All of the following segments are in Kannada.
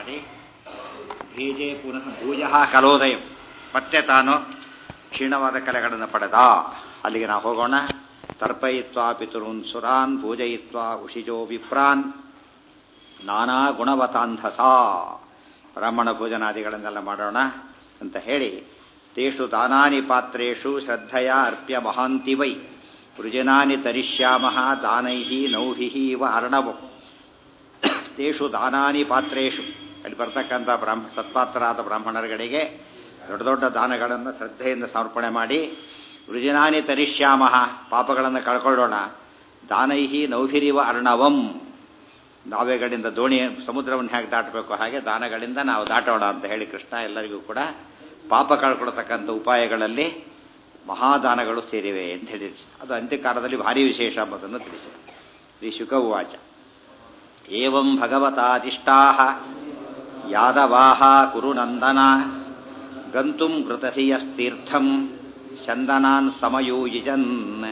ಮಾಡಿ ಭೀಜೆ ಪುನಃ ಭೂಜ ಕಲೋದಯಂ ಮತ್ತೆ ತಾನು ಕ್ಷೀಣವಾದ ಕಲೆಗಳನ್ನು ಪಡೆದ ಅಲ್ಲಿಗೆ ನಾವು ಹೋಗೋಣ ತರ್ಪಯಿತ್ವಾ ಪಿತೃನ್ ಸುರಾನ್ ಪೂಜಯಿತ್ವಾ ಉಷಿಜೋ ವಿಪ್ರಾನ್ ನಾನಾ ಗುಣವತಾಂಧಸ ಬ್ರಾಹ್ಮಣ ಭೋಜನಾದಿಗಳನ್ನೆಲ್ಲ ಮಾಡೋಣ ಅಂತ ಹೇಳಿ ತೇಷು ದಾನಾನಿ ಪಾತ್ರೇಷು ಶ್ರದ್ಧೆಯ ಅರ್ಪ್ಯ ಮಹಾಂತಿ ವೈ ವೃಜನಾನಿ ತರಿಷ್ಯಾಮಃ ದಾನೈ ನೌಹಿ ಇವ ಅರ್ಣವಂ ತೇಷು ದಾನಾನಿ ಪಾತ್ರೇಷು ಅಲ್ಲಿ ಬರ್ತಕ್ಕಂಥ ಬ್ರಾಹ್ಮ ಸತ್ಪಾತ್ರರಾದ ಬ್ರಾಹ್ಮಣರುಗಳಿಗೆ ದೊಡ್ಡ ದೊಡ್ಡ ದಾನಗಳನ್ನು ಶ್ರದ್ಧೆಯಿಂದ ಸಮರ್ಪಣೆ ಮಾಡಿ ವೃಜನಾನಿ ತರಿಷ್ಯಾಮಃ ಪಾಪಗಳನ್ನು ಕಳ್ಕೊಳ್ಳೋಣ ದಾನೈಹಿ ನೌಭಿರಿವ ಅರ್ಣವಂ ನಾವೆಗಳಿಂದ ದೋಣಿ ಸಮುದ್ರವನ್ನು ಹೇಗೆ ದಾಟಬೇಕು ಹಾಗೆ ದಾನಗಳಿಂದ ನಾವು ದಾಟೋಣ ಅಂತ ಹೇಳಿ ಕೃಷ್ಣ ಎಲ್ಲರಿಗೂ ಕೂಡ ಪಾಪ ಕಳ್ಕೊಳ್ತಕ್ಕಂಥ ಉಪಾಯಗಳಲ್ಲಿ ಮಹಾದಾನಗಳು ಸೇರಿವೆ ಅಂತ ಹೇಳಿ ಅದು ಅಂತ್ಯಕಾಲದಲ್ಲಿ ಭಾರಿ ವಿಶೇಷ ಎಂಬುದನ್ನು ತಿಳಿಸಿದೆ ಶ್ರೀ ಶುಕವಾಚ ಏವಂ ಭಗವತಾದಿಷ್ಟಾ ಯಾದವಾಹ ಕುರುನಂದನ ಗಂತುಂ ಕೃತಧಿಯಸ್ತೀರ್ಥಂ ಚಂದನಾನ್ ಸಮಯೋಜಿಜನ್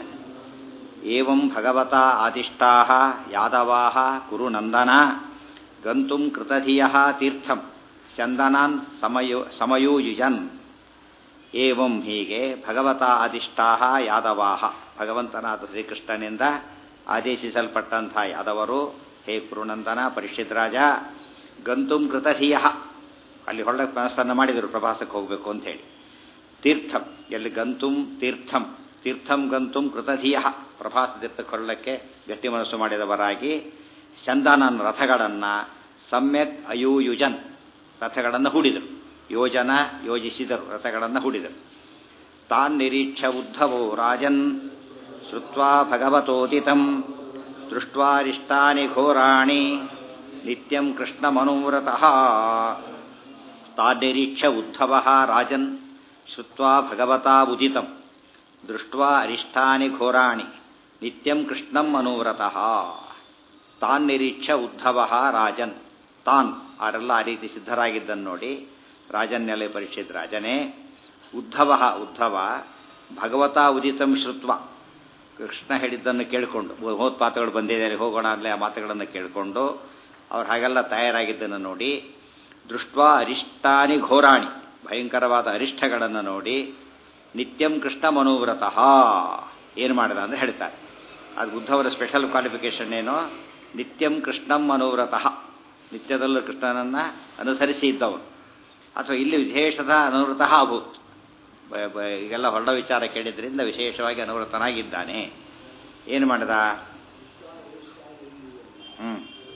ಏವಂ ಭಗವತಾ ಆದಿಷ್ಟಾ ಯಾದವಾಹ ಕುರುನಂದನ ಗಂತುಂ ಕೃತಧಿಯ ತೀರ್ಥಂ ಚಂದನಾನ್ ಸಮಯೋ ಸಮಯೋಯುಜನ್ ಏವಂ ಹೀಗೆ ಭಗವತಾ ಆದಿಷ್ಟಾ ಯಾದವಾಹ ಭಗವಂತನಾದ ಶ್ರೀಕೃಷ್ಣನಿಂದ ಆದೇಶಿಸಲ್ಪಟ್ಟಂಥ ಯಾದವರು ಹೇ ಕುರುನಂದನ ಪರಿಷತ್ ರಾಜ ಗಂತುಂ ಕೃತಧಿಯ ಅಲ್ಲಿ ಹೊರಡಕ್ಕೆ ಮನಸ್ಸನ್ನು ಮಾಡಿದರು ಪ್ರವಾಸಕ್ಕೆ ಹೋಗಬೇಕು ಅಂತ ಹೇಳಿ ತೀರ್ಥಂ ಎಲ್ಲಿ ಗಂತುಂ ತೀರ್ಥಂ ತೀರ್ಥಂ ಗಂತುಂ ಕೃತಧಿಯ ಪ್ರಭಾಸ ತೀರ್ಥಕ್ಕೆ ಹೊರಡಕ್ಕೆ ಗಟ್ಟಿ ಮನಸ್ಸು ಮಾಡಿದವರಾಗಿ ಚಂದನನ್ ರಥಗಳನ್ನು ಸಮ್ಯಕ್ ಅಯೂಯುಜನ್ ರಥಗಳನ್ನು ಹೂಡಿದರು ಯೋಜನ ಯೋಜಿಸಿದರು ರಥಗಳನ್ನು ಹೂಡಿದರು ತಾನ್ ನಿರೀಕ್ಷ ಉದ್ಧವೋ ರಾಜನ್ ಶ್ರುತ್ವಾ ಭಗವತೋದಿತಂ ದೃಷ್ಟ್ವಾರಿಷ್ಟಾನಿ ಘೋರಾಣಿ ನಿತ್ಯಂ ಕೃಷ್ಣಮನೋರಥಃ ತಾನ್ನಿರೀಕ್ಷ ಉದ್ಧವ ರಾಜನ್ ಶ್ರುತ್ವಾ ಭಗವತಾ ಉದಿತಂ ದೃಷ್ಟ್ವಾ ಅರಿಷ್ಟಾನಿ ಘೋರಾಣಿ ನಿತ್ಯಂ ಕೃಷ್ಣಂ ಮನೋರಥಃ ತಾನ್ ನಿರೀಕ್ಷ ಉದ್ಧವ ರಾಜನ್ ತಾನ್ ಅವರೆಲ್ಲ ಆ ರೀತಿ ಸಿದ್ಧರಾಗಿದ್ದನ್ನು ನೋಡಿ ರಾಜನ್ನೆಲೆ ಪರೀಕ್ಷಿತ್ ರಾಜನೇ ಉದ್ಧವ ಉದ್ಧವ ಭಗವತಾ ಉದಿತಂ ಶ್ರುತ್ವ ಕೃಷ್ಣ ಹೇಳಿದ್ದನ್ನು ಕೇಳಿಕೊಂಡು ಹೋದ್ ಪಾತ್ರಗಳು ಬಂದಿದ್ದಾರೆ ಹೋಗೋಣ ಅಲ್ಲೇ ಆ ಮಾತುಗಳನ್ನು ಕೇಳಿಕೊಂಡು ಅವ್ರು ಹಾಗೆಲ್ಲ ತಯಾರಾಗಿದ್ದನ್ನು ನೋಡಿ ದೃಷ್ಟ್ವಾ ಅರಿಷ್ಟಾನಿ ಘೋರಾಣಿ ಭಯಂಕರವಾದ ಅರಿಷ್ಟಗಳನ್ನು ನೋಡಿ ನಿತ್ಯಂ ಕೃಷ್ಣ ಮನೋವ್ರತಃ ಏನು ಮಾಡಿದ ಅಂತ ಹೇಳ್ತಾರೆ ಅದು ಬುದ್ಧವರ ಸ್ಪೆಷಲ್ ಕ್ವಾಲಿಫಿಕೇಶನ್ ಏನು ನಿತ್ಯಂ ಕೃಷ್ಣಂ ಮನೋವ್ರತಃ ನಿತ್ಯದಲ್ಲೂ ಕೃಷ್ಣನನ್ನು ಅನುಸರಿಸಿ ಇದ್ದವನು ಅಥವಾ ಇಲ್ಲಿ ವಿಶೇಷದ ಅನುವೃತಃ ಅಭೂತ್ ಈಗೆಲ್ಲ ಹೊರಡ ವಿಚಾರ ಕೇಳಿದ್ರಿಂದ ವಿಶೇಷವಾಗಿ ಅನುವೃತನಾಗಿದ್ದಾನೆ ಏನು ಮಾಡಿದ ಹ್ಞೂ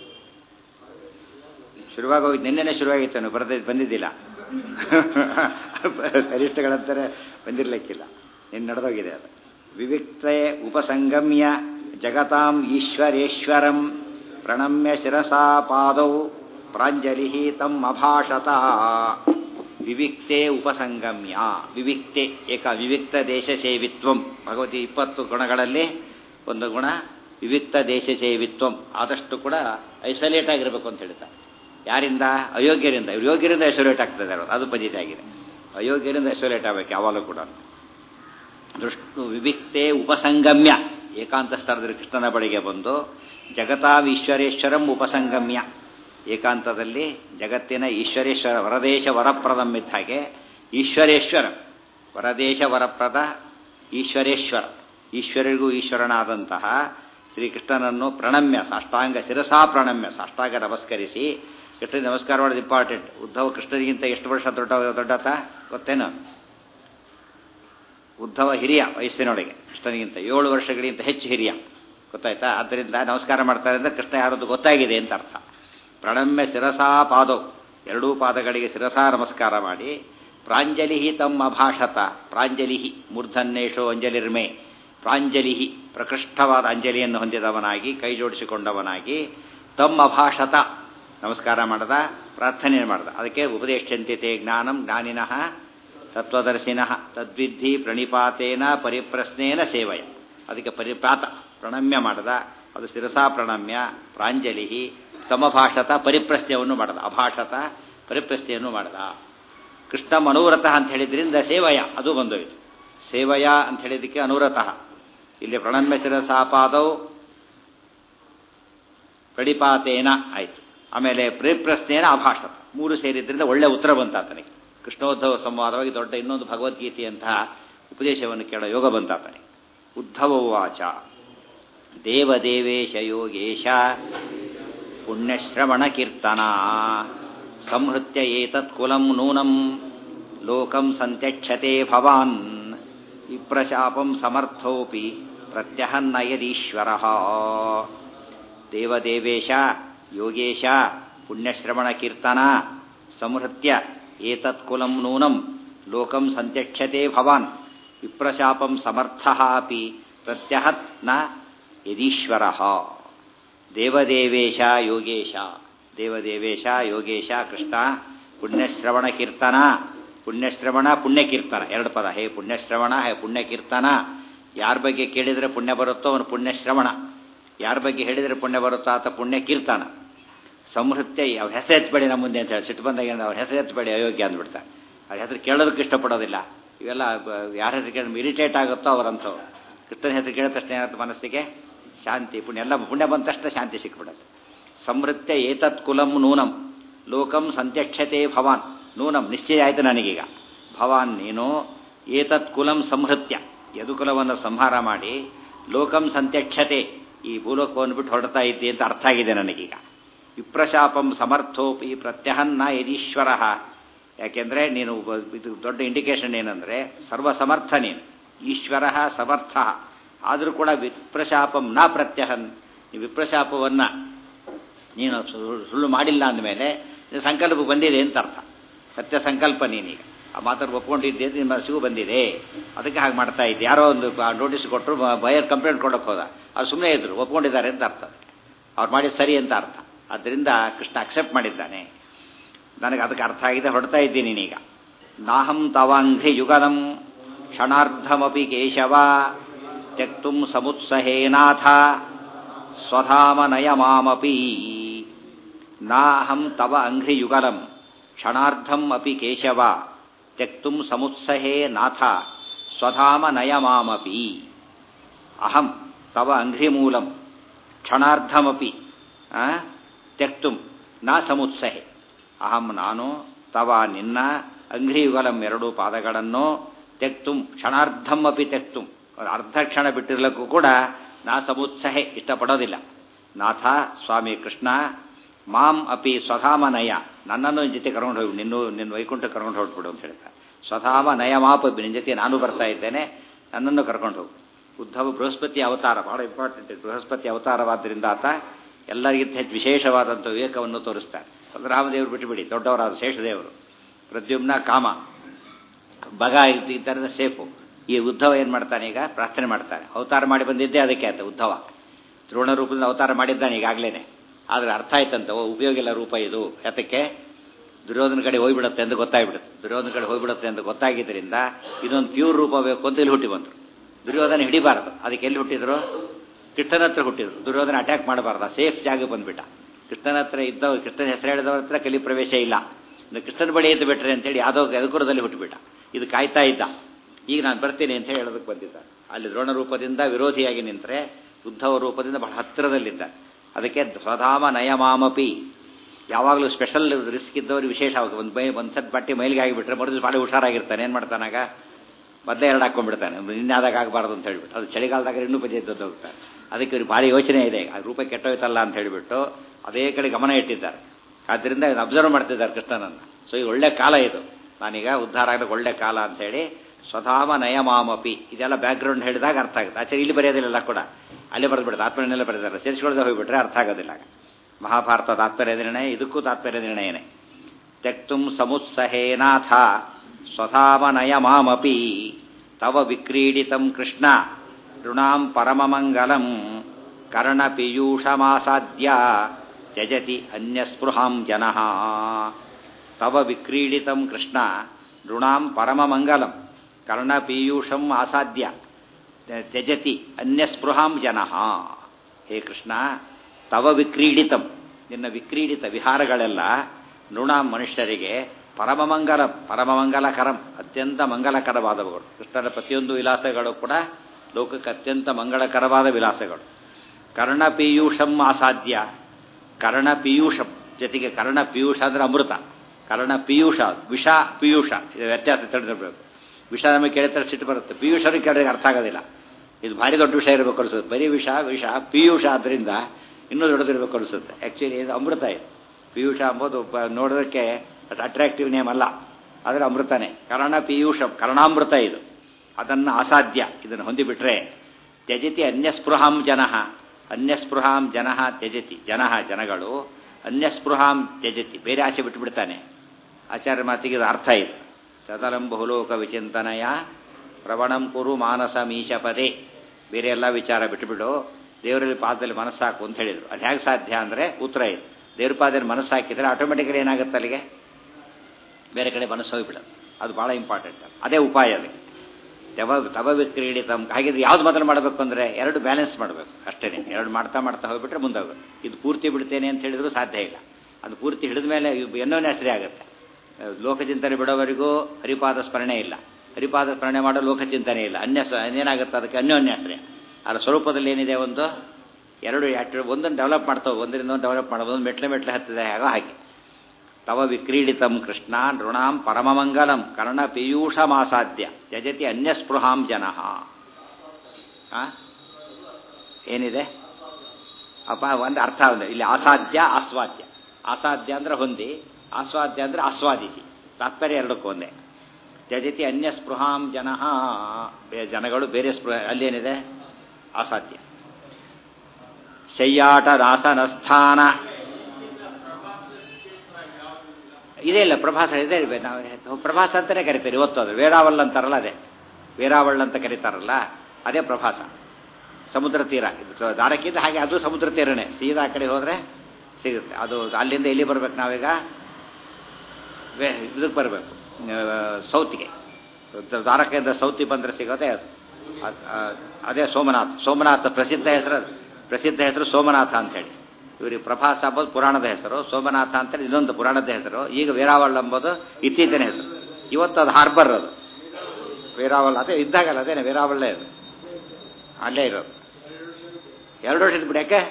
ಶುರುವಾಗಿ ಹೋಗಿ ನಿನ್ನೆನೆ ಶುರುವಾಗಿತ್ತು ಬರದ ಬಂದಿದ್ದಿಲ್ಲ ಗರಿಷ್ಠಗಳಂತಾರೆ ಬಂದಿರಲಿಕ್ಕಿಲ್ಲ ನಿನ್ನ ನಡೆದೋಗಿದೆ ಅದು ವಿವಿಕ್ತೆ ಉಪಸಂಗಮ್ಯ ಜಗತಾಂ ಈಶ್ವರೇಶ್ವರಂ ಪ್ರಣಮ್ಯ ಶಿರಸಾ ಪಾದೌ ಪ್ರಾಂಜಲಿ ತಮ್ ಅಭಾಷತ ವಿವಿಕ್ತೆ ಉಪಸಂಗಮ್ಯ ವಿವಿಕ್ತೆ ಏಕ ವಿವಿಕ್ತ ದೇಶ ಸೇವಿತ್ವಂ ಭಗವತಿ ಇಪ್ಪತ್ತು ಗುಣಗಳಲ್ಲಿ ಒಂದು ಗುಣ ವಿವಿಕ್ತ ದೇಶ ಸೇವಿತ್ವಂ ಆದಷ್ಟು ಕೂಡ ಐಸೋಲೇಟ್ ಆಗಿರಬೇಕು ಅಂತ ಹೇಳ್ತಾರೆ ಯಾರಿಂದ ಅಯೋಗ್ಯರಿಂದ ಇವ್ರು ಯೋಗ್ಯರಿಂದ ಐಸೋಲೇಟ್ ಆಗ್ತದೆ ಅದು ಪದ್ಧತಿ ಆಗಿದೆ ಅಯೋಗ್ಯರಿಂದ ಐಸೋಲೇಟ್ ಆಗಬೇಕು ಯಾವಾಗಲೂ ಕೂಡ ದೃಷ್ಟು ವಿವಿಕ್ತೆ ಉಪಸಂಗಮ್ಯ ಏಕಾಂತ ಸ್ಥಳದಲ್ಲಿ ಕೃಷ್ಣನ ಬಳಿಗೆ ಬಂದು ಜಗತಾಂ ಈಶ್ವರೇಶ್ವರಂ ಉಪಸಂಗಮ್ಯ ಏಕಾಂತದಲ್ಲಿ ಜಗತ್ತಿನ ಈಶ್ವರೇಶ್ವರ ವರದೇಶ ವರಪ್ರದಂ ಇದ್ದ ಹಾಗೆ ಈಶ್ವರೇಶ್ವರ ವರದೇಶ ವರಪ್ರದ ಈಶ್ವರೇಶ್ವರ ಈಶ್ವರಿಗೂ ಈಶ್ವರನಾದಂತಹ ಶ್ರೀಕೃಷ್ಣನನ್ನು ಪ್ರಣಮ್ಯ ಸಾಷ್ಟಾಂಗ ಶಿರಸಾ ಪ್ರಣಮ್ಯ ಸಾಷ್ಟಾಂಗ ನಮಸ್ಕರಿಸಿ ಕೃಷ್ಣನಿಗೆ ನಮಸ್ಕಾರ ಮಾಡೋದು ಇಂಪಾರ್ಟೆಂಟ್ ಉದ್ಧವ ಕೃಷ್ಣನಿಗಿಂತ ಎಷ್ಟು ವರ್ಷ ದೊಡ್ಡ ದೊಡ್ಡತ ಗೊತ್ತೇನು ಉದ್ಧವ ಹಿರಿಯ ವಯಸ್ಸಿನೊಳಗೆ ಕೃಷ್ಣನಿಗಿಂತ ಏಳು ವರ್ಷಗಳಿಗಿಂತ ಹೆಚ್ಚು ಹಿರಿಯ ಗೊತ್ತಾಯ್ತಾ ಆದ್ದರಿಂದ ನಮಸ್ಕಾರ ಮಾಡ್ತಾರೆ ಅಂದರೆ ಕೃಷ್ಣ ಯಾರದ್ದು ಗೊತ್ತಾಗಿದೆ ಅಂತ ಅರ್ಥ ಪ್ರಣಮ್ಯ ಶಿರಸಾ ಪಾದವು ಎರಡೂ ಪಾದಗಳಿಗೆ ಶಿರಸಾ ನಮಸ್ಕಾರ ಮಾಡಿ ಪ್ರಾಂಜಲಿ ತಮ್ಮ ಭಾಷತ ಪ್ರಾಂಜಲಿ ಮೂರ್ಧನ್ಯೇಶೋ ಅಂಜಲಿರ್ಮೆ ಪ್ರಾಂಜಲಿ ಪ್ರಕೃಷ್ಟವಾದ ಅಂಜಲಿಯನ್ನು ಹೊಂದಿದವನಾಗಿ ಕೈ ಜೋಡಿಸಿಕೊಂಡವನಾಗಿ ತಮ್ಮ ಭಾಷತ ನಮಸ್ಕಾರ ಮಾಡದ ಪ್ರಾರ್ಥನೆ ಮಾಡದ ಅದಕ್ಕೆ ಉಪದೇಶಂತ್ಯತೆ ಜ್ಞಾನಂ ಜ್ಞಾನಿನಃ ತತ್ವದರ್ಶಿನಃ ತದ್ವಿಧಿ ಪ್ರಣಿಪಾತೇನ ಪರಿಪ್ರಶ್ನೇನ ಸೇವಯ ಅದಕ್ಕೆ ಪರಿಪಾತ ಪ್ರಣಮ್ಯ ಮಾಡದ ಅದು ಶಿರಸಾ ಪ್ರಣಮ್ಯ ಪ್ರಾಂಜಲಿ ಸಮಭಾಷತ ಪರಿಪ್ರಶ್ನೆಯನ್ನು ಮಾಡದ ಅಭಾಷತ ಪರಿಪ್ರಶ್ನೆಯನ್ನು ಮಾಡದ ಕೃಷ್ಣ ಮನೋರಥ ಅಂತ ಹೇಳಿದ್ರಿಂದ ಸೇವಯ ಅದು ಬಂದೋಯ್ತು ಸೇವಯ ಅಂತ ಹೇಳಿದ್ದಕ್ಕೆ ಅನುರತಃ ಇಲ್ಲಿ ಪ್ರಣಮ್ಯ ಶಿರಸಾಪಾದವು ಪ್ರಣಿಪಾತೇನ ಆಯಿತು ಆಮೇಲೆ ಪ್ರೇಪ್ರಶ್ನೆಯ ಆಭಾಷ ಮೂರು ಸೇರಿದ್ರಿಂದ ಒಳ್ಳೆ ಉತ್ತರ ಬಂತ ಆತನಿಗೆ ಕೃಷ್ಣೋದ್ಧವ ಸಂವಾದವಾಗಿ ದೊಡ್ಡ ಇನ್ನೊಂದು ಭಗವದ್ಗೀತೆಯಂತಹ ಉಪದೇಶವನ್ನು ಕೇಳೋ ಯೋಗ ಬಂತ ಆತನಿಗೆ ಉದ್ಧವ ವಾಚ ದೇವದೇವೇಶ ಯೋಗೇಶ ಪುಣ್ಯಶ್ರವಣ ಕೀರ್ತನ ಸಂಹೃತ್ಯ ಏತತ್ ಕುಲಂ ನೂನಂ ಲೋಕಂ ಸಂತ್ಯಕ್ಷತೆ ಭವಾನ್ ವಿಪ್ರಶಾಪಂ ಸಮರ್ಥೋಪಿ ಪ್ರತ್ಯಹನ್ನ ಯದೀಶ್ವರ ದೇವದೇವೇಶ ಯೋಗೇಶ ಪುಣ್ಯಶ್ರವಣ ಕೀರ್ತನ ಸಂಹೃತ್ಯ ಏತತ್ ಕುಲಂ ನೂನಂ ಲೋಕಂ ಸಂತ್ಯಕ್ಷತೆ ಭವಾನ್ ವಿಪ್ರಶಾಪಂ ಸಮರ್ಥ ಅಪಿ ಪ್ರತ್ಯಹತ್ ನ ಯದೀಶ್ವರ ದೇವದೇವೇಶ ಯೋಗೇಶ ದೇವದೇವೇಶ ಯೋಗೇಶ ಕೃಷ್ಣ ಪುಣ್ಯಶ್ರವಣ ಕೀರ್ತನ ಪುಣ್ಯಶ್ರವಣ ಪುಣ್ಯಕೀರ್ತನ ಎರಡು ಪದ ಹೇ ಪುಣ್ಯಶ್ರವಣ ಹೇ ಪುಣ್ಯಕೀರ್ತನ ಯಾರ ಬಗ್ಗೆ ಕೇಳಿದರೆ ಪುಣ್ಯ ಬರುತ್ತೋ ಅವನು ಪುಣ್ಯಶ್ರವಣ ಯಾರ ಬಗ್ಗೆ ಹೇಳಿದರೆ ಪುಣ್ಯ ಬರುತ್ತೋ ಆತ ಪುಣ್ಯ ಕೀರ್ತನ ಸಂಹೃತ್ಯ ಅವ್ರ ಹೆಸರು ಎತ್ತಬೇಡಿ ನಮ್ಮ ಮುಂದೆ ಅಂತ ಹೇಳಿ ಸಿಟ್ಟು ಬಂದಾಗ ಅವ್ರ ಹೆಸರು ಎತ್ತಬೇಡಿ ಅಯೋಗ್ಯ ಅಂದ್ಬಿಡ್ತಾರೆ ಅವ್ರ ಹೆಸರು ಕೇಳೋದಕ್ಕೆ ಇಷ್ಟಪಡೋದಿಲ್ಲ ಇವೆಲ್ಲ ಯಾರ ಹೆಸರು ಕೇಳಿ ಇರಿಟೇಟ್ ಆಗುತ್ತೋ ಅವರಂಥವು ಕೃಷ್ಣನ ಹೆಸರು ಕೇಳಿದ ತಕ್ಷಣ ಏನಾಗುತ್ತೆ ಮನಸ್ಸಿಗೆ ಶಾಂತಿ ಪುಣ್ಯ ಎಲ್ಲ ಪುಣ್ಯ ಬಂದ ತಕ್ಷಣ ಶಾಂತಿ ಸಿಕ್ಬಿಡುತ್ತೆ ಸಂವೃತ್ಯ ಏತತ್ ಕುಲಂ ನೂನಂ ಲೋಕಂ ಸಂತ್ಯಕ್ಷತೆ ಭವಾನ್ ನೂನಂ ನಿಶ್ಚಯ ಆಯಿತು ನನಗೀಗ ಭವಾನ್ ನೀನು ಏತತ್ ಕುಲಂ ಸಂಹೃತ್ಯ ಯದುಕುಲವನ್ನು ಸಂಹಾರ ಮಾಡಿ ಲೋಕಂ ಸಂತ್ಯಕ್ಷತೆ ಈ ಭೂಲೋಕವನ್ನು ಬಿಟ್ಟು ಹೊರಡ್ತಾ ಇದ್ದೆ ಅಂತ ಅರ್ಥ ಆಗಿದೆ ನನಗೀಗ ವಿಪ್ರಶಾಪಂ ಸಮರ್ಥೋಪಿ ಪ್ರತ್ಯಹನ್ನ ಯದೀಶ್ವರ ಯಾಕೆಂದರೆ ನೀನು ಇದು ದೊಡ್ಡ ಇಂಡಿಕೇಶನ್ ಏನಂದರೆ ಸರ್ವಸಮರ್ಥ ನೀನು ಈಶ್ವರ ಸಮರ್ಥ ಆದರೂ ಕೂಡ ವಿಪ್ರಶಾಪಂ ನ ಪ್ರತ್ಯಹನ್ ಈ ವಿಪ್ರಶಾಪವನ್ನು ನೀನು ಸುಳ್ಳು ಮಾಡಿಲ್ಲ ಅಂದಮೇಲೆ ಸಂಕಲ್ಪ ಬಂದಿದೆ ಅಂತ ಅರ್ಥ ಸತ್ಯ ಸಂಕಲ್ಪ ನೀನೀಗ ಆ ಮಾತನ್ನು ಒಪ್ಕೊಂಡಿದ್ದೆ ನಿಮ್ಮ ಮನಸ್ಸಿಗೂ ಬಂದಿದೆ ಅದಕ್ಕೆ ಹಾಗೆ ಮಾಡ್ತಾ ಇದ್ದೆ ಯಾರೋ ಒಂದು ನೋಟಿಸ್ ಕೊಟ್ಟರು ಬಯರ್ ಕಂಪ್ಲೇಂಟ್ ಕೊಡೋಕೆ ಹೋದ ಅವ್ರು ಸುಮ್ಮನೆ ಇದ್ರು ಒಪ್ಕೊಂಡಿದ್ದಾರೆ ಅಂತ ಅರ್ಥ ಅವ್ರು ಮಾಡಿದ ಸರಿ ಅಂತ ಅರ್ಥ ಆದ್ದರಿಂದ ಕೃಷ್ಣ ಅಕ್ಸೆಪ್ಟ್ ಮಾಡಿದ್ದಾನೆ ನನಗೆ ಅದಕ್ಕೆ ಅರ್ಥ ಆಗಿದೆ ಹೊಡ್ತಾ ಇದ್ದೀನಿ ನೀನೀಗ ನಾಹಂ ತವಾಂಘ್ರಿ ಯುಗದಂ ಕ್ಷಣಾರ್ಧಮಪಿ ಕೇಶವ ತ್ಯಕ್ತುಂ ಸಮುತ್ಸಹೇನಾಥ ಸ್ವಧಾಮನಯ ಮಾಮಪಿ ನಾಹಂ ತವ ಅಂಘ್ರಿಯುಗಲಂ ಕ್ಷಣಾರ್ಧಂ ಅಪಿ ಕೇಶವ ತ್ಯಕ್ತುಂ ಸಮುತ್ಸಹೇ ನಾಥ ಸ್ವಧಾಮ ನಯ ಮಾಮಪಿ ಅಹಂ ತವ ಅಂಘ್ರಿಮೂಲಂ ಕ್ಷಣಾರ್ಧಮಪಿ ತ್ಯಕ್ತುಂ ನ ಸಮುತ್ಸಹೆ ಅಹಂ ನಾನು ತವ ನಿನ್ನ ಅಂಘ್ರಿಯುಗಲಂ ಎರಡು ಪಾದಗಳನ್ನು ತೆಕ್ತುಂ ಕ್ಷಣಾರ್ಧಂ ಅಪಿ ತೆಕ್ತುಂ ಅರ್ಧ ಕ್ಷಣ ಬಿಟ್ಟಿರ್ಲಿಕ್ಕೂ ಕೂಡ ನಾ ಸಮುತ್ಸಹೆ ಇಷ್ಟಪಡೋದಿಲ್ಲ ನಾಥ ಸ್ವಾಮಿ ಕೃಷ್ಣ ಮಾಂ ಅಪಿ ಸ್ವಧಾಮ ನಯ ನನ್ನನ್ನು ನಿನ್ನ ಜೊತೆ ಕರ್ಕೊಂಡು ಹೋಗಿ ನಿನ್ನೂ ನಿನ್ನ ವೈಕುಂಠ ಕರ್ಕೊಂಡು ಹೊರಟ್ಬಿಡು ಅಂತ ಹೇಳ್ತಾರೆ ಸ್ವಧಾಮ ನಯ ಮಾಪಿ ನಿನ್ನ ಜೊತೆ ನಾನು ಬರ್ತಾ ಇದ್ದೇನೆ ನನ್ನನ್ನು ಕರ್ಕೊಂಡು ಹೋಗು ಉದ್ಧವ ಬೃಹಸ್ಪತಿ ಅವತಾರ ಬಹಳ ಇಂಪಾರ್ಟೆಂಟ್ ಬೃಹಸ್ಪತಿ ಅವತಾರವಾದ್ದರಿಂದ ಆತ ಎಲ್ಲರಿಗಿಂತ ಹೆಚ್ಚು ವಿಶೇಷವಾದಂಥ ವಿವೇಕವನ್ನು ತೋರಿಸ್ತಾರೆ ರಾಮದೇವರು ಬಿಟ್ಟುಬಿಡಿ ದೊಡ್ಡವರಾದ ಶೇಷದೇವರು ಪ್ರದ್ಯುಮ್ನ ಕಾಮ ಬಗ ಇದ್ದ ಸೇಫು ಈ ಉದ್ಧವ ಏನು ಮಾಡ್ತಾನೆ ಈಗ ಪ್ರಾರ್ಥನೆ ಮಾಡ್ತಾನೆ ಅವತಾರ ಮಾಡಿ ಬಂದಿದ್ದೇ ಅದಕ್ಕೆ ಆಯ್ತು ಉದ್ಧವ ದ್ರೋಣ ರೂಪದಿಂದ ಅವತಾರ ಮಾಡಿದ್ದಾನೆ ಈಗಾಗಲೇ ಆದರೆ ಅರ್ಥ ಆಯ್ತಂತ ಓ ಉಪಯೋಗ ಇಲ್ಲ ರೂಪ ಇದು ಯಾತಕ್ಕೆ ದುರ್ಯೋಧನ ಕಡೆ ಹೋಗ್ಬಿಡುತ್ತೆ ಅಂತ ಗೊತ್ತಾಗ್ಬಿಡುತ್ತೆ ದುರ್ಯೋಧನ ಕಡೆ ಹೋಗ್ಬಿಡುತ್ತೆ ಅಂತ ಗೊತ್ತಾಗಿದ್ದರಿಂದ ಇದೊಂದು ಪ್ಯೂರ್ ರೂಪ ಬೇಕು ಅಂತ ಇಲ್ಲಿ ಹುಟ್ಟಿ ಬಂದರು ದುರ್ಯೋಧನ ಹಿಡಿಬಾರದು ಅದಕ್ಕೆ ಎಲ್ಲಿ ಹುಟ್ಟಿದ್ರು ಕೃಷ್ಣನ ಹತ್ರ ಹುಟ್ಟಿದ್ರು ದುರ್ಯೋಧನ ಅಟ್ಯಾಕ್ ಮಾಡಬಾರ್ದು ಸೇಫ್ ಜಾಗ ಬಂದ್ಬಿಟ್ಟ ಕೃಷ್ಣನ ಹತ್ರ ಇದ್ದವ ಕೃಷ್ಣನ ಹೆಸರು ಹೇಳಿದವ್ರ ಹತ್ರ ಕಲಿ ಪ್ರವೇಶ ಇಲ್ಲ ಇನ್ನು ಕೃಷ್ಣನ ಬಳಿ ಎದ್ದು ಬಿಟ್ರೆ ಅಂತೇಳಿ ಯಾವುದೋ ಎದುಕುರದಲ್ಲಿ ಹುಟ್ಟುಬಿಟ್ಟ ಇದು ಕಾಯ್ತಾ ಇದ್ದ ಈಗ ನಾನು ಬರ್ತೀನಿ ಅಂತ ಹೇಳಿ ಹೇಳೋದಕ್ಕೆ ಬಂದಿದ್ದ ಅಲ್ಲಿ ದ್ರೋಣ ರೂಪದಿಂದ ವಿರೋಧಿಯಾಗಿ ನಿಂತರೆ ಉದ್ಧವ ರೂಪದಿಂದ ಬಹಳ ಹತ್ತಿರದಲ್ಲಿದ್ದ ಅದಕ್ಕೆ ಸ್ವಧಾಮ ನಯಮಾಮಪಿ ಯಾವಾಗಲೂ ಸ್ಪೆಷಲ್ ರಿಸ್ಕ್ ಇದ್ದವರು ವಿಶೇಷ ಆಗುತ್ತೆ ಒಂದು ಮೈ ಒಂದು ಸತ್ ಬಟ್ಟೆ ಮೈಲಿಗೆ ಆಗಿಬಿಟ್ರೆ ಮರುದಿವ್ಸ ಭಾಳ ಹುಷಾರಾಗಿರ್ತಾನೆ ಏನು ಮಾಡ್ತಾನಾಗ ಮೊದಲೇ ಎರಡು ಹಾಕೊಂಡ್ಬಿಡ್ತಾನೆ ಇನ್ಯಾದಾಗ ಆಗಬಾರ್ದು ಅಂತ ಹೇಳ್ಬಿಟ್ಟು ಅದು ಚಳಿಗಾಲದಾಗ ಇನ್ನೂ ಪದ್ಯ ಎದ್ದು ಹೋಗ್ತಾರೆ ಅದಕ್ಕೆ ಇವ್ರಿಗೆ ಭಾರಿ ಯೋಚನೆ ಇದೆ ಆ ರೂಪ ಕೆಟ್ಟೋಯ್ತಲ್ಲ ಅಂತ ಹೇಳಿಬಿಟ್ಟು ಅದೇ ಕಡೆ ಗಮನ ಇಟ್ಟಿದ್ದಾರೆ ಆದ್ದರಿಂದ ಅಬ್ಸರ್ವ್ ಮಾಡ್ತಿದ್ದಾರೆ ಕೃಷ್ಣನನ್ನು ಸೊ ಈಗ ಒಳ್ಳೆ ಕಾಲ ಇದು ನಾನೀಗ ಉದ್ಧಾರ ಆಗಲಿಕ್ಕೆ ಒಳ್ಳೆ ಕಾಲ ಅಂತೇಳಿ ಸ್ವಧಾಮ ನಯಮಾಮಪಿ ಇದೆಲ್ಲ ಬ್ಯಾಕ್ಗ್ರೌಂಡ್ ಹೇಳಿದಾಗ ಅರ್ಥ ಆಗುತ್ತೆ ಆಚೆ ಇಲ್ಲಿ ಬರೆಯೋದಿಲ್ಲ ಕೂಡ ಅಲ್ಲೇ ಬರೆದು ಬಿಡೋದು ಆತ್ಮನೆಲ್ಲ ಬರೆದಾರೆ ಸೇರಿಸ್ಕೊಳ್ಳದೆ ಹೋಗಿಬಿಟ್ರೆ ಅರ್ಥ ಆಗೋದಿಲ್ಲ ಮಹಾಭಾರತ ತಾತ್ಪರ್ಯ ನಿರ್ಣಯ ಇದಕ್ಕೂ ತಾತ್ಪರ್ಯ ನಿರ್ಣಯನೇ ತ್ಯಕ್ತುಂ ಸಮುತ್ಸಹೇನಾಥ ಸ್ವಧಾಮ ನಯಮಾಮಪಿ ತವ ವಿಕ್ರೀಡಿತಂ ಕೃಷ್ಣ ಋಣಾಂ ಪರಮಮಂಗಲಂ ಕರ್ಣಪೀಯೂಷಮಾಸಾದ್ಯ ತ್ಯಜತಿ ಅನ್ಯಸ್ಪೃಹಾಂ ಜನಃ ತವ ವಿಕ್ರೀಡಿತಂ ಕೃಷ್ಣ ಋಣಾಂ ಪರಮಮಂಗಲಂ ಕರ್ಣಪೀಯೂಷಂ ಆಸಾದ್ಯ ತ್ಯಜತಿ ಅನ್ಯಸ್ಪೃಹಾಂ ಜನಃ ಹೇ ಕೃಷ್ಣ ತವ ವಿಕ್ರೀಡಿತಂ ನಿನ್ನ ವಿಕ್ರೀಡಿತ ವಿಹಾರಗಳೆಲ್ಲ ನೃಣಾಂ ಮನುಷ್ಯರಿಗೆ ಪರಮಮಂಗಲ ಪರಮಮಂಗಲಕರಂ ಅತ್ಯಂತ ಮಂಗಲಕರವಾದವುಗಳು ಕೃಷ್ಣನ ಪ್ರತಿಯೊಂದು ವಿಲಾಸಗಳು ಕೂಡ ಲೋಕಕ್ಕೆ ಅತ್ಯಂತ ಮಂಗಳಕರವಾದ ವಿಲಾಸಗಳು ಕರ್ಣಪೀಯೂಷಂ ಆಸಾಧ್ಯ ಕರ್ಣಪೀಯೂಷಂ ಜೊತೆಗೆ ಕರ್ಣ ಪಿಯೂಷ ಅಂದ್ರೆ ಅಮೃತ ಕರ್ಣ ಪಿಯೂಷ ವಿಷ ಪಿಯೂಷ ಇದು ವ್ಯತ್ಯಾಸ ತಿಳಿದಿರಬೇಕು ವಿಷ ನಮಗೆ ಕೇಳಿದ್ರೆ ಸಿಟ್ಟು ಬರುತ್ತೆ ಪಿಯೂಷರಿಗೆ ಕೇಳಿದ್ರೆ ಅರ್ಥ ಆಗೋದಿಲ್ಲ ಇದು ಭಾರಿ ದೊಡ್ಡ ವಿಷಯ ಇರಬೇಕು ಅನಿಸುತ್ತೆ ಬರೀ ವಿಷ ವಿಷ ಪಿಯೂಷ ಆದ್ದರಿಂದ ಇನ್ನೂ ದೊಡ್ಡದಿರಬೇಕು ಅನಿಸುತ್ತೆ ಆ್ಯಕ್ಚುಲಿ ಇದು ಅಮೃತ ಇದು ಪಿಯೂಷ ಎಂಬುದು ಪ- ನೋಡೋದಕ್ಕೆ ಅದು ಅಟ್ರಾಕ್ಟಿವ್ ನೇಮ್ ಅಲ್ಲ ಆದರೆ ಅಮೃತನೇ ಕರ್ಣ ಪಿಯೂಷ ಕರ್ಣಾಮೃತ ಇದು ಅದನ್ನು ಅಸಾಧ್ಯ ಇದನ್ನು ಹೊಂದಿಬಿಟ್ರೆ ತ್ಯಜತಿ ಅನ್ಯಸ್ಪೃಹಾಂ ಜನಃ ಅನ್ಯಸ್ಪೃಹಾಂ ಜನಃ ತ್ಯಜತಿ ಜನಃ ಜನಗಳು ಅನ್ಯಸ್ಪೃಹಾಂ ತ್ಯಜತಿ ಬೇರೆ ಆಸೆ ಬಿಟ್ಟುಬಿಡ್ತಾನೆ ಆಚಾರ್ಯ ಮಾತಿಗೆ ಇದು ಅರ್ಥ ಇದೆ ಸದಲಂ ಬಹುಲೋಕ ವಿಚಿಂತನಯ ಪ್ರವಣಂ ಕುರು ಮಾನಸ ಮೀಶಪದೇ ಬೇರೆ ಎಲ್ಲ ವಿಚಾರ ಬಿಟ್ಟುಬಿಡು ದೇವರಲ್ಲಿ ಪಾದದಲ್ಲಿ ಮನಸ್ಸಾಕು ಅಂತ ಹೇಳಿದರು ಅದು ಹೇಗೆ ಸಾಧ್ಯ ಅಂದರೆ ಉತ್ತರ ಇದೆ ದೇವ್ರ ಪಾದದಲ್ಲಿ ಮನಸ್ಸಾಕಿದರೆ ಆಟೋಮೆಟಿಕಲಿ ಏನಾಗುತ್ತೆ ಅಲ್ಲಿಗೆ ಬೇರೆ ಕಡೆ ಮನಸ್ಸು ಹೋಗಿಬಿಡೋದು ಅದು ಭಾಳ ಇಂಪಾರ್ಟೆಂಟ್ ಅದೇ ಉಪಾಯ ಅದಕ್ಕೆ ತವ ತವ ವಿಕ್ರೀಡಿತಂ ಹಾಗಿದ್ರೆ ಯಾವ್ದು ಮೊದಲು ಮಾಡಬೇಕು ಅಂದರೆ ಎರಡು ಬ್ಯಾಲೆನ್ಸ್ ಮಾಡಬೇಕು ಅಷ್ಟೇ ಎರಡು ಮಾಡ್ತಾ ಮಾಡ್ತಾ ಹೋಗ್ಬಿಟ್ರೆ ಮುಂದೆ ಹೋಗುತ್ತೆ ಇದು ಪೂರ್ತಿ ಬಿಡ್ತೇನೆ ಅಂತ ಹೇಳಿದ್ರು ಸಾಧ್ಯ ಇಲ್ಲ ಅದು ಪೂರ್ತಿ ಹಿಡಿದ ಮೇಲೆ ಎನ್ನೋನೇ ಹೆಸರೇ ಆಗುತ್ತೆ ಲೋಕಚಿಂತನೆ ಬಿಡೋವರೆಗೂ ಹರಿಪಾದ ಸ್ಮರಣೆ ಇಲ್ಲ ಹರಿಪಾದ ಸ್ಮರಣೆ ಮಾಡೋ ಲೋಕಚಿಂತನೆ ಇಲ್ಲ ಅನ್ಯ ಸ- ಏನಾಗುತ್ತೆ ಅದಕ್ಕೆ ಅನ್ಯೋನ್ಯಾಶ್ರಯ ಅದರ ಸ್ವರೂಪದಲ್ಲಿ ಏನಿದೆ ಒಂದು ಎರಡು ಎರಡು ಒಂದನ್ನು ಡೆವಲಪ್ ಮಾಡ್ತಾವೆ ಒಂದರಿಂದ ಒಂದು ಡೆವಲಪ್ ಮಾಡೋದು ಒಂದು ಮೆಟ್ಲೆ ಮೆಟ್ಲೆ ಹತ್ತಿದೆ ಆಗೋ ಹಾಗೆ ತವ ವಿಕ್ರೀಡಿತಂ ಕೃಷ್ಣ ನೃಣಾಂ ಪರಮಮಂಗಲಂ ಕರ್ಣ ಪೀಯೂಷಮಾಸಾಧ್ಯ ತ್ಯಜತಿ ಅನ್ಯಸ್ಪೃಹಾಂ ಜನಃ ಆ? ಏನಿದೆ ಅಪ್ಪ ಒಂದು ಅರ್ಥ ಒಂದು ಇಲ್ಲಿ ಅಸಾಧ್ಯ ಆಸ್ವಾದ್ಯ ಅಸಾಧ್ಯ ಅಂದ್ರೆ ಹೊಂದಿ ಆಸ್ವಾದ್ಯ ಅಂದ್ರೆ ಆಸ್ವಾದಿಸಿ ತಾತ್ಪರ್ಯ ಎರಡಕ್ಕೂ ಒಂದೇ ತ್ಯಜತಿ ಅನ್ಯ ಸ್ಪೃಹಾಂ ಜನಃ ಬೇ- ಜನಗಳು ಬೇರೆ ಸ್ಪೃಹ ಅಲ್ಲೇನಿದೆ ಅಸಾಧ್ಯ ಶಯ್ಯಾಟ ದಾಸನಸ್ಥಾನ ಇದೇ ಇಲ್ಲ ಪ್ರಭಾಸ ಇದೆ ಇರ್ಬೇಕು. ನಾವು ಪ್ರಭಾಸ ಅಂತಲೇ ಕರಿತೀರಿ ಇವತ್ತು ಅದು ವೇರಾವಲ್ ಅಂತಾರಲ್ಲ ಅದೇ ವೇರಾವಲ್ ಅಂತ ಕರೀತಾರಲ್ಲ ಅದೇ ಪ್ರಭಾಸ ಸಮುದ್ರ ತೀರ ಇದು ದಾರಕ್ಕಿಂತ ಹಾಗೆ ಅದು ಸಮುದ್ರ ತೀರನೇ ಸೀದಾ ಆ ಕಡೆ ಹೋದರೆ ಸಿಗುತ್ತೆ ಅದು ಅಲ್ಲಿಂದ ಎಲ್ಲಿ ಬರ್ಬೇಕು ನಾವೀಗ ವೇ- ಇದಕ್ಕೆ ಬರಬೇಕು ಸೌತ್ಗೆ ದ್ವಾರಕೆಯಿಂದ ಸೌತಿ ಬಂದರೆ ಸಿಗೋದೇ ಅದು ಅದ್- ಆ- ಅದೇ ಸೋಮನಾಥ್ ಸೋಮನಾಥ ಪ್ರಸಿದ್ಧ ಹೆಸರು ಅದು. ಪ್ರಸಿದ್ಧ ಹೆಸರು ಸೋಮನಾಥ ಅಂತೇಳಿ ಇವರಿಗೆ ಪ್ರಭಾಸ ಎಂಬುದು ಪುರಾಣದ ಹೆಸರು ಸೋಮನಾಥ ಅಂತೇಳಿ ಇನ್ನೊಂದು ಪುರಾಣದ ಹೆಸರು ಈಗ ವೀರಾವಳ ಎಂಬುದು ಇತ್ತೀಚಿನ ಹೆಸರು ಇವತ್ತು ಅದು ಹಾರ್ಬರ್ ಅದು ವೀರಾವಳ ಅದೇ ಇದ್ದಾಗಲ್ಲ ಅದೇನೆ ವೀರಾವಳ್ಳೇ ಅದು ಅಲ್ಲೇ ಇರೋದು ಎರಡು ವರ್ಷದ ಬಿಡಕ್ಕೆ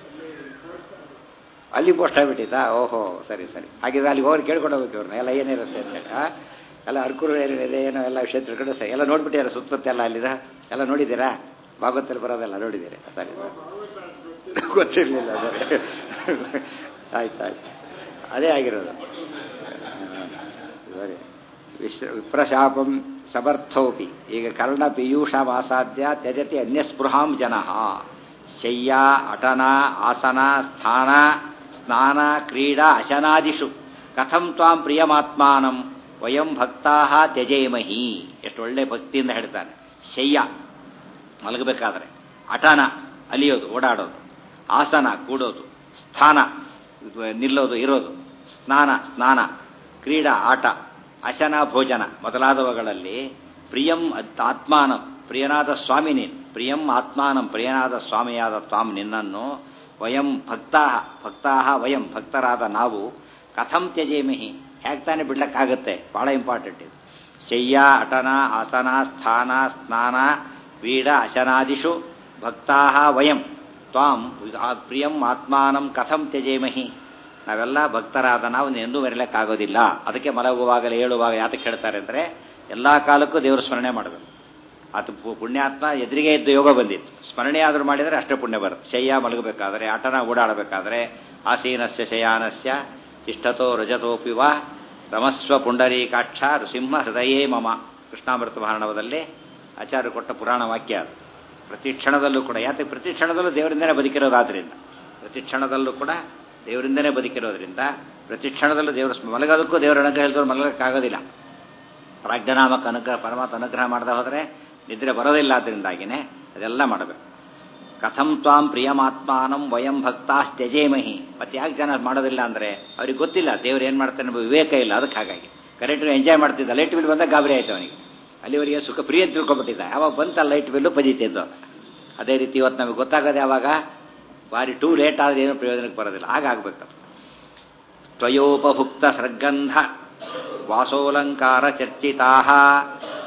ಅಲ್ಲಿ ಪೋಸ್ಟ್ ಆಗಿಬಿಟ್ಟಿದ್ದಾ ಓಹೋ ಸರಿ ಸರಿ ಹಾಗಿದ್ರೆ ಅಲ್ಲಿ ಹೋಗಿ ಕೇಳ್ಕೊಂಡು ಹೋಗ್ಬೇಕು ಇವ್ರನ್ನ ಎಲ್ಲ ಏನಿರುತ್ತೆ ಅಂತೇಳಿ ಆ? ಎಲ್ಲ ಅರ್ಕೂರು ಏನಿದೆ ಏನೋ ಎಲ್ಲ ವಿಷಯ ತಿಳ್ಕೊಂಡು ಸರಿ ಎಲ್ಲ ನೋಡ್ಬಿಟ್ಟಿದ್ದಾರೆ ಸುತ್ತಮುತ್ತ ಎಲ್ಲ ಅಲ್ಲಿದ ಎಲ್ಲ ನೋಡಿದ್ದೀರಾ ಭಾಗವತಲ್ಲಿ ಬರೋದೆಲ್ಲ ನೋಡಿದ್ದೀರಿ ಸರಿ ಸರಿ ಗೊತ್ತಿರಲಿಲ್ಲ ಸರಿ ಆಯ್ತು ಆಯ್ತು ಅದೇ ಆಗಿರೋದು ಸರಿ ವಿಶ್ವ ವಿಪ್ರಶಾಪಂ ಸಮರ್ಥೋಪಿ ಈಗ ಕರ್ಣ ಪೀಯೂಷಮಾಸಾಧ್ಯ ತ್ಯಜತಿ ಅನ್ಯಸ್ಪೃಹಾಂ ಜನಃ ಶಯ್ಯ ಅಟನ ಆಸನ ಸ್ಥಾನ ಸ್ನಾನ ಕ್ರೀಡಾ ಅಶನಾದಿಷು ಕಥಂ ತ್ವಾಂ ಪ್ರಿಯಮಾತ್ಮಾನಂ ವಯಂ ಭಕ್ತಾ ತ್ಯಜೇಮಹಿ ಎಷ್ಟು ಒಳ್ಳೆ ಭಕ್ತಿಯಿಂದ ಹೇಳ್ತಾನೆ ಶಯ್ಯ ಮಲಗಬೇಕಾದ್ರೆ ಅಟನ ಅಲಿಯೋದು ಓಡಾಡೋದು ಆಸನ ಕೂಡೋದು ಸ್ಥಾನ ನಿಲ್ಲೋದು ಇರೋದು ಸ್ನಾನ ಸ್ನಾನ ಕ್ರೀಡಾ ಆಟ ಅಶನ ಭೋಜನ ಮೊದಲಾದವುಗಳಲ್ಲಿ ಪ್ರಿಯಂ ಅದ್- ಆತ್ಮಾನಂ ಪ್ರಿಯನಾದ ಸ್ವಾಮಿ ನೀನು ಪ್ರಿಯಂ ಆತ್ಮಾನಂ ಪ್ರಿಯನಾದ ಸ್ವಾಮಿಯಾದ ತ್ವಾಂ ನಿನ್ನನ್ನು ವಯಂ ಭಕ್ತಾ ಭಕ್ತಾ ವಯಂ ಭಕ್ತರಾದ ನಾವು ಕಥಂ ತ್ಯಜೇಮಿಹಿ ಹೇಗೆ ತಾನೇ ಬಿಡ್ಲಕ್ಕಾಗತ್ತೆ ಭಾಳ ಇಂಪಾರ್ಟೆಂಟ್ ಇದು ಶಯ್ಯ ಅಟನ ಆಸನ ಸ್ಥಾನ ಸ್ನಾನ ವೀಡ ಅಶನಾದಿಷು ಭಕ್ತಾ ವಯಂ ತ್ವಾಂ ಆ ಪ್ರಿಯಂ ಆತ್ಮಾನಂ ಕಥಂ ತ್ಯಜೇಮಹಿ ನಾವೆಲ್ಲ ಭಕ್ತರಾದ ನಾವು ಎಂದೂ ಮರೆಯಲಿಕ್ಕಾಗೋದಿಲ್ಲ ಅದಕ್ಕೆ ಮಲಗುವಾಗಲೇ ಹೇಳುವಾಗ ಯಾತಕ್ಕೆ ಹೇಳ್ತಾರೆ ಅಂದರೆ ಎಲ್ಲ ಕಾಲಕ್ಕೂ ದೇವರ ಸ್ಮರಣೆ ಮಾಡಬೇಕು ಅದು ಪು- ಪುಣ್ಯಾತ್ಮ ಎದುರಿಗೆ ಇದ್ದ ಯೋಗ ಬಂದಿತ್ತು ಸ್ಮರಣೆ ಆದರೂ ಮಾಡಿದರೆ ಅಷ್ಟೇ ಪುಣ್ಯ ಬರುತ್ತೆ ಶಯ್ಯ ಮಲಗಬೇಕಾದ್ರೆ ಆಟನ ಓಡಾಡಬೇಕಾದ್ರೆ ಆಸೀನಸ್ಯ ಶಯಾನಸ್ಯ ಇಷ್ಟತೋ ರಜತೋಪಿ ವಾ ರಮಸ್ವ ಪುಂಡರೀಕಾಕ್ಷ ನೃಸಿಂಹ ಹೃದಯೇ ಮಮ ಕೃಷ್ಣಾಮೃತ ಮಹಾರಣವದಲ್ಲಿ ಆಚಾರ್ಯ ಕೊಟ್ಟ ಪುರಾಣ ವಾಕ್ಯ ಅದು ಪ್ರತಿ ಕ್ಷಣದಲ್ಲೂ ಕೂಡ ಯಾಕೆ ಪ್ರತಿ ಕ್ಷಣದಲ್ಲೂ ದೇವರಿಂದನೇ ಬದುಕಿರೋದಾದ್ರಿಂದ ಪ್ರತಿ ಕ್ಷಣದಲ್ಲೂ ಕೂಡ ದೇವರಿಂದನೇ ಬದುಕಿರೋದ್ರಿಂದ ಪ್ರತಿ ಕ್ಷಣದಲ್ಲೂ ದೇವರ ಸ್ಮ- ಮಲಗೋದಕ್ಕೂ ದೇವರ ಅನುಗ್ರಹ ಇಲ್ದವ್ರು ಮಲಗೋಕ್ಕಾಗೋದಿಲ್ಲ ಪ್ರಾಜ್ಞನಾಮಕ ಅನುಗ್ರಹ ಪರಮಾತ್ಮ ಅನುಗ್ರಹ ಮಾಡದೆ ಹೋದರೆ ನಿದ್ರೆ ಬರೋದಿಲ್ಲ ಅದರಿಂದಾಗಿನೇ ಅದೆಲ್ಲ ಮಾಡಬೇಕು ಕಥಂ ತ್ವಾಂ ಪ್ರಿಯಮಾತ್ಮಾನಂ ವಯಂ ಭಕ್ತಾಸ್ತ್ಯಜೇಮಹಿ ಮತ್ತೆ ಯಾಕೆ ಜನ ಮಾಡೋದಿಲ್ಲ ಅಂದರೆ ಅವ್ರಿಗೆ ಗೊತ್ತಿಲ್ಲ ದೇವ್ರು ಏನು ಮಾಡ್ತಾನೆ ಎಂಬ ವಿವೇಕ ಇಲ್ಲ ಅದಕ್ಕೆ ಹಾಗಾಗಿ ಕರೆಂಟ್ ಎಂಜಾಯ್ ಮಾಡ್ತಿದ್ದ ಲೈಟ್ ಬಿಲ್ ಬಂದಾಗ ಗಾಬರಿ ಆಯ್ತು ಅವನಿಗೆ ಅಲ್ಲಿವರೆಗೆ ಸುಖ ಪ್ರಿಯ ಅಂತ ತಿಳ್ಕೊಂಡ್ಬಿಟ್ಟಿದ್ದ ಯಾವಾಗ ಬಂತ ಲೈಟ್ ಬಿಲ್ಲು ಪಜಿತಿದ್ದು ಅದೇ ರೀತಿ ಇವತ್ತು ನಮಗೆ ಗೊತ್ತಾಗೋದು ಯಾವಾಗ ಭಾರಿ ಟೂ ಲೇಟ್ ಆದರೆ ಏನೂ ಪ್ರಯೋಜನಕ್ಕೆ ಬರೋದಿಲ್ಲ ಹಾಗಾಗಬೇಕು ತ್ವಯೋಪಭುಕ್ತ ಸರ್ಗಂಧ ವಾಸೋಲಂಕಾರ ಚರ್ಚಿತಾ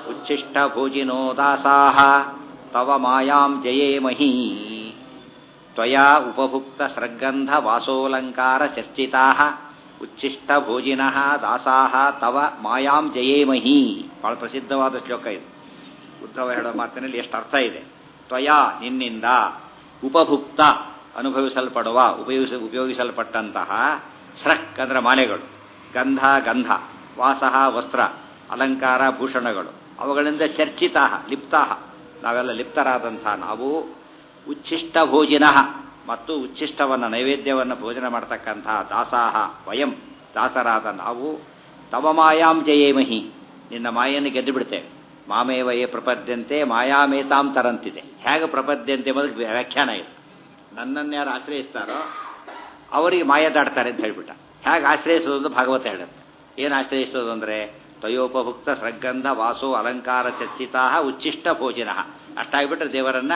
ಉಚ್ಛಿಷ್ಟ ಭೋಜಿನೋ ದಾಸಾ ತವ ಮಾಯಾಂ ಜಯೇಮಹಿ ತ್ವಯಾ ಉಪಭುಕ್ತ ಸೃಗಂಧ ವಾಸೋಲಂಕಾರ ಚರ್ಚಿತಾ ಉಚ್ಚಿಷ್ಟ ಭೋಜಿನ ದಾಸಾಹ ತವ ಮಾಯಾಂ ಜಯೇಮಹಿ ಬಹಳ ಪ್ರಸಿದ್ಧವಾದ ಶ್ಲೋಕ ಇದು ಉದ್ಧವ ಹೇಳೋ ಮಾತಿನಲ್ಲಿ ಎಷ್ಟು ಅರ್ಥ ಇದೆ ತ್ವಯಾ ನಿನ್ನಿಂದ ಉಪಭುಕ್ತ ಅನುಭವಿಸಲ್ಪಡುವ ಉಪಯೋಗಿಸ ಉಪಯೋಗಿಸಲ್ಪಟ್ಟಂತಹ ಸ್ರಕ್ ಅಂದ್ರೆ ಮಾಲೆಗಳು ಗಂಧ ಗಂಧ ವಾಸಃ ವಸ್ತ್ರ ಅಲಂಕಾರ ಭೂಷಣಗಳು ಅವುಗಳಿಂದ ಚರ್ಚಿತಾ ಲಿಪ್ತಾ ನಾವೆಲ್ಲ ಲಿಪ್ತರಾದಂಥ ನಾವು ಉಚ್ಛಿಷ್ಟ ಭೋಜಿನ ಮತ್ತು ಉಚ್ಛಿಷ್ಟವನ್ನು ನೈವೇದ್ಯವನ್ನು ಭೋಜನ ಮಾಡ್ತಕ್ಕಂತಹ ದಾಸಾಹ ವಯಂ ದಾಸರಾದ ನಾವು ತವ ಮಾಯಾಂ ಜಯೇಮಹಿ ನಿನ್ನ ಮಾಯನ್ನು ಗೆದ್ದು ಬಿಡ್ತೇವೆ ಮಾಮೇವ ಏ ಪ್ರಪದ್ಯಂತೆ ಮಾಯಾಮೇತಾಂ ತರಂತಿದೆ ಹೇಗೆ ಪ್ರಪದ್ಯಂತೆ ಎಂಬುದಕ್ಕೆ ವ್ಯಾಖ್ಯಾನ ಇದೆ ನನ್ನನ್ನು ಯಾರು ಆಶ್ರಯಿಸ್ತಾರೋ ಅವರಿಗೆ ಮಾಯ ದಾಡ್ತಾರೆ ಅಂತ ಹೇಳ್ಬಿಟ್ಟ ಹೇಗೆ ಆಶ್ರಯಿಸೋದು ಅಂತ ಭಾಗವತ ಹೇಳುತ್ತೆ ಏನು ಆಶ್ರಯಿಸೋದು ಅಂದರೆ ತ್ವಯೋಪಭುಕ್ತ ಸೃಗಂಧ ವಾಸೋ ಅಲಂಕಾರ ಚರ್ಚಿತಾ ಉಚ್ಚಿಷ್ಟ ಭೋಜಿನ ಅಷ್ಟಾಗ್ಬಿಟ್ರೆ ದೇವರನ್ನ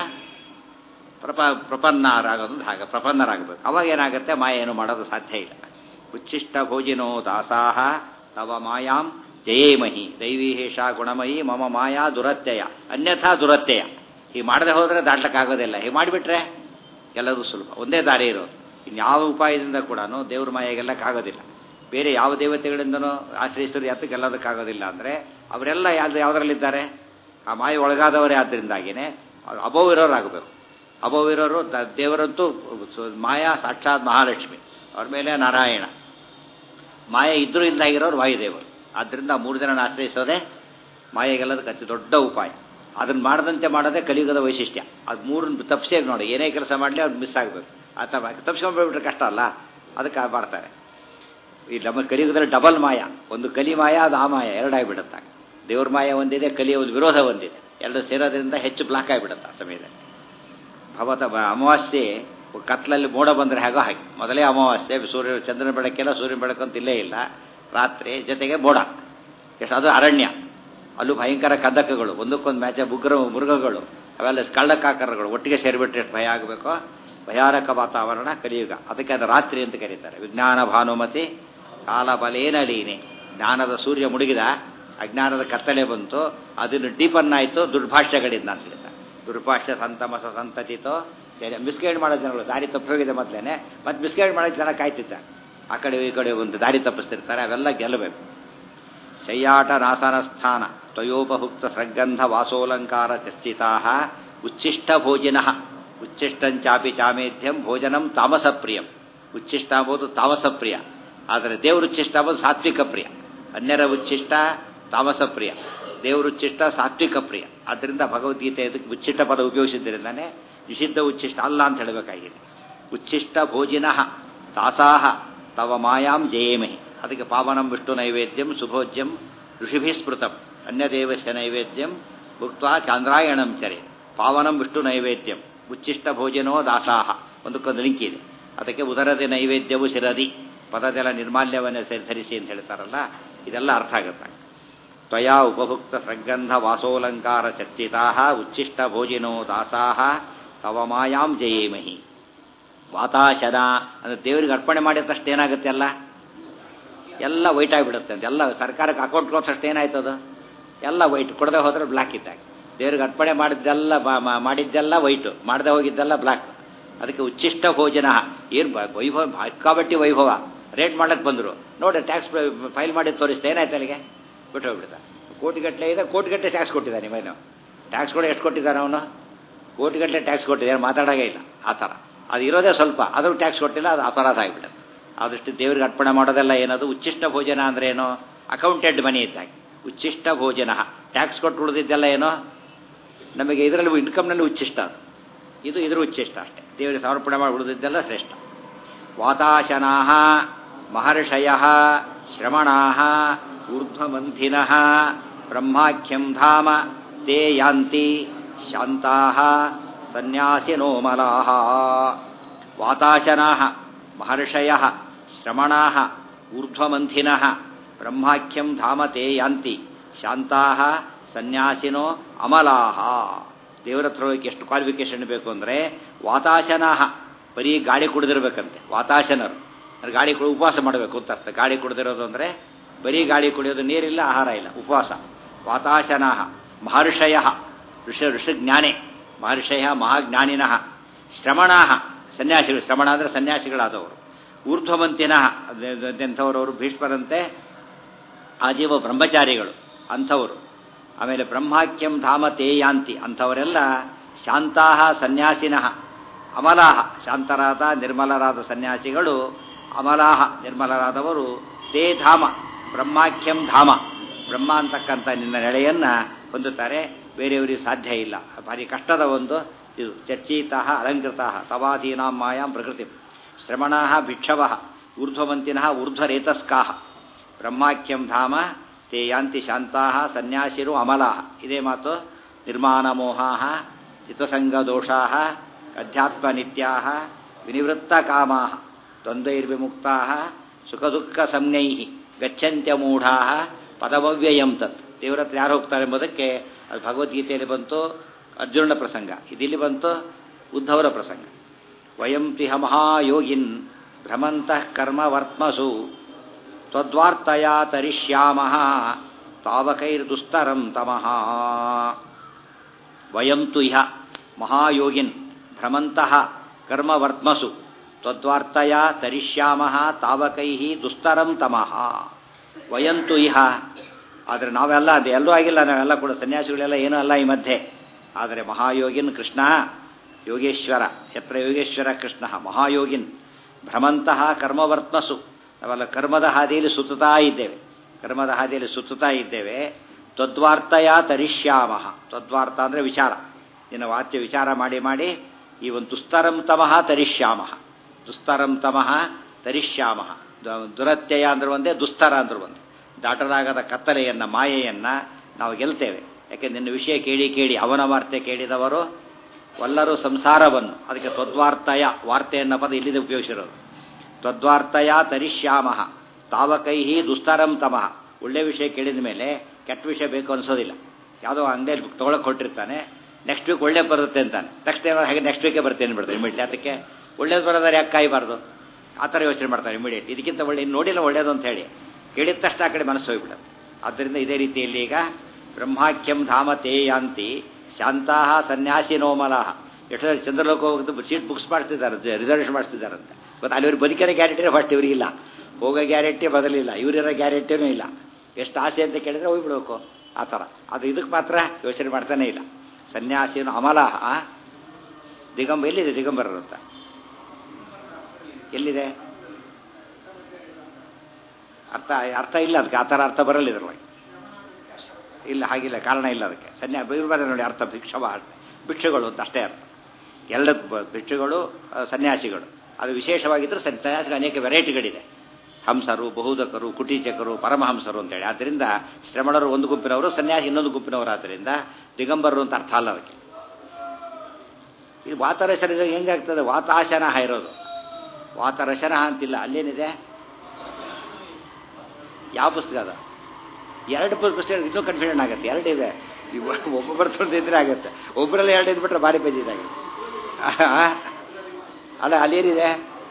ಪ್ರಪ ಪ್ರಪನ್ನರಾಗೋದು ಹಾಗೆ ಪ್ರಪನ್ನರಾಗಬೇಕು ಅವಾಗ ಏನಾಗುತ್ತೆ ಮಾಯ ಏನು ಮಾಡೋದು ಸಾಧ್ಯ ಇಲ್ಲ ಉಚ್ಚಿಷ್ಟ ಭೋಜಿನೋ ದಾಸಾಹ ತವ ಮಾಯಾಂ ಜಯೇಮಹಿ ದೈವೀ ಹೇಷ ಗುಣಮಯಿ ಮಮ ಮಾಯಾ ದುರತ್ಯಯ ಅನ್ಯಥಾ ದುರತ್ಯಯ ಹೀಗೆ ಮಾಡದೆ ಹೋದರೆ ದಾಟ್ಲಿಕ್ಕಾಗೋದಿಲ್ಲ ಹೀಗೆ ಮಾಡಿಬಿಟ್ರೆ ಎಲ್ಲದೂ ಸುಲಭ ಒಂದೇ ದಾರಿ ಇರೋದು ಇನ್ಯಾವ ಉಪಾಯದಿಂದ ಕೂಡ ದೇವ್ರ ಮಾಯಾಗೆಲ್ಲಕ್ಕಾಗೋದಿಲ್ಲ ಬೇರೆ ಯಾವ ದೇವತೆಗಳಿಂದನೂ ಆಶ್ರಯಿಸಿದ್ರು ಯಾತಕ್ಕೆ ಗೆಲ್ಲೋದಕ್ಕಾಗೋದಿಲ್ಲ ಅಂದರೆ ಅವರೆಲ್ಲ ಯಾವ್ದು ಯಾವುದರಲ್ಲಿದ್ದಾರೆ ಆ ಮಾಯ ಒಳಗಾದವರೇ ಆದ್ದರಿಂದಾಗಿಯೇ ಅಭವ್ ಇರೋರಾಗಬೇಕು ಅಭವ್ ಇರೋರು ದ- ದೇವರಂತೂ ಸು- ಮಾಯಾ ಸಾಕ್ಷಾತ್ ಮಹಾಲಕ್ಷ್ಮಿ ಅವ್ರ ಮೇಲೆ ನಾರಾಯಣ ಮಾಯ ಇದ್ರೂ ಇಲ್ದಾಗಿರೋರು ವಾಯುದೇವರು ಆದ್ದರಿಂದ ಮೂರು ಜನ ಆಶ್ರಯಿಸೋದೇ ಮಾಯೆಗೆಲ್ಲದಕ್ಕೆ ಅತಿ ದೊಡ್ಡ ಉಪಾಯ ಅದನ್ನು ಮಾಡದಂತೆ ಮಾಡೋದೇ ಕಲಿಯುಗದ ವೈಶಿಷ್ಟ್ಯ ಅದು ಮೂರನ್ನು ತಪ್ಪಿಸೇ ನೋಡಿ ಏನೇ ಕೆಲಸ ಮಾಡಲಿ ಅದು ಮಿಸ್ ಆಗಬೇಕು ಅಥವಾ ತಪ್ಪಿಸ್ಕೊಂಡ್ಬಿಟ್ರೆ ಕಷ್ಟ ಅಲ್ಲ ಅದಕ್ಕೆ ಮಾಡ್ತಾರೆ ಈ ನಮ್ಮ ಕಲಿಯುಗದಲ್ಲಿ ಡಬಲ್ ಮಾಯ ಒಂದು ಕಲಿ ಮಾಯ ಅದು ಆ ಮಾಯ ಎರಡಾಗಿಬಿಡುತ್ತೆ ದೇವ್ರ ಮಾಯ ಒಂದಿದೆ ಕಲಿಯ ಒಂದು ವಿರೋಧ ಒಂದಿದೆ ಎರಡು ಸೇರೋದ್ರಿಂದ ಹೆಚ್ಚು ಬ್ಲಾಕ್ ಆಗಿಬಿಡುತ್ತೆ ಆ ಸಮಯದಲ್ಲಿ ಭವತ ಬ- ಅಮಾವಾಸ್ಯೆ ಕತ್ಲಲ್ಲಿ ಮೋಡ ಬಂದರೆ ಹೇಗೋ ಹಾಗೆ ಮೊದಲೇ ಅಮಾವಾಸ್ಯೆ ಸೂರ್ಯ ಚಂದ್ರನ ಬೆಳಕೆಲ್ಲ ಸೂರ್ಯನ ಬೆಳಕಂತ ಇಲ್ಲೇ ಇಲ್ಲ ರಾತ್ರಿ ಜೊತೆಗೆ ಮೋಡ ಎಷ್ಟು ಅದು ಅರಣ್ಯ ಅಲ್ಲೂ ಭಯಂಕರ ಕದಕಗಳು ಒಂದಕ್ಕೊಂದು ಮ್ಯಾಚ ಬುಗ್ರ ಮೃಗಗಳು ಅವೆಲ್ಲ ಕಳ್ಳಕಾಕರಗಳು ಒಟ್ಟಿಗೆ ಸೇರಿಬಿಟ್ರೆ ಎಷ್ಟು ಭಯ ಆಗಬೇಕೋ ಭಯಾನಕ ವಾತಾವರಣ ಕಲಿಯುಗ ಅದಕ್ಕೆ ಅದು ರಾತ್ರಿ ಅಂತ ಕರೀತಾರೆ ವಿಜ್ಞಾನ ಭಾನುಮತಿ ಕಾಲಬಲೇನ ಲೀನೆ ಜ್ಞಾನದ ಸೂರ್ಯ ಮುಳುಗಿದ ಅಜ್ಞಾನದ ಕತ್ತಲೆ ಬಂತು ಅದನ್ನು ಡೀಪನ್ನಾಯಿತು ದುರ್ಭಾಷ್ಯಗಳಿಂದ ಅಂತ ಹೇಳ್ತಾರೆ ದುರ್ಭಾಷ್ಯ ಸಂತಮಸ ಸಂತತಿತೋ ಮಿಸ್ಗೈಡ್ ಮಾಡೋ ಜನಗಳು ದಾರಿ ತಪ್ಪಿ ಹೋಗಿದೆ ಮೊದಲೇನೆ ಮತ್ತೆ ಮಿಸ್ಗೈಡ್ ಮಾಡೋಕ್ಕೆ ಜನ ಕಾಯ್ತಿದ್ದಾರೆ ಆ ಕಡೆ ಈ ಕಡೆ ಒಂದು ದಾರಿ ತಪ್ಪಿಸ್ತಿರ್ತಾರೆ ಅವೆಲ್ಲ ಗೆಲ್ಲಬೇಕು ಶಯ್ಯಾಟ ನಾಸನ ಸ್ಥಾನ ತ್ವಯೋಪಹುಕ್ತ ಸೃಗಂಧ ವಾಸೋಲಂಕಾರ ಚರ್ಚಿತಾ ಉಚ್ಚಿಷ್ಟ ಭೋಜಿನ ಉಚ್ಚಿಷ್ಟಂಚಾಪಿ ಚಾಮೇಧ್ಯಂ ಭೋಜನಂ ತಾಮಸ ಪ್ರಿಯಂ ಉಚ್ಚಿಷ್ಟ ಅಂಬೋದು ತಾಮಸ ಪ್ರಿಯ ಆದರೆ ದೇವರು ಉಚ್ಚಿಷ್ಟ ಅಂಬೋದು ಸಾತ್ವಿಕ ಪ್ರಿಯ ಅನ್ಯರ ಉಚ್ಚಿಷ್ಟ ತಾಮಸ ಪ್ರಿಯ ದೇವರು ಉಚ್ಚಿಷ್ಟ ಸಾತ್ವಿಕ ಪ್ರಿಯ ಆದ್ದರಿಂದ ಭಗವದ್ಗೀತೆ ಇದಕ್ಕೆ ಉಚ್ಚಿಷ್ಟ ಪದ ಉಪಯೋಗಿಸಿದ್ದರಿಂದಾನೆ ನಿಷಿದ್ಧ ಉಚ್ಚಿಷ್ಟ ಅಲ್ಲ ಅಂತ ಹೇಳಬೇಕಾಗಿದೆ ಉಚ್ಚಿಷ್ಟ ಭೋಜಿನ ದಾಸಾಹ ತವ ಮಾಯಾಂ ಜಯೇಮಹಿ ಅದಕ್ಕೆ ಪಾವನಂ ವಿಷ್ಣು ನೈವೇದ್ಯಂ ಸುಭೋಜ್ಯಂ ಋಷಿಭಿ ಸ್ಮೃತಂ ಅನ್ಯದೇವಸ್ಯ ನೈವೇದ್ಯಂ ಭುಕ್ತ ಚಾಂದ್ರಾಯಣಂ ಚರೆ ಪಾವನಂ ವಿಷ್ಣು ನೈವೇದ್ಯಂ ಉಚ್ಚಿಷ್ಟ ಭೋಜನೋ ದಾಸಾಹ ಒಂದಕ್ಕೊಂದು ಲಿಂಕ್ ಇದೆ ಅದಕ್ಕೆ ಉದರದಿ ನೈವೇದ್ಯವು ಶಿರದಿ ಪದದೆಲ್ಲ ನಿರ್ಮಾಲ್ಯವನ್ನು ಧರಿಸಿ ಅಂತ ಹೇಳ್ತಾರಲ್ಲ ಇದೆಲ್ಲ ಅರ್ಥ ಆಗುತ್ತೆ ತ್ವಯಾ ಉಪಭುಕ್ತ ಸೃಗಂಧ ವಾಸೋಲಂಕಾರ ಚರ್ಚಿತಾ ಉಚ್ಚಿಷ್ಟ ಭೋಜಿನೋ ದಾಸಾಹ ತವ ಮಾಯಾಂ ಜಯೇಮಹಿ ವಾತಾಶನ ಅಂದರೆ ದೇವರಿಗೆ ಅರ್ಪಣೆ ಮಾಡಿದ ತಕ್ಷಣ ಏನಾಗುತ್ತೆ ಅಲ್ಲ ಎಲ್ಲ ವೈಟ್ ಆಗಿಬಿಡುತ್ತೆ ಅಂತ ಎಲ್ಲ ಸರ್ಕಾರಕ್ಕೆ ಅಕೌಂಟ್ ಕೊಟ್ಟಷ್ಟು ಏನಾಯ್ತದು ಎಲ್ಲ ವೈಟ್ ಕೊಡದೆ ಹೋದ್ರೆ ಬ್ಲ್ಯಾಕ್ ಇದ್ದಾಗ ದೇವ್ರಿಗೆ ಅರ್ಪಣೆ ಮಾಡಿದ್ದೆಲ್ಲ ಬ- ಮ- ಮಾಡಿದ್ದೆಲ್ಲ ವೈಟು ಮಾಡದೆ ಹೋಗಿದ್ದೆಲ್ಲ ಬ್ಲ್ಯಾಕ್ ಅದಕ್ಕೆ ಉಚ್ಚಿಷ್ಟ ಭೋಜನ ಏನು ವೈಭವ ಅಕ್ಕಾಬಟ್ಟಿ ವೈಭವ ರೇಟ್ ಮಾಡಕ್ಕೆ ಬಂದರು ನೋಡಿ ಟ್ಯಾಕ್ಸ್ ಫೈಲ್ ಮಾಡಿ ತೋರಿಸ್ತಾ ಏನಾಯ್ತು ಅಲ್ಲಿಗೆ ಬಿಟ್ಟು ಹೋಗ್ಬಿಡ್ತಾ ಕೋಟಿಗಟ್ಟಲೆ ಇದೆ ಕೋಟಿಗಟ್ಟಲೆ ಟ್ಯಾಕ್ಸ್ ಕೊಟ್ಟಿದ್ದಾನೆ ನಿಮ್ಮನ್ನು ಟ್ಯಾಕ್ಸ್ ಕೂಡ ಎಷ್ಟು ಕೊಟ್ಟಿದ್ದಾನೆ ಅವನು ಕೋಟಿಗಟ್ಟಲೆ ಟ್ಯಾಕ್ಸ್ ಕೊಟ್ಟಿದ್ದಾನೆ ಮಾತಾಡೋಂಗೇ ಇಲ್ಲ ಆ ಥರ ಅದು ಇರೋದೇ ಸ್ವಲ್ಪ ಅದು ಟ್ಯಾಕ್ಸ್ ಕೊಟ್ಟಿಲ್ಲ ಅದು ಅಪರಾಧ ಆಗಿಬಿಡುತ್ತೆ ಆದಷ್ಟು ದೇವರಿಗೆ ಅರ್ಪಣೆ ಮಾಡೋದೆಲ್ಲ ಏನದು ಉಚ್ಚಿಷ್ಟ ಭೋಜನ ಅಂದ್ರೆ ಏನು ಅಕೌಂಟೆಡ್ ಮನಿ ಇದ್ದಾಗ ಉಚ್ಚಿಷ್ಟ ಭೋಜನ ಟ್ಯಾಕ್ಸ್ ಕೊಟ್ಟು ಉಳಿದಿದ್ದೆಲ್ಲ ಏನೋ ನಮಗೆ ಇದರಲ್ಲಿ ಇನ್ಕಮ್ನಲ್ಲಿ ಉಚ್ಚಿಷ್ಟ ಅದು ಇದು ಇದ್ರ ಉಚ್ಚಿಷ್ಟ ಅಷ್ಟೇ ದೇವರಿಗೆ ಸಮರ್ಪಣೆ ಮಾಡಿ ಉಳಿದಿದ್ದೆಲ್ಲ ಶ್ರೇಷ್ಠ ವಾತಾಶನಾ ಮಹರ್ಷಯ ಶ್ರಮಣಾ ಊರ್ಧ್ವಮಂಥಿನ ಬ್ರಹ್ಮಾಖ್ಯಂ ಧಾಮ ತೇ ಯಾಂತಿ ಶಾಂತಾ ಸನ್ಯಾಸಿನೋ ಮಲಾಹ ವಾತಾಶನಾ ಮಹರ್ಷಯ ಶ್ರಮಣಾ ಊರ್ಧ್ವಮಂಥಿನ ಬ್ರಹ್ಮಾಖ್ಯಂ ಧಾಮ ತೇ ಯಾಂತಿ ಶಾಂತಾ ಸನ್ಯಾಸಿನೋ ಅಮಲಾಹ ದೇವರ ಹತ್ರ ಹೋಗಕ್ಕೆ ಎಷ್ಟು ಕ್ವಾಲಿಫಿಕೇಶನ್ ಬೇಕು ಅಂದರೆ ವಾತಾಶನಾಹ ಬರೀ ಗಾಳಿ ಕುಡಿದಿರ್ಬೇಕಂತೆ ವಾತಾಶನರು ಅಂದ್ರೆ ಗಾಳಿ ಕುಡಿ ಉಪವಾಸ ಮಾಡಬೇಕು ಅಂತ ಅರ್ಥ ಗಾಳಿ ಕುಡಿದಿರೋದು ಅಂದರೆ ಬರೀ ಗಾಳಿ ಕುಡಿಯೋದು ನೀರಿಲ್ಲ ಆಹಾರ ಇಲ್ಲ ಉಪವಾಸ ವಾತಾಶನಾಹ ಮಹರ್ಷಯ ಋಷ ಋಷಜ್ಞಾನೆ ಮಹರ್ಷಯ ಮಹಾಜ್ಞಾನಿನಃ ಶ್ರಮಣಾ ಸನ್ಯಾಸಿಗಳು ಶ್ರಮಣ ಅಂದರೆ ಸನ್ಯಾಸಿಗಳಾದವರು ಊರ್ಧ್ವಮಂತಿನ ಎಂಥವರವರು ಭೀಷ್ಮರಂತೆ ಆಜೀವ ಬ್ರಹ್ಮಚಾರಿಗಳು ಅಂಥವರು ಆಮೇಲೆ ಬ್ರಹ್ಮಾಖ್ಯಂ ಧಾಮ ತೇಯಾಂತಿ ಅಂಥವರೆಲ್ಲ ಶಾಂತಾಹ ಸನ್ಯಾಸಿನಃ ಅಮಲಾಹ ಶಾಂತರಾದ ನಿರ್ಮಲರಾದ ಸನ್ಯಾಸಿಗಳು ಅಮಲಾಹ ನಿರ್ಮಲರಾದವರು ತೇ ಧಾಮ ಬ್ರಹ್ಮಾಖ್ಯಂ ಧಾಮ ಬ್ರಹ್ಮ ಅಂತಕ್ಕಂಥ ನಿನ್ನ ನೆಲೆಯನ್ನು ಹೊಂದುತ್ತಾರೆ ಬೇರೆಯವರಿಗೆ ಸಾಧ್ಯ ಇಲ್ಲ ಭಾರಿ ಕಷ್ಟದ ಒಂದು ಇದು ಚರ್ಚಿತಃ ಅಲಂಕೃತ ತವಾದೀನಾಂ ಮಾಯಾಂ ಪ್ರಕೃತಿ ಶ್ರಮಣಾ ಭಿಕ್ಷವ ಊರ್ಧ್ವವಂತಿನಃ ಊರ್ಧ್ವರೇತಸ್ಕಾ ಬ್ರಹ್ಮಾಖ್ಯಂ ಧಾಮ ತೇ ಯಾಂತಿ ಶಾಂತಾ ಸನ್ಯಾಸಿರು ಅಮಲಾ ಇದೇ ಮಾತು ನಿರ್ಮಾಣ ಮೋಹಾ ಚಿತ್ತಸಂಗದೋಷಾ ಅಧ್ಯಾತ್ಮ ನಿತ್ಯಾ ವಿನಿವೃತ್ತ ಕಾಮಾ ದ್ವಂದ್ವೈರ್ವಿಮುಕ್ತಾ ಸುಖ ದುಃಖ ಸಂಜ್ಞೈ ಗಚ್ಚಂತ್ಯ ಮೂಢಾ ಪದಮವ್ಯಯಂ ತತ್ ದೇವರ ಹತ್ರ ಯಾರು ಹೋಗ್ತಾರೆ ಎಂಬುದಕ್ಕೆ ಅದು ಭಗವದ್ಗೀತೆಯಲ್ಲಿ ಬಂತು ಅರ್ಜುನನ ಪ್ರಸಂಗ ಇದಿಲ್ಲಿ ಬಂತು ಉದ್ಧವರ ಪ್ರಸಂಗ ವಯಂ ತಿಹ ಮಹಾಯೋಗಿನ್ ಭ್ರಮಂತಃ ಕರ್ಮವರ್ತ್ಮಸು ತ್ವದ್ವಾರ್ತಯಾ ತರಿಷ್ಯಾಮ ತಾವಕೈರ್ದುಸ್ತರಂ ತಮಃ ವಯಂ ತು ಇಹ ಮಹಾಯೋಗಿನ್ ಭ್ರಮಂತಃ ಕರ್ಮವರ್ತ್ಮಸು ತ್ವದ್ವಾರ್ತಯ ತರಿಷ್ಯಾಮ ತಾವಕೈ ದುಸ್ತರಂ ತಮಃ ವಯಂತು ಇಹ ಆದರೆ ನಾವೆಲ್ಲ ಅದು ಎಲ್ಲೂ ಆಗಿಲ್ಲ ನಾವೆಲ್ಲ ಕೂಡ ಸನ್ಯಾಸಿಗಳೆಲ್ಲ ಏನೂ ಅಲ್ಲ ಈ ಮಧ್ಯೆ ಆದರೆ ಮಹಾಯೋಗಿನ್ ಕೃಷ್ಣ ಯೋಗೇಶ್ವರ ಯತ್ರ ಯೋಗೇಶ್ವರ ಕೃಷ್ಣ ಮಹಾಯೋಗಿನ್ ಭ್ರಮಂತಹ ಕರ್ಮವರ್ತ್ಮಸು ನಾವೆಲ್ಲ ಕರ್ಮದ ಹಾದಿಯಲ್ಲಿ ಸುತ್ತುತ್ತಾ ಇದ್ದೇವೆ ಕರ್ಮದ ಹಾದಿಯಲ್ಲಿ ಸುತ್ತುತ್ತಾ ಇದ್ದೇವೆ ತ್ವದ್ವಾರ್ತಯ ತರಿಷ್ಯಾಮ ತ್ವದ್ವಾರ್ಥ ಅಂದರೆ ವಿಚಾರ ನಿನ್ನ ವಾಚ್ಯ ವಿಚಾರ ಮಾಡಿ ಮಾಡಿ ಈ ಒಂದು ದುಸ್ತರಂ ತಮಃ ತರಿಷ್ಯಾಮ ದುಸ್ತರಂ ತಮಃ ತರಿಷ್ಯಾಮ ದುರತ್ಯಯ ಅಂದ್ರೆ ಒಂದೇ ದುಸ್ತರ ಅಂದ್ರೆ ಒಂದೇ ದಾಟಲಾಗದ ಕತ್ತಲೆಯನ್ನ ಮಾಯೆಯನ್ನ ನಾವು ಗೆಲ್ತೇವೆ ಯಾಕೆ ನಿನ್ನ ವಿಷಯ ಕೇಳಿ ಕೇಳಿ ಅವನ ವಾರ್ತೆ ಕೇಳಿದವರು ಎಲ್ಲರೂ ಸಂಸಾರವನ್ನು ಅದಕ್ಕೆ ತ್ವದ್ವಾರ್ತಯ ವಾರ್ತೆಯನ್ನ ಪದ ಇಲ್ಲಿದೆ ಉಪಯೋಗಿಸಿರೋದು ತ್ವದ್ವಾರ್ತಯ ತರಿಷ್ಯಾಮ ತಾವಕೈ ದುಸ್ತರಂ ತಮಃ ಒಳ್ಳೆ ವಿಷಯ ಕೇಳಿದ ಮೇಲೆ ಕೆಟ್ಟ ವಿಷಯ ಬೇಕು ಅನ್ಸೋದಿಲ್ಲ ಯಾವುದೋ ಅಂಗಡಿಯಲ್ಲಿ ಬುಕ್ ತೊಗೊಳಕ್ಕೆ ಹೊಟ್ಟಿರ್ತಾನೆ ನೆಕ್ಸ್ಟ್ ವೀಕ್ ಒಳ್ಳೆ ಬರುತ್ತೆ ಅಂತಾನೆ ನೆಕ್ಸ್ಟ್ ಟೈಮ್ ಹಾಗೆ ನೆಕ್ಸ್ಟ್ ವೀಕೇ ಬರ್ತೇನೆ ಬಿಡ್ತಾರೆ ಇಮಿಡಿಯೇಟ್ ಅದಕ್ಕೆ ಒಳ್ಳೇದು ಬರೋದಾರೆ ಯಾಕೆ ಕಾಯಬಾರ್ದು ಆ ಥರ ಯೋಚನೆ ಮಾಡ್ತಾರೆ ಇಮಿಡಿಯೇಟ್ ಇದಕ್ಕಿಂತ ಒಳ್ಳೆ ಇನ್ನು ನೋಡಿಲ್ಲ ಒಳ್ಳೇದು ಅಂತ ಹೇಳಿ ಕೇಳಿದ ತಕ್ಷಣ ಆ ಕಡೆ ಮನಸ್ಸು ಹೋಗ್ಬಿಡೋದು ಆದ್ದರಿಂದ ಇದೇ ರೀತಿಯಲ್ಲಿ ಈಗ ಬ್ರಹ್ಮಾಖ್ಯಂ ಧಾಮ ತೇಯಾಂತಿ ಶಾಂತಾ ಸನ್ಯಾಸಿ ನೋಮಲಾಹ ಎಷ್ಟೋ ಚಂದ್ರಲೋಕ ಹೋಗಿದ್ದು ಸೀಟ್ ಬುಕ್ಸ್ ಮಾಡಿಸ್ತಿದ್ದಾರೆ ರಿಸರ್ವೇಷನ್ ಮಾಡಿಸ್ತಿದ್ದಾರಂತೆ ಮತ್ತು ಅಲ್ಲಿ ಇವ್ರು ಬದುಕಿರೋ ಗ್ಯಾರಂಟಿನೇ ಫಸ್ಟ್ ಇವರಿಗಿಲ್ಲ ಹೋಗೋ ಗ್ಯಾರಂಟಿ ಬದಲಿಲ್ಲ ಇವರಿರೋ ಗ್ಯಾರಂಟಿನೂ ಇಲ್ಲ ಎಷ್ಟು ಆಸೆ ಅಂತ ಕೇಳಿದ್ರೆ ಹೋಗ್ಬಿಡ್ಬೇಕು ಆ ಥರ ಅದು ಇದಕ್ಕೆ ಮಾತ್ರ ಯೋಚನೆ ಮಾಡ್ತಾನೆ ಇಲ್ಲ ಸನ್ಯಾಸಿನ ಅಮಲಾಹ ದಿಗಂಬ ಎಲ್ಲಿದೆ ದಿಗಂಬರರು ಅಂತ ಎಲ್ಲಿದೆ ಅರ್ಥ ಅರ್ಥ ಇಲ್ಲ ಅದಕ್ಕೆ ಆ ಥರ ಅರ್ಥ ಬರಲ್ಲ ಇದ್ರೊಳಗೆ ಇಲ್ಲ ಹಾಗಿಲ್ಲ ಕಾರಣ ಇಲ್ಲ ಅದಕ್ಕೆ ಸನ್ಯಾ ಇರ್ಬಾರ ನೋಡಿ ಅರ್ಥ ಭಿಕ್ಷವ ಭಿಕ್ಷುಗಳು ಅಂತ ಅಷ್ಟೇ ಅರ್ಥ ಎಲ್ಲ ಭಿಕ್ಷುಗಳು ಸನ್ಯಾಸಿಗಳು ಅದು ವಿಶೇಷವಾಗಿದ್ದರೆ ಸನ್ಯಾಸಿಗೆ ಅನೇಕ ವೆರೈಟಿಗಳಿದೆ ಹಂಸರು ಬಹುದಕರು ಕುಟೀಚಕರು ಪರಮಹಂಸರು ಅಂತೇಳಿ ಆದ್ದರಿಂದ ಶ್ರಮಣರು ಒಂದು ಗುಂಪಿನವರು ಸನ್ಯಾಸಿ ಇನ್ನೊಂದು ಗುಂಪಿನವರು ಆದ್ದರಿಂದ ದಿಗಂಬರರು ಅಂತ ಅರ್ಥ ಅಲ್ಲ ಅದಕ್ಕೆ ಇದು ವಾತರಸನ ಹೆಂಗಾಗ್ತದೆ ವಾತಾಶನ ಇರೋದು ವಾತರಸನ ಅಂತಿಲ್ಲ ಅಲ್ಲೇನಿದೆ ಯಾವ ಪುಸ್ತಕ ಅದು ಎರಡು ಪುಸ್ತಕ ಇನ್ನೂ ಕನ್ಫ್ಯೂಷನ್ ಆಗುತ್ತೆ ಎರಡಿದೆ ಒಬ್ಬೊಬ್ಬರು ತೊಳೆದಿದ್ರೆ ಆಗುತ್ತೆ ಒಬ್ಬರಲ್ಲಿ ಎರಡು ಇದ್ಬಿಟ್ರೆ ಭಾರಿ ಪಂಜಿದಾಗುತ್ತೆ ಅಲ್ಲ ಅಲ್ಲೇನಿದೆ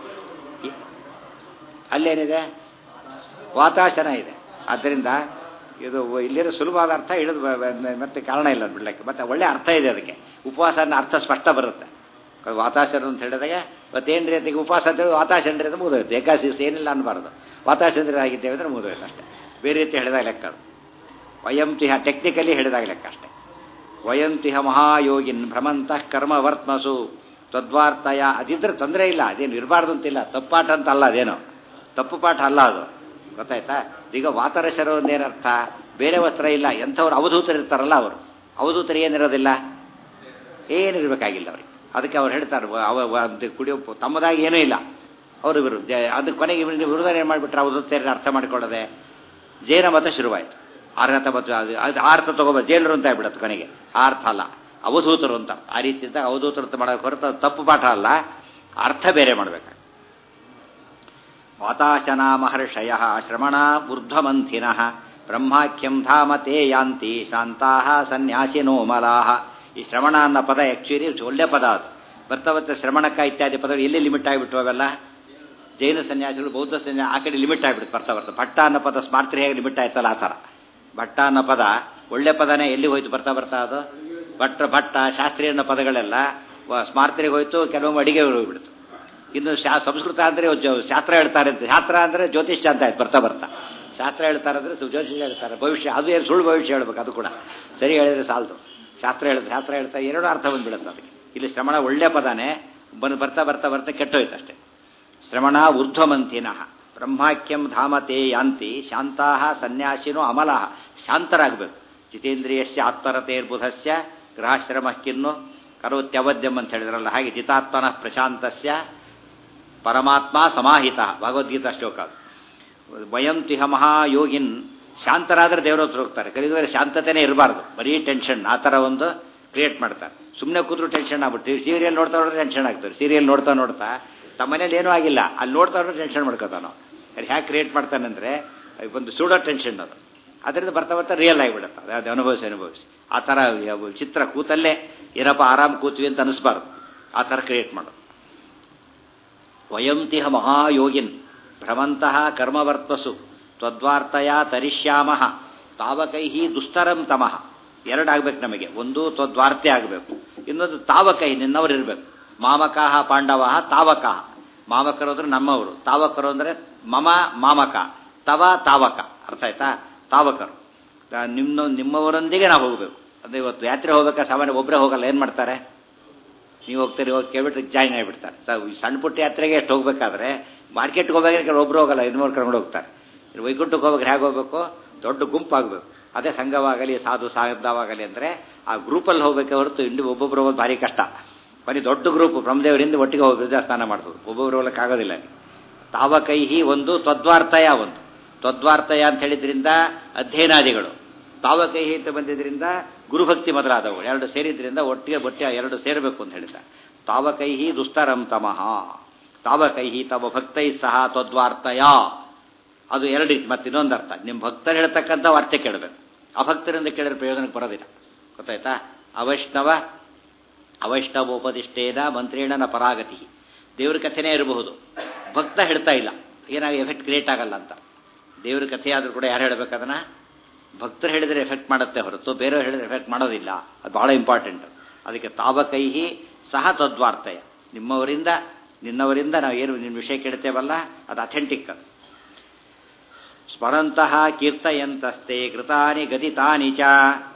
ಅಲ್ಲೇನಿದೆ ವಾತಾಶನ ಇದೆ ಆದ್ದರಿಂದ ಇದು ಇಲ್ಲಿರೋ ಸುಲಭವಾದ ಅರ್ಥ ಇಳಿದು ಮತ್ತೆ ಕಾರಣ ಇಲ್ಲ ಬಿಡ್ಲಿಕ್ಕೆ ಮತ್ತೆ ಒಳ್ಳೆ ಅರ್ಥ ಇದೆ ಅದಕ್ಕೆ ಉಪವಾಸ ಅನ್ನೋ ಅರ್ಥ ಸ್ಪಷ್ಟ ಬರುತ್ತೆ ವಾತಾಶನ ಅಂತ ಹೇಳಿದಾಗ ಮತ್ತೇನ್ರಿ ಅಂತ ಉಪವಾಸ ಅಂತ ಹೇಳಿ ವಾತಾಶನ್ರಿ ಅಂತ ಮುಗಿದೋಯ್ತು ಏಕಾಶಿಸ್ ಏನಿಲ್ಲ ಅನ್ನಬಾರ್ದು ವಾತಾಶಂದ್ರಿ ಆಗಿದ್ದೇವೆ ಅಂದರೆ ಮುಗಿದೋಯ್ತು ಅಷ್ಟೇ ಬೇರೆ ರೀತಿ ಹೇಳಿದಾಗ ಲೆಕ್ಕ ಅದು ವಯಂತಿಹ ಟೆಕ್ನಿಕಲಿ ಹೇಳಿದಾಗ ಲೆಕ್ಕ ಅಷ್ಟೇ ವಯಂತಿಹ ಮಹಾಯೋಗಿನ್ ಭ್ರಮಂತಃ ಕರ್ಮವರ್ತ್ಮಸು ತದ್ವಾರ್ತಯ ಅದಿದ್ರೆ ತೊಂದರೆ ಇಲ್ಲ ಅದೇನು ಇರಬಾರ್ದು ಅಂತಿಲ್ಲ ತಪ್ಪಾಟ ಅಂತ ಅಲ್ಲ ಅದೇನು ತಪ್ಪು ಪಾಠ ಅಲ್ಲ ಅದು ಗೊತ್ತಾಯ್ತಾ ಈಗ ವಾತರಸರ ಒಂದೇನರ್ಥ ಬೇರೆ ವಸ್ತ್ರ ಇಲ್ಲ ಎಂಥವ್ರು ಅವಧೂತರು ಇರ್ತಾರಲ್ಲ ಅವರು ಅವಧೂತರು ಏನಿರೋದಿಲ್ಲ ಏನಿರಬೇಕಾಗಿಲ್ಲ ಅವ್ರಿಗೆ ಅದಕ್ಕೆ ಅವ್ರು ಹೇಳ್ತಾರೆ ಅವ ಕುಡಿಯೋ ತಮ್ಮದಾಗಿ ಏನೂ ಇಲ್ಲ ಅವರು ವಿರುದ್ಧ ಅದು ಕೊನೆಗೆ ವಿರುದ್ಧ ಏನು ಮಾಡಿಬಿಟ್ರೆ ಅವಧೂತರನ್ನ ಅರ್ಥ ಮಾಡಿಕೊಳ್ಳದೆ ಜೈನ ಮತ ಶುರುವಾಯಿತು ಅರ್ಹತ ಮತ್ತು ಅದು ಅದು ಆರ್ಥ ತಗೋಬೋದು ಜೈನರು ಅಂತ ಆಗ್ಬಿಡತ್ತೆ ಕೊನೆಗೆ ಆರ್ಥ ಅಲ್ಲ ಅವಧೂತರು ಅಂತ ಆ ರೀತಿಯಿಂದ ಅವಧೂತರು ಅಂತ ಮಾಡೋಕೆ ಹೊರತು ತಪ್ಪು ಪಾಠ ಅಲ್ಲ ಅರ್ಥ ಬೇರೆ ಮಾಡಬೇಕು ವಾತಾಶನ ಮಹರ್ಷಯ ಶ್ರಮಣ ಊರ್ಧ್ವಮಂಥಿನಃ ಬ್ರಹ್ಮಾಖ್ಯಂ ಧಾಮ ತೇ ಯಾಂತಿ ಶಾಂತಾ ಸನ್ಯಾಸಿನೋ ಮಲಾಹ ಈ ಶ್ರವಣ ಅನ್ನೋ ಪದ ಆ್ಯಕ್ಚುಲಿ ಒಳ್ಳೆ ಪದ ಅದು ಬರ್ತಾ ಬರ್ತಾ ಶ್ರವಣಕ್ಕ ಇತ್ಯಾದಿ ಪದಗಳು ಎಲ್ಲಿ ಲಿಮಿಟ್ ಆಗಿಬಿಟ್ಟು ಅವೆಲ್ಲ ಜೈನ ಸನ್ಯಾಸಿಗಳು ಬೌದ್ಧ ಸನ್ಯಾಸ ಆ ಕಡೆ ಲಿಮಿಟ್ ಆಗಿಬಿಟ್ಟು ಬರ್ತಾ ಬರ್ತಾ ಭಟ್ಟ ಅನ್ನೋ ಪದ ಸ್ಮಾರ್ತ್ರಿ ಹೇಗೆ ಲಿಮಿಟ್ ಆಯ್ತಲ್ಲ ಆ ಥರ ಭಟ್ಟ ಅನ್ನೋ ಪದ ಒಳ್ಳೆ ಪದನೇ ಎಲ್ಲಿ ಹೋಯ್ತು ಬರ್ತಾ ಬರ್ತಾ ಅದು ಭಟ್ಟ ಭಟ್ಟ ಶಾಸ್ತ್ರಿ ಅನ್ನೋ ಪದಗಳೆಲ್ಲ ಸ್ಮಾರ್ತ್ರಿಗೆ ಹೋಯ್ತು ಕೆಲವೊಮ್ಮೆ ಅಡಿಗೆ ಹೋಗ್ಬಿಡ್ತು ಇನ್ನು ಶಾ ಸಂಸ್ಕೃತ ಅಂದರೆ ಜ- ಶಾಸ್ತ್ರ ಹೇಳ್ತಾರೆ ಅಂತ ಶಾಸ್ತ್ರ ಅಂದರೆ ಜ್ಯೋತಿಷ್ಯ ಅಂತ ಆಯ್ತು ಬರ್ತಾ ಬರ್ತಾ ಶಾಸ್ತ್ರ ಹೇಳ್ತಾರೆ ಅಂದರೆ ಸು- ಜ್ಯೋತಿಷ್ಯ ಹೇಳ್ತಾರೆ ಭವಿಷ್ಯ ಅದು ಏನು ಸುಳ್ಳು ಭವಿಷ್ಯ ಹೇಳ್ಬೇಕು ಅದು ಕೂಡ ಸರಿ ಹೇಳಿದ್ರೆ ಸಾಲದು ಶಾಸ್ತ್ರ ಹೇಳಿದ್ರೆ ಶಾಸ್ತ್ರ ಹೇಳ್ತಾರೆ ಎರಡು ಅರ್ಥ ಬಂದ್ಬಿಡುತ್ತೆ ಅದಕ್ಕೆ ಇಲ್ಲಿ ಶ್ರಮಣ ಒಳ್ಳೆ ಪದಾನೇ ಬಂದು ಬರ್ತಾ ಬರ್ತಾ ಬರ್ತಾ ಕೆಟ್ಟೋಯ್ತು ಅಷ್ಟೇ ಶ್ರಮಣ ಊರ್ಧ್ವಮಂಥಿನಃ ಬ್ರಹ್ಮಾಖ್ಯಂ ಧಾಮತೆ ಯಾಂತಿ ಶಾಂತಾ ಸನ್ಯಾಸಿನೋ ಅಮಲಃ ಶಾಂತರಾಗಬೇಕು ಜಿತೇಂದ್ರಿಯಸ್ಯ ಆತ್ಮರತೇರ್ಬುಧಸ್ಯ ಗೃಹಾಶ್ರಮ ಕಿನ್ನು ಕರೋತ್ಯವದ್ಯಂ ಅಂತ ಹೇಳಿದ್ರಲ್ಲ ಹಾಗೆ ಜಿತಾತ್ಮನ ಪ್ರಶಾಂತಸ್ಯ ಪರಮಾತ್ಮ ಸಮಾಹಿತ ಭಗವದ್ಗೀತಾ ಶ್ಲೋಕ ಅದು. ವಯಂ ತಿಹ ಮಹಾಯೋಗಿನ್ ಶಾಂತರಾದ್ರೆ ದೇವರ ಹತ್ರ ಹೋಗ್ತಾರೆ ಕಲಿದ್ರೆ ಶಾಂತತೆನೇ ಇರಬಾರ್ದು ಬರೀ ಟೆನ್ಷನ್ ಆ ಥರ ಒಂದು ಕ್ರಿಯೇಟ್ ಮಾಡ್ತಾರೆ ಸುಮ್ಮನೆ ಕೂತ್ರು ಟೆನ್ಷನ್ ಆಗ್ಬಿಡ್ತೀವಿ ಸೀರಿಯಲ್ ನೋಡ್ತಾ ನೋಡಿದ್ರೆ ಟೆನ್ಷನ್ ಆಗ್ತಾರೆ ಸೀರಿಯಲ್ ನೋಡ್ತಾ ನೋಡ್ತಾ ತಮ್ಮ ಮನೇಲಿ ಏನೂ ಆಗಿಲ್ಲ ಅಲ್ಲಿ ನೋಡ್ತಾ ನೋಡಿದ್ರೆ ಟೆನ್ಷನ್ ಮಾಡ್ಕೋತಾನೋ ಅದು ಹ್ಯಾಕೆ ಕ್ರಿಯೇಟ್ ಮಾಡ್ತಾನಂದ್ರೆ ಒಂದು ಸೂಡೋ ಟೆನ್ಷನ್ ಅದು ಅದರಿಂದ ಬರ್ತಾ ಬರ್ತಾ ರಿಯಲ್ ಆಗಿಬಿಡುತ್ತೆ ಅದು ಅದು ಅನುಭವಿಸಿ ಅನುಭವಿಸಿ ಆ ಥರ ಯಾವ ಚಿತ್ರ ಕೂತಲ್ಲೇ ಏನಪ್ಪ ಆರಾಮ್ ಕೂತ್ವಿ ಅಂತ ಅನಿಸ್ಬಾರ್ದು ಆ ಥರ ಕ್ರಿಯೇಟ್ ಮಾಡೋದು ವಯಂತಿಹ ಮಹಾಯೋಗಿನ್ ಭ್ರಮಂತಹ ಕರ್ಮವರ್ತಸು ತ್ವದ್ವಾರ್ತಯ ತರಿಷ್ಯಾಮ ತಾವಕೈ ದುಸ್ತರಂ ತಮಃ ಎರಡಾಗಬೇಕು ನಮಗೆ ಒಂದು ತ್ವದ್ವಾರ್ತೆ ಆಗಬೇಕು ಇನ್ನೊಂದು ತಾವಕೈ ನಿನ್ನವರಿರ್ಬೇಕು ಮಾಮಕಾಹ ಪಾಂಡವ ತಾವಕಃ ಮಾಮಕರು ಅಂದ್ರೆ ನಮ್ಮವರು ತಾವಕರು ಅಂದ್ರೆ ಮಮ ಮಾಮಕ ತವ ತಾವಕ ಅರ್ಥ ಆಯ್ತಾ ತಾವಕರು ತ- ನಿಮ್ಮ ನಿಮ್ಮವರೊಂದಿಗೆ ನಾವು ಹೋಗಬೇಕು ಅಂದ್ರೆ ಇವತ್ತು ಯಾತ್ರೆ ಹೋಗ್ಬೇಕಾದ್ರೆ ಸಾಮಾನ್ಯ ಒಬ್ಬರೇ ಹೋಗಲ್ಲ ಏನು ಮಾಡ್ತಾರೆ ನೀವು ಹೋಗ್ತೀರಿ ಹೋಗಿ ಕೇಳ್ಬಿಟ್ಟು ಜಾಯ್ನ್ ಆಗಿಬಿಡ್ತಾರೆ ಸ- ಈ ಸಣ್ಣ ಪುಟ್ಟ ಯಾತ್ರೆಗೆ ಎಷ್ಟು ಹೋಗ್ಬೇಕಾದ್ರೆ ಮಾರ್ಕೆಟ್ಗೆ ಹೋಗ್ಬೇಕಾದ್ರೆ ಒಬ್ರು ಹೋಗಲ್ಲ ಇನ್ನೂರು ಕರ್ಕೊಂಡು ಹೋಗ್ತಾರೆ ಇನ್ನು ವೈಕುಂಠಕ್ಕೆ ಹೋಗ್ಬೇಕು ಹೇಗೆ ಹೋಗ್ಬೇಕು ದೊಡ್ಡ ಗುಂಪಾಗಬೇಕು ಅದೇ ಸಂಘವಾಗಲಿ ಸಾಧು ಸಾಧವಾಗಲಿ ಅಂದರೆ ಆ ಗ್ರೂಪಲ್ಲಿ ಹೋಗ್ಬೇಕೆ ಹೊರತು ಇಂಡಿ ಒಬ್ಬೊಬ್ರು ಹೋಗೋದು ಭಾರಿ ಕಷ್ಟ ಬರೀ ದೊಡ್ಡ ಗ್ರೂಪ್ ಬ್ರಹ್ಮದೇವರಿಂದ ಒಟ್ಟಿಗೆ ಹೋಗಿ ವಿರಜಾ ಸ್ನಾನ ಮಾಡ್ಬೋದು ಒಬ್ಬೊಬ್ರು ಹೋಗ್ಲಿಕ್ಕಾಗೋದಿಲ್ಲ ಅಲ್ಲಿ ತಾವಕೈಹಿ ಒಂದು ತ್ವದ್ವಾರ್ತಯ ಒಂದು ತ್ವದ್ವಾರ್ತಯ ಅಂತ ಹೇಳಿದ್ರಿಂದ ಅಧ್ಯಯನಾದಿಗಳು ತಾವಕೈಹಿ ಅಂತ ಬಂದಿದ್ರಿಂದ ಗುರುಭಕ್ತಿ ಮೊದಲಾದವು ಎರಡು ಸೇರಿದ್ರಿಂದ ಒಟ್ಟಿಗೆ ಒಟ್ಟಿಗೆ ಎರಡು ಸೇರಬೇಕು ಅಂತ ಹೇಳಿದ ತಾವಕೈಹಿ ದುಸ್ತರಂ ತಮಃ ತಾವಕೈಹಿ ತವ ಭಕ್ತೈ ಸಹ ತ್ವದ್ವಾರ್ತಯ ಅದು ಎರಡು ರೀತಿ ಮತ್ತೆ ಇನ್ನೊಂದು ಅರ್ಥ ನಿಮ್ಮ ಭಕ್ತರು ಹೇಳ್ತಕ್ಕಂಥ ಅರ್ಥ ಕೇಳಬೇಕು ಅಭಕ್ತರಿಂದ ಕೇಳಿದ್ರೆ ಪ್ರಯೋಜನಕ್ಕೆ ಬರೋದಿಲ್ಲ ಗೊತ್ತಾಯ್ತಾ ಅವೈಷ್ಣವ ಅವೈಷ್ಣವೋಪದಿಷ್ಟೇನ ಮಂತ್ರೇಣನ ಪರಾಗತಿ ದೇವ್ರ ಕಥೆನೇ ಇರಬಹುದು ಭಕ್ತ ಹೇಳ್ತಾ ಇಲ್ಲ ಏನಾಗ ಎಫೆಕ್ಟ್ ಕ್ರಿಯೇಟ್ ಆಗಲ್ಲ ಅಂತ ದೇವ್ರ ಕಥೆ ಆದರೂ ಕೂಡ ಯಾರು ಹೇಳ್ಬೇಕದನ್ನ ಭಕ್ತರು ಹೇಳಿದರೆ ಎಫೆಕ್ಟ್ ಮಾಡುತ್ತೆ ಹೊರತು ಬೇರೆಯವ್ರು ಹೇಳಿದ್ರೆ ಎಫೆಕ್ಟ್ ಮಾಡೋದಿಲ್ಲ ಅದು ಬಹಳ ಇಂಪಾರ್ಟೆಂಟ್ ಅದಕ್ಕೆ ತಾವಕೈಹಿ ಸಹ ತದ್ವಾರ್ತಯ ನಿಮ್ಮವರಿಂದ ನಿನ್ನವರಿಂದ ನಾವು ಏನು ನಿಮ್ಮ ವಿಷಯ ಕೇಳ್ತೇವಲ್ಲ ಅದು ಅಥೆಂಟಿಕ್ ಅದು ಸ್ಮರಂತಹ ಕೀರ್ತಯಂತಸ್ತೆ ಕೃತಾನಿ ಗದಿತಾನಿ ಚ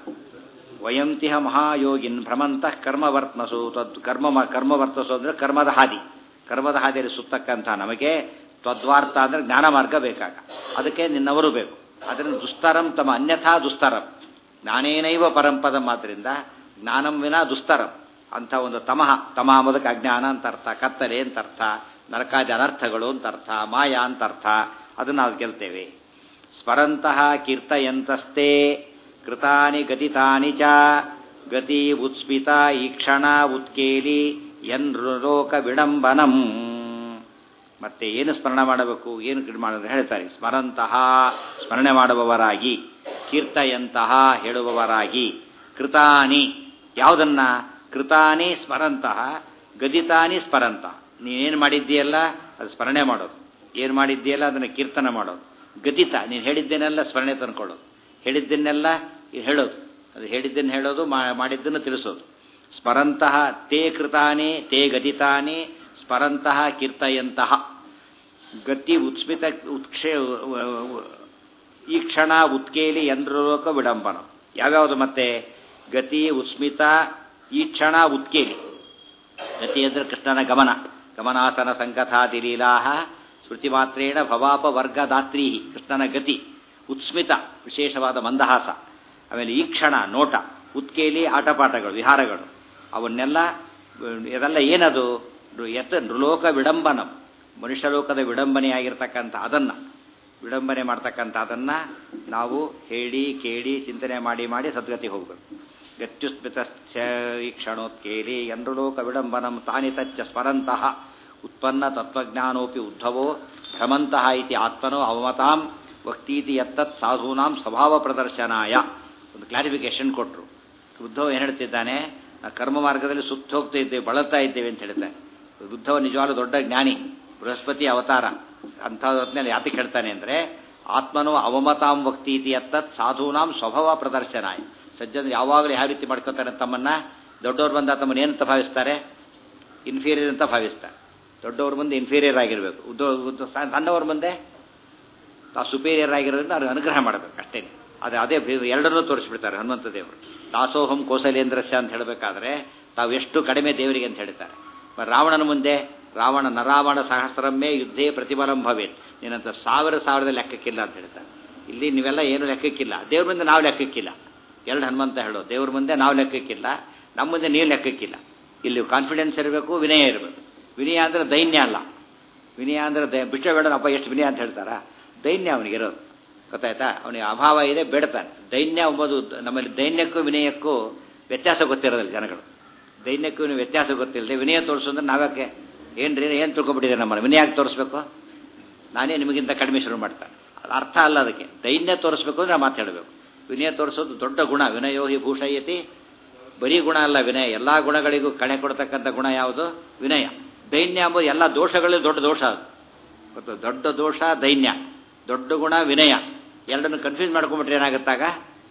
ವಯಂತಿಹ ಮಹಾಯೋಗಿನ್ ಭ್ರಮಂತಃ ಕರ್ಮವರ್ತ್ಮಸು ತದ್ ಕರ್ಮ ಕರ್ಮವರ್ತಸು ಅಂದರೆ ಕರ್ಮದ ಹಾದಿ ಕರ್ಮದ ಹಾದಿಯಲ್ಲಿ ಸುತ್ತಕ್ಕಂಥ ನಮಗೆ ತದ್ವಾರ್ಥ ಅಂದರೆ ಜ್ಞಾನ ಮಾರ್ಗ ಬೇಕಾಗ ಅದಕ್ಕೆ ನಿನ್ನವರು ಬೇಕು ಅದರಿಂದ ದುಸ್ತರಂ ತಮ್ಮ ಅನ್ಯಥಾ ದುಸ್ತರಂ ಜ್ಞಾನೇನೈವ ಪರಂಪದಂ ಆದ್ದರಿಂದ ಜ್ಞಾನಂ ವಿನಾ ದುಸ್ತರಂ ಅಂಥ ಒಂದು ತಮಃ ತಮ ಮೊದಕ್ಕೆ ಅಜ್ಞಾನ ಅಂತ ಅರ್ಥ ಕತ್ತಲೆ ಅಂತ ಅರ್ಥ ನರಕಾದಿ ಅನರ್ಥಗಳು ಅಂತ ಅರ್ಥ ಮಾಯಾ ಅಂತ ಅರ್ಥ ಅದನ್ನು ನಾವು ಗೆಲ್ತೇವೆ ಸ್ಮರಂತಹ ಕೀರ್ತಯಂತಸ್ತೆ ಕೃತಾನಿ ಗತಿತಾನಿ ಚ ಗತಿ ಉತ್ಸ್ಮಿತ ಈಕ್ಷಣ ಉತ್ಕೇಲಿ ಎನ್ಲೋಕ ವಿಡಂಬನಂ ಮತ್ತೆ ಏನು ಸ್ಮರಣ ಮಾಡಬೇಕು ಏನು ಕಿಡ್ ಮಾಡಿದ್ರೆ ಹೇಳ್ತಾರೆ ಸ್ಮರಂತಹ ಸ್ಮರಣೆ ಮಾಡುವವರಾಗಿ ಕೀರ್ತಯಂತಹ ಹೇಳುವವರಾಗಿ ಕೃತಾನಿ ಯಾವುದನ್ನ ಕೃತಾನಿ ಸ್ಮರಂತಹ ಗದಿತಾನಿ ಸ್ಮರಂತಹ ನೀನೇನು ಮಾಡಿದ್ದೀಯಲ್ಲ ಅದು ಸ್ಮರಣೆ ಮಾಡೋದು ಏನು ಮಾಡಿದ್ದೀಯಲ್ಲ ಅದನ್ನು ಕೀರ್ತನ ಮಾಡೋದು ಗತಿತ ನೀನು ಹೇಳಿದ್ದೇನೆಲ್ಲ ಸ್ಮರಣೆ ತಂದ್ಕೊಳ್ಳೋದು ಹೇಳಿದ್ದನ್ನೆಲ್ಲ ಇದು ಹೇಳೋದು ಅದು ಹೇಳಿದ್ದನ್ನು ಹೇಳೋದು ಮಾ- ಮಾಡಿದ್ದನ್ನು ತಿಳಿಸೋದು ಸ್ಮರಂತಹ ತೇ ಕೃತಾನಿ ತೇ ಗತಿತಾನಿ ಸ್ಮರಂತಹ ಕೀರ್ತಯಂತಹ ಗತಿ ಉತ್ಸ್ಮಿತ ಉತ್ಕ್ಷೇ ಈ ಕ್ಷಣ ಉತ್ಕೇಲಿ ಯಂದ್ರಲೋಕ ವಿಡಂಬನ ಯಾವ್ಯಾವುದು ಮತ್ತೆ ಗತಿ ಉಸ್ಮಿತ ಈ ಕ್ಷಣ ಉತ್ಕೇಲಿ ಗತಿ ಅಂದರೆ ಕೃಷ್ಣನ ಗಮನ ಗಮನಾಸನ ಸಂಕಥಾದಿ ಲೀಲಾಹ ಸ್ಮೃತಿ ಮಾತ್ರೇಣ ಭವಾಪ ವರ್ಗದಾತ್ರೀ ಕೃಷ್ಣನ ಗತಿ ಉತ್ಸ್ಮಿತ ವಿಶೇಷವಾದ ಮಂದಹಾಸ ಆಮೇಲೆ ಈ ಕ್ಷಣ ನೋಟ ಉತ್ಕೇಲಿ ಆಟಪಾಠಗಳು ವಿಹಾರಗಳು ಅವನ್ನೆಲ್ಲ ಇದೆಲ್ಲ ಏನದು ಯತ್ ನೃಲೋಕ ವಿಡಂಬನಂ ಮನುಷ್ಯಲೋಕದ ವಿಡಂಬನೆಯಾಗಿರ್ತಕ್ಕಂಥ ಅದನ್ನು ವಿಡಂಬನೆ ಮಾಡ್ತಕ್ಕಂಥ ಅದನ್ನು ನಾವು ಹೇಳಿ ಕೇಳಿ ಚಿಂತನೆ ಮಾಡಿ ಮಾಡಿ ಸದ್ಗತಿ ಹೋಗಬೇಕು ಗತ್ಯುಸ್ಮಿತ ಈ ಕ್ಷಣೋತ್ಕೇಲಿ ಯನ್ರುಲೋಕ ವಿಡಂಬನಂ ತಾನಿ ತಚ್ಚ ಸ್ಮರಂತಹ ಉತ್ಪನ್ನ ತತ್ವಜ್ಞಾನೋಪಿ ಉದ್ಧವೋ ಭ್ರಮಂತಹ ಇತಿ ಆತ್ಮನೋ ಅವಮತಾಂ ವಕ್ತೀತಿ ಎತ್ತತ್ ಸಾಧೂನಾಂ ಸ್ವಭಾವ ಪ್ರದರ್ಶನಾಯ ಒಂದು ಕ್ಲಾರಿಫಿಕೇಶನ್ ಕೊಟ್ಟರು ಉದ್ಧವ ಏನು ಹೇಳ್ತಿದ್ದಾನೆ ನಾವು ಕರ್ಮ ಮಾರ್ಗದಲ್ಲಿ ಸುತ್ತ ಹೋಗ್ತಾ ಇದ್ದೇವೆ ಬಳಲ್ತಾ ಇದ್ದೇವೆ ಅಂತ ಹೇಳ್ತಾನೆ ಉದ್ಧವ ನಿಜವಾಗ್ಲೂ ದೊಡ್ಡ ಜ್ಞಾನಿ ಬೃಹಸ್ಪತಿ ಅವತಾರ ಅಂಥ ಹೊತ್ತಿನಲ್ಲಿ ಯಾತಕ್ಕೆ ಹೇಳ್ತಾನೆ ಅಂದರೆ ಆತ್ಮನೋ ಅವಮತಾಂ ವಕ್ತೀತಿ ಎತ್ತತ್ ಸಾಧೂನಾಂ ಸ್ವಭಾವ ಪ್ರದರ್ಶನಾಯ ಸಜ್ಜನ ಯಾವಾಗಲೂ ಯಾವ ರೀತಿ ಮಾಡ್ಕೋತಾರೆ ತಮ್ಮನ್ನ ದೊಡ್ಡವ್ರು ಬಂದ ತಮ್ಮನ್ನ ಏನಂತ ಭಾವಿಸ್ತಾರೆ ಇನ್ಫೀರಿಯರ್ ಅಂತ ಭಾವಿಸ್ತಾರೆ ದೊಡ್ಡವ್ರ ಮುಂದೆ ಇನ್ಫೀರಿಯರ್ ಆಗಿರಬೇಕು ಉದ್ದ ಉದ್ದ ಸಣ್ಣವ್ರ ಮುಂದೆ ತಾವು ಸುಪೀರಿಯರ್ ಆಗಿರೋದ್ರಿಂದ ಅವ್ರಿಗೆ ಅನುಗ್ರಹ ಮಾಡಬೇಕು ಅಷ್ಟೇ ಅದು ಅದೇ ಎರಡನ್ನೂ ತೋರಿಸ್ಬಿಡ್ತಾರೆ ಹನುಮಂತ ದೇವರು ದಾಸೋಹಂ ಕೌಸಲೇಂದ್ರಸ್ಯ ಅಂತ ಹೇಳಬೇಕಾದ್ರೆ ತಾವು ಎಷ್ಟು ಕಡಿಮೆ ದೇವರಿಗೆ ಅಂತ ಹೇಳ್ತಾರೆ ರಾವಣನ ಮುಂದೆ ರಾವಣ ನರಾವಣ ಸಹಸ್ರಮ್ಮೇ ಯುದ್ಧೇ ಪ್ರತಿಫಲಂ ಭವೇತ್ ನೀನಂತ ಸಾವಿರ ಸಾವಿರದ ಲೆಕ್ಕಕ್ಕಿಲ್ಲ ಅಂತ ಹೇಳ್ತಾರೆ ಇಲ್ಲಿ ನೀವೆಲ್ಲ ಏನು ಲೆಕ್ಕಕ್ಕಿಲ್ಲ ದೇವ್ರ ಮುಂದೆ ನಾವು ಲೆಕ್ಕಕ್ಕಿಲ್ಲ ಎರಡು ಹನುಮಂತ ಹೇಳೋ ದೇವ್ರ ಮುಂದೆ ನಾವು ಲೆಕ್ಕಕ್ಕಿಲ್ಲ ನಮ್ಮ ಮುಂದೆ ನೀವು ಲೆಕ್ಕಕ್ಕಿಲ್ಲ ಇಲ್ಲಿ ಕಾನ್ಫಿಡೆನ್ಸ್ ಇರಬೇಕು ವಿನಯ ಇರಬೇಕು ವಿನಯ ಅಂದರೆ ದೈನ್ಯ ಅಲ್ಲ ವಿನಯ ಅಂದರೆ ದ ಬಿಟ್ಟಬೇಡನಪ್ಪ ಎಷ್ಟು ವಿನಯ ಅಂತ ಹೇಳ್ತಾರ ದೈನ್ಯ ಅವನಿಗೆ ಇರೋದು ಗೊತ್ತಾಯ್ತಾ ಅವನಿಗೆ ಅಭಾವ ಇದೆ ಬೇಡ್ತಾನೆ ದೈನ್ಯ ಎಂಬುದು ನಮ್ಮಲ್ಲಿ ದೈನ್ಯಕ್ಕೂ ವಿನಯಕ್ಕೂ ವ್ಯತ್ಯಾಸ ಗೊತ್ತಿರೋದಿಲ್ಲ ಜನಗಳು ದೈನ್ಯಕ್ಕೂ ವಿನಯ ವ್ಯತ್ಯಾಸ ಗೊತ್ತಿಲ್ಲದೆ ವಿನಯ ತೋರಿಸು ಅಂದ್ರೆ ನಾವ್ಯಾಕೆ ಏನ್ರಿ ಏನು ತಿಳ್ಕೊಬಿಟ್ಟಿದೆ ನಮ್ಮನ್ನು ವಿನಯ ಯಾಕೆ ತೋರಿಸ್ಬೇಕು ನಾನೇ ನಿಮಗಿಂತ ಕಡಿಮೆ ಶುರು ಮಾಡ್ತಾನೆ ಅದು ಅರ್ಥ ಅಲ್ಲ ಅದಕ್ಕೆ ದೈನ್ಯ ತೋರಿಸ್ಬೇಕು ಅಂದ್ರೆ ಮಾತು ಹೇಳಬೇಕು ವಿನಯ ತೋರಿಸೋದು ದೊಡ್ಡ ಗುಣ ವಿನಯೋಹಿ ಭೂಷಯತಿ ಬರೀ ಗುಣ ಅಲ್ಲ ವಿನಯ ಎಲ್ಲ ಗುಣಗಳಿಗೂ ಕಣೆ ಕೊಡ್ತಕ್ಕಂಥ ಗುಣ ಯಾವುದು ವಿನಯ ದೈನ್ಯ ಎಂಬುದು ಎಲ್ಲ ದೋಷಗಳಲ್ಲಿ ದೊಡ್ಡ ದೋಷ ಅದು ಗೊತ್ತು ದೊಡ್ಡ ದೋಷ ದೈನ್ಯ ದೊಡ್ಡ ಗುಣ ವಿನಯ ಎರಡನ್ನು ಕನ್ಫ್ಯೂಸ್ ಮಾಡ್ಕೊಂಡ್ಬಿಟ್ರೆ ಏನಾಗುತ್ತಾಗ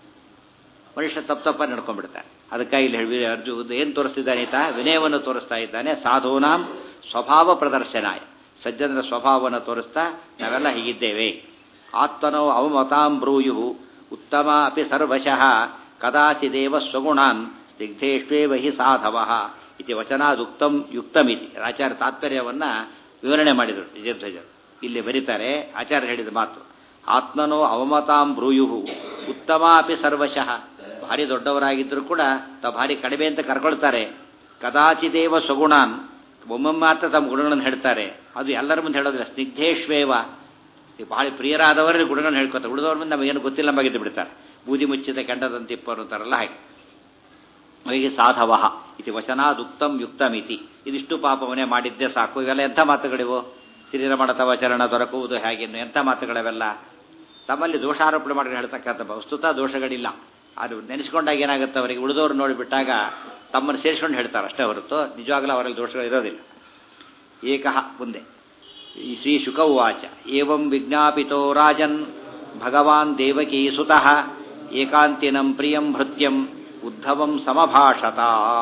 ಮನುಷ್ಯ ತಪ್ಪು ತಪ್ಪ ನಡ್ಕೊಂಡ್ಬಿಡ್ತಾನೆ ಅದಕ್ಕಾಗಿ ಇಲ್ಲಿ ಹೇಳಿ ಅರ್ಜುನ್ ಏನು ತೋರಿಸ್ತಿದ್ದಾನೆ ಈತ ವಿನಯವನ್ನು ತೋರಿಸ್ತಾ ಇದ್ದಾನೆ ಸಾಧೂನಾಂ ಸ್ವಭಾವ ಪ್ರದರ್ಶನಾಯ ಸಜ್ಜನರ ಸ್ವಭಾವವನ್ನು ತೋರಿಸ್ತಾ ನಾವೆಲ್ಲ ಹೀಗಿದ್ದೇವೆ ಆತ್ಮನೋ ಅವಮತಾಂ ಬ್ರೂಯು ಉತ್ತಮ ಅಪಿ ಸರ್ವಶಃ ಕದಾಚಿದೇವ ಸ್ವಗುಣಾನ್ ಸ್ನಿಗ್ಧೇಷ್ವೇವ ಹಿ ಸಾಧವ ಇತಿ ವಚನಾದುಕ್ತಂ ಯುಕ್ತಮಿತಿ ಆಚಾರ್ಯ ತಾತ್ಪರ್ಯವನ್ನು ವಿವರಣೆ ಮಾಡಿದರು ವಿಜಯಧ್ವಜರು ಇಲ್ಲಿ ಬರೀತಾರೆ ಆಚಾರ್ಯ ಹೇಳಿದ ಮಾತು ಆತ್ಮನೋ ಅವಮತಾಂ ಬ್ರೂಯು ಉತ್ತಮ ಅಪಿ ಸರ್ವಶಃ ಭಾರಿ ದೊಡ್ಡವರಾಗಿದ್ದರೂ ಕೂಡ ತಾವು ಭಾರಿ ಕಡಿಮೆ ಅಂತ ಕರ್ಕೊಳ್ತಾರೆ ಕದಾಚಿದೇವ ಸ್ವಗುಣಾನ್ ಒಮ್ಮೊಮ್ಮೆ ಮಾತ್ರ ತಮ್ಮ ಗುಣಗಳನ್ನು ಹೇಳ್ತಾರೆ ಅದು ಎಲ್ಲರ ಮುಂದೆ ಹೇಳೋದಿಲ್ಲ ಸ್ನಿಗ್ಧೇಶ್ವೇವ ಭಾಳ ಪ್ರಿಯರಾದವರಲ್ಲಿ ಗುಣಗಳನ್ನು ಹೇಳ್ಕೊತಾರೆ ಉಳಿದವ್ರ ಮುಂದೆ ನಮಗೇನು ಗೊತ್ತಿಲ್ಲ ಮಗಿದ್ದು ಬಿಡ್ತಾರೆ ಬೂದಿ ಮುಚ್ಚಿದ ಕೆಂಡದಂತಿಪ್ಪರು ಅಂತಾರಲ್ಲ ಹಾಗೆ ಅವರಿಗೆ ಸಾಧವ ಇತಿ ವಚನಾದುಕ್ತಂ ಯುಕ್ತಮಿತಿ ಇದಿಷ್ಟು ಪಾಪವನ್ನೇ ಮಾಡಿದ್ದೇ ಸಾಕು ಇವೆಲ್ಲ ಎಂಥ ಮಾತುಗಳಿವು ಶ್ರೀರಮಣ ತವ ಚರಣ ದೊರಕುವುದು ಹೇಗೆನ್ನು ಎಂಥ ಮಾತುಗಳವೆಲ್ಲ ತಮ್ಮಲ್ಲಿ ದೋಷಾರೋಪಣೆ ಮಾಡಿ ಹೇಳ್ತಕ್ಕಂಥ ವಸ್ತುತ ದೋಷಗಳಿಲ್ಲ ಅದು ನೆನೆಸ್ಕೊಂಡಾಗ ಏನಾಗುತ್ತೆ ಅವರಿಗೆ ಉಳಿದವರು ನೋಡಿಬಿಟ್ಟಾಗ ತಮ್ಮನ್ನು ಸೇರಿಸ್ಕೊಂಡು ಹೇಳ್ತಾರೆ ಅಷ್ಟೇ ಹೊರತು ನಿಜವಾಗಲೂ ಅವರಲ್ಲಿ ದೋಷಗಳು ಇರೋದಿಲ್ಲ ಏಕಃ ಮುಂದೆ ಈ ಶ್ರೀ ಶುಕ ಉವಾಚ ಏವಂ ವಿಜ್ಞಾಪಿತೋ ರಾಜನ್ ಭಗವಾನ್ ದೇವಕೀ ಸುತಃ ಏಕಾಂತಿನಂ ಪ್ರಿಯಂ ಭೃತ್ಯಂ ಉದ್ಧವಂ ಸಮಭಾಷತ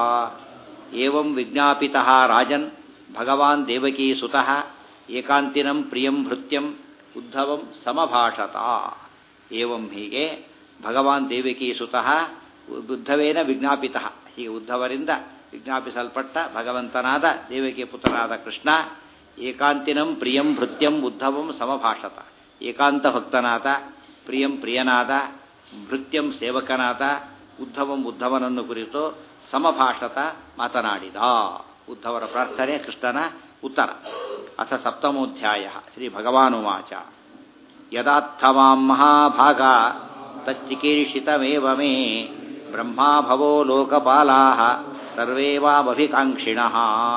ಏವಂ ವಿಜ್ಞಾಪಿತ ರಾಜನ್ ಭಗವಾನ್ ದೇವಕೀ ಸುತಃ ಏಕಾಂತಿನಂ ಪ್ರಿಯಂ ಭೃತ್ಯಂ ಉದ್ಧವಂ ಸಮಭಾಷತ ಏವಂ ಹೀಗೆ ಭಗವಾನ್ ದೇವಕೀ ಸುತಃ ಉದ್ಧವೇನ ವಿಜ್ಞಾಪಿತ ಹೀಗೆ ಉದ್ಧವರಿಂದ ವಿಜ್ಞಾಪಿಸಲ್ಪಟ್ಟ ಭಗವಂತನಾದ ದೇವಕಿ ಪುತ್ರನಾದ ಕೃಷ್ಣ ಏಕಾಂತಿನಂ ಪ್ರಿಯಂ ಭೃತ್ಯಂ ಉದ್ಧವಂ ಸಮಭಾಷತ ಏಕಾಂತ ಭಕ್ತನಾದ ಪ್ರಿಯಂ ಪ್ರಿಯನಾದ ಭೃತ್ಯಂ ಸೇವಕನಾದ ಉದ್ಧವಂ ಉದ್ಧವನನ್ನು ಕುರಿತು ಸಮಭಾಷತ ಮಾತನಾಡಿದ ಉದ್ಧವರ ಪ್ರಾರ್ಥನೆ ಕೃಷ್ಣನ ಉತ್ತರ ಅಥ ಸಪ್ತಮೋಧ್ಯಾಯ ಶ್ರೀ ಭಗವಾನುವಾಚ ಯದಾರ್ಥಮಾಂ ಮಹಾಭಾಗ ತಚ್ಚಿಕೀರ್ಷಿತಮೇವ ಮೇ ಬ್ರಹ್ಮಾ ಭವೋ ಲೋಕಪಾಲಾ ಸರ್ವೇ ವಾಮಭಿಕಾಂಕ್ಷಿಣಃ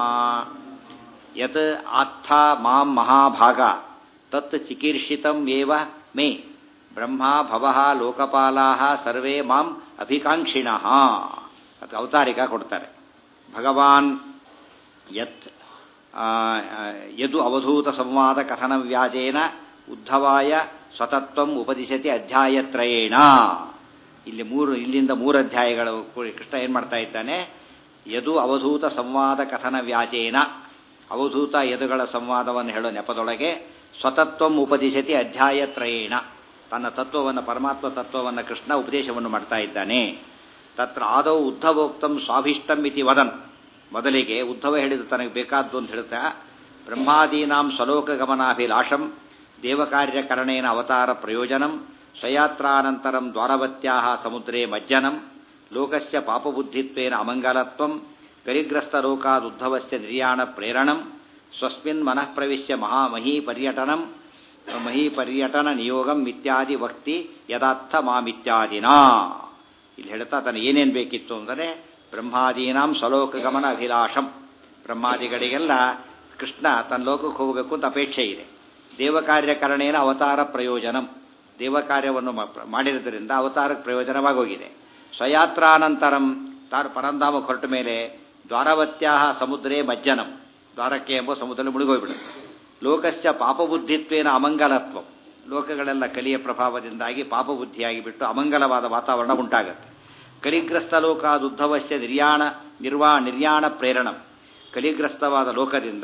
ಯತ್ ಆತ್ಥ ಮಾಂ ಮಹಾಭಾಗ ತತ್ ಚಿಕೀರ್ಷಿತಂ ಏವ ಮೇ ಬ್ರಹ್ಮಾ ಭವಃ ಲೋಕಪಾಲಾಹ ಸರ್ವೇ ಮಾಂ ಅಭಿಕಾಂಕ್ಷಿಣಃ ಅದು ಅವತಾರಿಕ ಕೊಡ್ತಾರೆ ಭಗವಾನ್ ಯತ್ ಯದು ಅವಧೂತ ಸಂವಾದ ಕಥನ ವ್ಯಾಜೇನ ಉದ್ಧವಾಯ ಸ್ವತತ್ವಂ ಉಪದಿಶತಿ ಅಧ್ಯಾಯತ್ರಯೇಣ ಇಲ್ಲಿ ಮೂರು ಇಲ್ಲಿಂದ ಮೂರು ಅಧ್ಯಾಯಗಳು ಕೃಷ್ಣ ಏನು ಮಾಡ್ತಾ ಇದ್ದಾನೆ ಯದು ಅವಧೂತ ಸಂವಾದ ಕಥನ ವ್ಯಾಜೇನ ಅವಧೂತ ಯದುಗಳ ಸಂವಾದವನ್ನು ಹೇಳೋ ನೆಪದೊಳಗೆ ಸ್ವತತ್ವಂ ಉಪದಿಶತಿ ಅಧ್ಯಾಯತ್ರಯೇಣ ತನ್ನ ತತ್ವವನ್ನು ಪರಮಾತ್ಮ ತತ್ವವನ್ನು ಕೃಷ್ಣ ಉಪದೇಶವನ್ನು ಮಾಡ್ತಾ ಇದ್ದಾನೆ ತತ್ರ ಆದೌ ಉದ್ಧವೋಕ್ತಂ ಸ್ವಾಭಿಷ್ಟಂ ಇತಿ ವದನ್ ಮೊದಲಿಗೆ ಉದ್ಧವ ಹೇಳಿದ ತನಗೆ ಬೇಕಾದ್ದು ಅಂತ ಹೇಳ್ತಾ ಬ್ರಹ್ಮಾದೀನಾಂ ಸ್ವಲೋಕ ಗಮನಾಭಿಲಾಷಂ ದೇವಕಾರ್ಯಕರಣೇನ ಅವತಾರ ಪ್ರಯೋಜನಂ ಸ್ವಯಾತ್ರಾನಂತರಂ ದ್ವಾರವತ್ಯಾ ಸಮುದ್ರೇ ಮಜ್ಜನಂ ಲೋಕಸ್ಯ ಪಾಪಬುದ್ಧಿತ್ವೇನ ಅಮಂಗಲತ್ವಂ ಗರಿಗ್ರಸ್ತಲೋಕಾದುದ್ಧವಸ್ಯ ನಿರ್ಯಾಣ ಪ್ರೇರಣಂ ಸ್ವಸ್ಮಿನ್ ಮನಃ ಪ್ರವಿಶ್ಯ ಮಹಾಮಹೀ ಪರ್ಯಟನಂ ಮಹೀ ಪರ್ಯಟನ ನಿಯೋಗಂ ಇತ್ಯಾದಿ ವಕ್ತಿ ಯದಾರ್ಥ ಮಾಮಿತ್ಯಾದಿನಾ ಇಲ್ಲಿ ಹೇಳ್ತಾ ತನಗೆ ಏನೇನು ಬೇಕಿತ್ತು ಅಂದರೆ ಬ್ರಹ್ಮಾದೀನಾಂ ಸ್ವಲೋಕ ಗಮನ ಅಭಿಲಾಷಂ ಬ್ರಹ್ಮಾದಿಗಳಿಗೆಲ್ಲ ಕೃಷ್ಣ ತನ್ನ ಲೋಕಕ್ಕೆ ಹೋಗಬೇಕು ಅಂತ ಅಪೇಕ್ಷೆ ಇದೆ ದೇವಕಾರ್ಯಕರಣೇನ ಅವತಾರ ಪ್ರಯೋಜನಂ ದೇವಕಾರ್ಯವನ್ನು ಮಾಡಿರೋದ್ರಿಂದ ಅವತಾರಕ್ಕೆ ಪ್ರಯೋಜನವಾಗೋಗಿದೆ ಸ್ವಯಾತ್ರಾನಂತರಂ ತಾನು ಪರಂಧಾಮ ಹೊರಟ ಮೇಲೆ ದ್ವಾರವತ್ಯಾ ಸಮುದ್ರೇ ಮಜ್ಜನಂ ದ್ವಾರಕ್ಕೆ ಎಂಬ ಸಮುದ್ರದಲ್ಲಿ ಮುಳುಗೋಗ್ಬಿಡುತ್ತೆ ಲೋಕಸ್ಯ ಪಾಪಬುದ್ಧಿತ್ವೇನ ಅಮಂಗಲತ್ವ ಲೋಕಗಳೆಲ್ಲ ಕಲಿಯ ಪ್ರಭಾವದಿಂದಾಗಿ ಪಾಪಬುದ್ಧಿಯಾಗಿ ಬಿಟ್ಟು ಅಮಂಗಲವಾದ ವಾತಾವರಣ ಉಂಟಾಗುತ್ತೆ ಕಲಿಗ್ರಸ್ತ ಲೋಕಾದುದ್ಧವಸ್ಯ ನಿರ್ಯಾಣ ನಿರ್ವಾ ನಿರ್ಯಾಣ ಪ್ರೇರಣಂ ಕಲಿಗ್ರಸ್ತವಾದ ಲೋಕದಿಂದ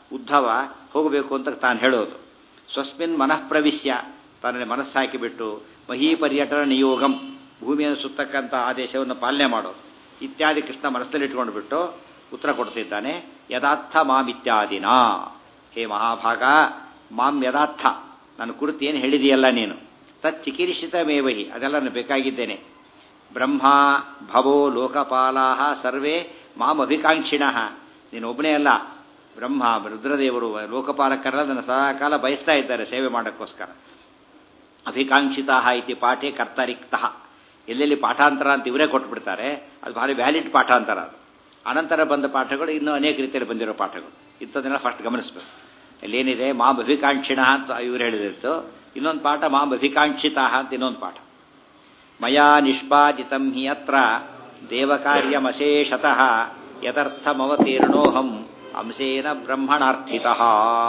ಉದ್ಧವ ಹೋಗಬೇಕು ಅಂತ ತಾನು ಹೇಳೋದು ಸ್ವಸ್ಮಿನ್ ಮನಃ ಪ್ರವಿಶ್ಯ ತನ್ನಲ್ಲಿ ಮನಸ್ಸು ಹಾಕಿಬಿಟ್ಟು ಮಹೀ ಪರ್ಯಟನ ನಿಯೋಗಂ ಭೂಮಿಯನ್ನು ಸುತ್ತಕ್ಕಂಥ ಆದೇಶವನ್ನು ಪಾಲನೆ ಮಾಡೋದು ಇತ್ಯಾದಿ ಕೃಷ್ಣ ಮನಸ್ಸಲ್ಲಿ ಇಟ್ಕೊಂಡು ಬಿಟ್ಟು ಉತ್ತರ ಕೊಡ್ತಿದ್ದಾನೆ ಯಥಾರ್ಥ ಮಾಂ ಇತ್ಯಾದಿನ ಹೇ ಮಹಾಭಾಗ ಮಾಂ ಯಥಾರ್ಥ ನನ್ನ ಕುರಿತು ಏನು ಹೇಳಿದೆಯಲ್ಲ ನೀನು ತತ್ ಚಿಕಿತ್ಸಿತ ಮೇವಹಿ ಅದೆಲ್ಲ ನಾನು ಬೇಕಾಗಿದ್ದೇನೆ ಬ್ರಹ್ಮ ಭವೋ ಲೋಕಪಾಲಾಹ ಸರ್ವೇ ಮಾಂ ಅಭಿಕಾಂಕ್ಷಿಣ ನೀನು ಒಬ್ಬನೇ ಅಲ್ಲ ಬ್ರಹ್ಮ ರುದ್ರದೇವರು ಲೋಕಪಾಲಕರೆಲ್ಲ ನನ್ನ ಸದಾಕಾಲ ಬಯಸ್ತಾ ಇದ್ದಾರೆ ಸೇವೆ ಮಾಡೋಕ್ಕೋಸ್ಕರ ಅಭಿಕಾಂಕ್ಷಿತ ಇತಿ ಪಾಠೆ ಕರ್ತರಿಕ್ತಃ ಎಲ್ಲೆಲ್ಲಿ ಪಾಠಾಂತರ ಅಂತ ಇವರೇ ಕೊಟ್ಬಿಡ್ತಾರೆ ಅದು ಭಾರಿ ವ್ಯಾಲಿಡ್ ಪಾಠಾಂತರ ಅದು ಅನಂತರ ಬಂದ ಪಾಠಗಳು ಇನ್ನೂ ಅನೇಕ ರೀತಿಯಲ್ಲಿ ಬಂದಿರೋ ಪಾಠಗಳು ಇಂಥದ್ದನ್ನೆಲ್ಲ ಫಸ್ಟ್ ಗಮನಿಸಬೇಕು ಇಲ್ಲೇನಿದೆ ಮಾಂ ಅಭಿಕಾಂಕ್ಷಿಣ ಅಂತ ಇವರು ಹೇಳಿದಿತ್ತು ಇನ್ನೊಂದು ಪಾಠ ಮಾಂ ಅಭಿಕಾಂಕ್ಷಿತ ಅಂತ ಇನ್ನೊಂದು ಪಾಠ ಮಯಾ ನಿಷ್ಪಾದಿತಂ ಹಿ ಅತ್ರ ದೇವಕಾರ್ಯಮಶೇಷತಃ ಯಥರ್ಥಮವತೀರ್ಣೋಹಂ ಅಂಶೇನ ಬ್ರಹ್ಮಣಾರ್ಥಿತಃ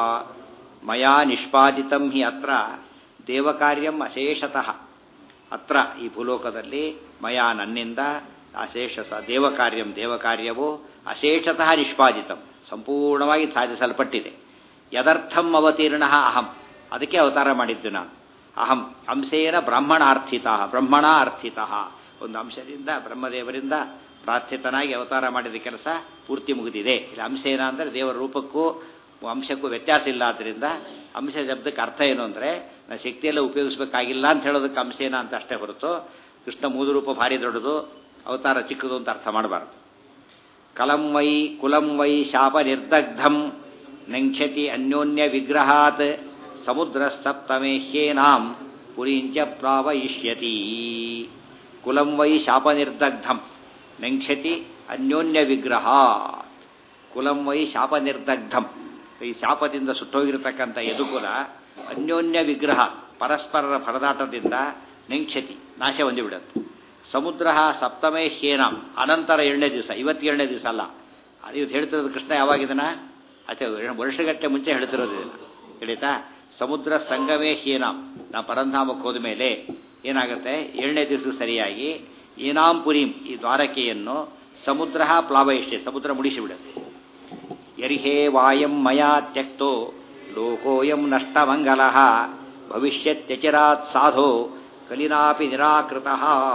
ಮಯಾ ನಿಷ್ಪಾದಿತಂ ಹಿ ಅತ್ರ ದೇವಕಾರ್ಯಂ ಅಶೇಷತಃ ಅತ್ರ ಈ ಭೂಲೋಕದಲ್ಲಿ ಮಯಾ ನನ್ನಿಂದ ಅಶೇಷ ದೇವಕಾರ್ಯಂ ದೇವಕಾರ್ಯವು ಅಶೇಷತಃ ನಿಷ್ಪಾದಿತಂ ಸಂಪೂರ್ಣವಾಗಿ ಸಾಧಿಸಲ್ಪಟ್ಟಿದೆ ಯದರ್ಥಂ ಅವತೀರ್ಣ ಅಹಂ ಅದಕ್ಕೆ ಅವತಾರ ಮಾಡಿದ್ದು ನಾನು ಅಹಂ ಅಂಶೇನ ಬ್ರಾಹ್ಮಣಾರ್ಥಿತ ಬ್ರಹ್ಮಣ ಅರ್ಥಿತ ಒಂದು ಅಂಶದಿಂದ ಬ್ರಹ್ಮದೇವರಿಂದ ಪ್ರಾರ್ಥಿತನಾಗಿ ಅವತಾರ ಮಾಡಿದ ಕೆಲಸ ಪೂರ್ತಿ ಮುಗಿದಿದೆ ಇಲ್ಲಿ ಅಂಶೇನ ಅಂದರೆ ದೇವರ ರೂಪಕ್ಕೂ ಅಂಶಕ್ಕೂ ವ್ಯತ್ಯಾಸ ಇಲ್ಲ ಆದ್ದರಿಂದ ಅಂಶ ಶಬ್ದಕ್ಕೆ ಅರ್ಥ ಏನು ಅಂದರೆ ನಾನು ಶಕ್ತಿಯೆಲ್ಲ ಉಪಯೋಗಿಸಬೇಕಾಗಿಲ್ಲ ಅಂತ ಹೇಳೋದಕ್ಕೆ ಅಂಶೇನ ಅಂತ ಅಷ್ಟೇ ಹೊರತು ಕೃಷ್ಣ ಮೂದು ರೂಪ ಭಾರಿ ದೊಡ್ಡದು ಅವತಾರ ಚಿಕ್ಕದು ಅಂತ ಅರ್ಥ ಮಾಡಬಾರ್ದು ಕಲಂ ವೈ ಕುಲಂ ವೈ ಶಾಪ ನಿರ್ದಗ್ಧಂ ನಂಕ್ಷತಿ ಅನ್ಯೋನ್ಯ ವಿಗ್ರಹಾತ್ ಸಮುದ್ರ ಸಪ್ತಮೇಹ್ಯೇನಾಂ ಪುರಿಂಚ ಪ್ರಾವಯಿಷ್ಯತಿ ಕುಲಂ ವೈ ಶಾಪ ನಿರ್ದಗ್ಧಂ ನಂಕ್ಷತಿ ಅನ್ಯೋನ್ಯ ವಿಗ್ರಹಾತ್ ಕುಲಂ ವೈ ಶಾಪ ನಿರ್ದಗ್ಧಂ ಈ ಶಾಪದಿಂದ ಸುಟ್ಟೋಗಿರತಕ್ಕಂಥ ಯದುಕುಲ ಅನ್ಯೋನ್ಯ ವಿಗ್ರಹ ಪರಸ್ಪರರ ಪರದಾಟದಿಂದ ನೆಂಕ್ಷತಿ ನಾಶ ಹೊಂದಿಬಿಡುತ್ತೆ ಸಮುದ್ರ ಸಪ್ತಮೇ ಹ್ಯೇನಾಂ ಅನಂತರ ಏಳನೇ ದಿವಸ ಇವತ್ತು ಏಳನೇ ದಿವಸ ಅಲ್ಲ ಅದು ಇವತ್ತು ಹೇಳ್ತಿರೋದು ಕೃಷ್ಣ ಯಾವಾಗಿದನ ಅಥವಾ ವರ್ಷಗಟ್ಟೆ ಮುಂಚೆ ಹೇಳ್ತಿರೋದು ಇದನ್ನ ತಿಳಿತಾ ಸಮುದ್ರ ಸಂಗಮೇ ಹೀನಾಂ ನಾ ಪರಂಧಾಮಕ್ಕೆ ಹೋದ ಮೇಲೆ ಏನಾಗುತ್ತೆ ಏಳನೇ ದಿವಸ ಸರಿಯಾಗಿ ಏನಾಂ ಪುರೀಂ ಈ ದ್ವಾರಕೆಯನ್ನು ಸಮುದ್ರ ಪ್ಲಾವಯಿಷ್ಟೆ ಸಮುದ್ರ ಮುಡಿಸಿಬಿಡುತ್ತೆ ಯರ್ಹೇ ವಾಯಂ ಮಯಾ ತ್ಯಕ್ತೋ ಲೋಕೋಯಂ ನಷ್ಟಮಂಗಲ ಭವಿಷ್ಯತ್ಯಚರಾತ್ ಸಾಧೋ ಕಲಿನಾಪಿ ನಿರಾಕೃತ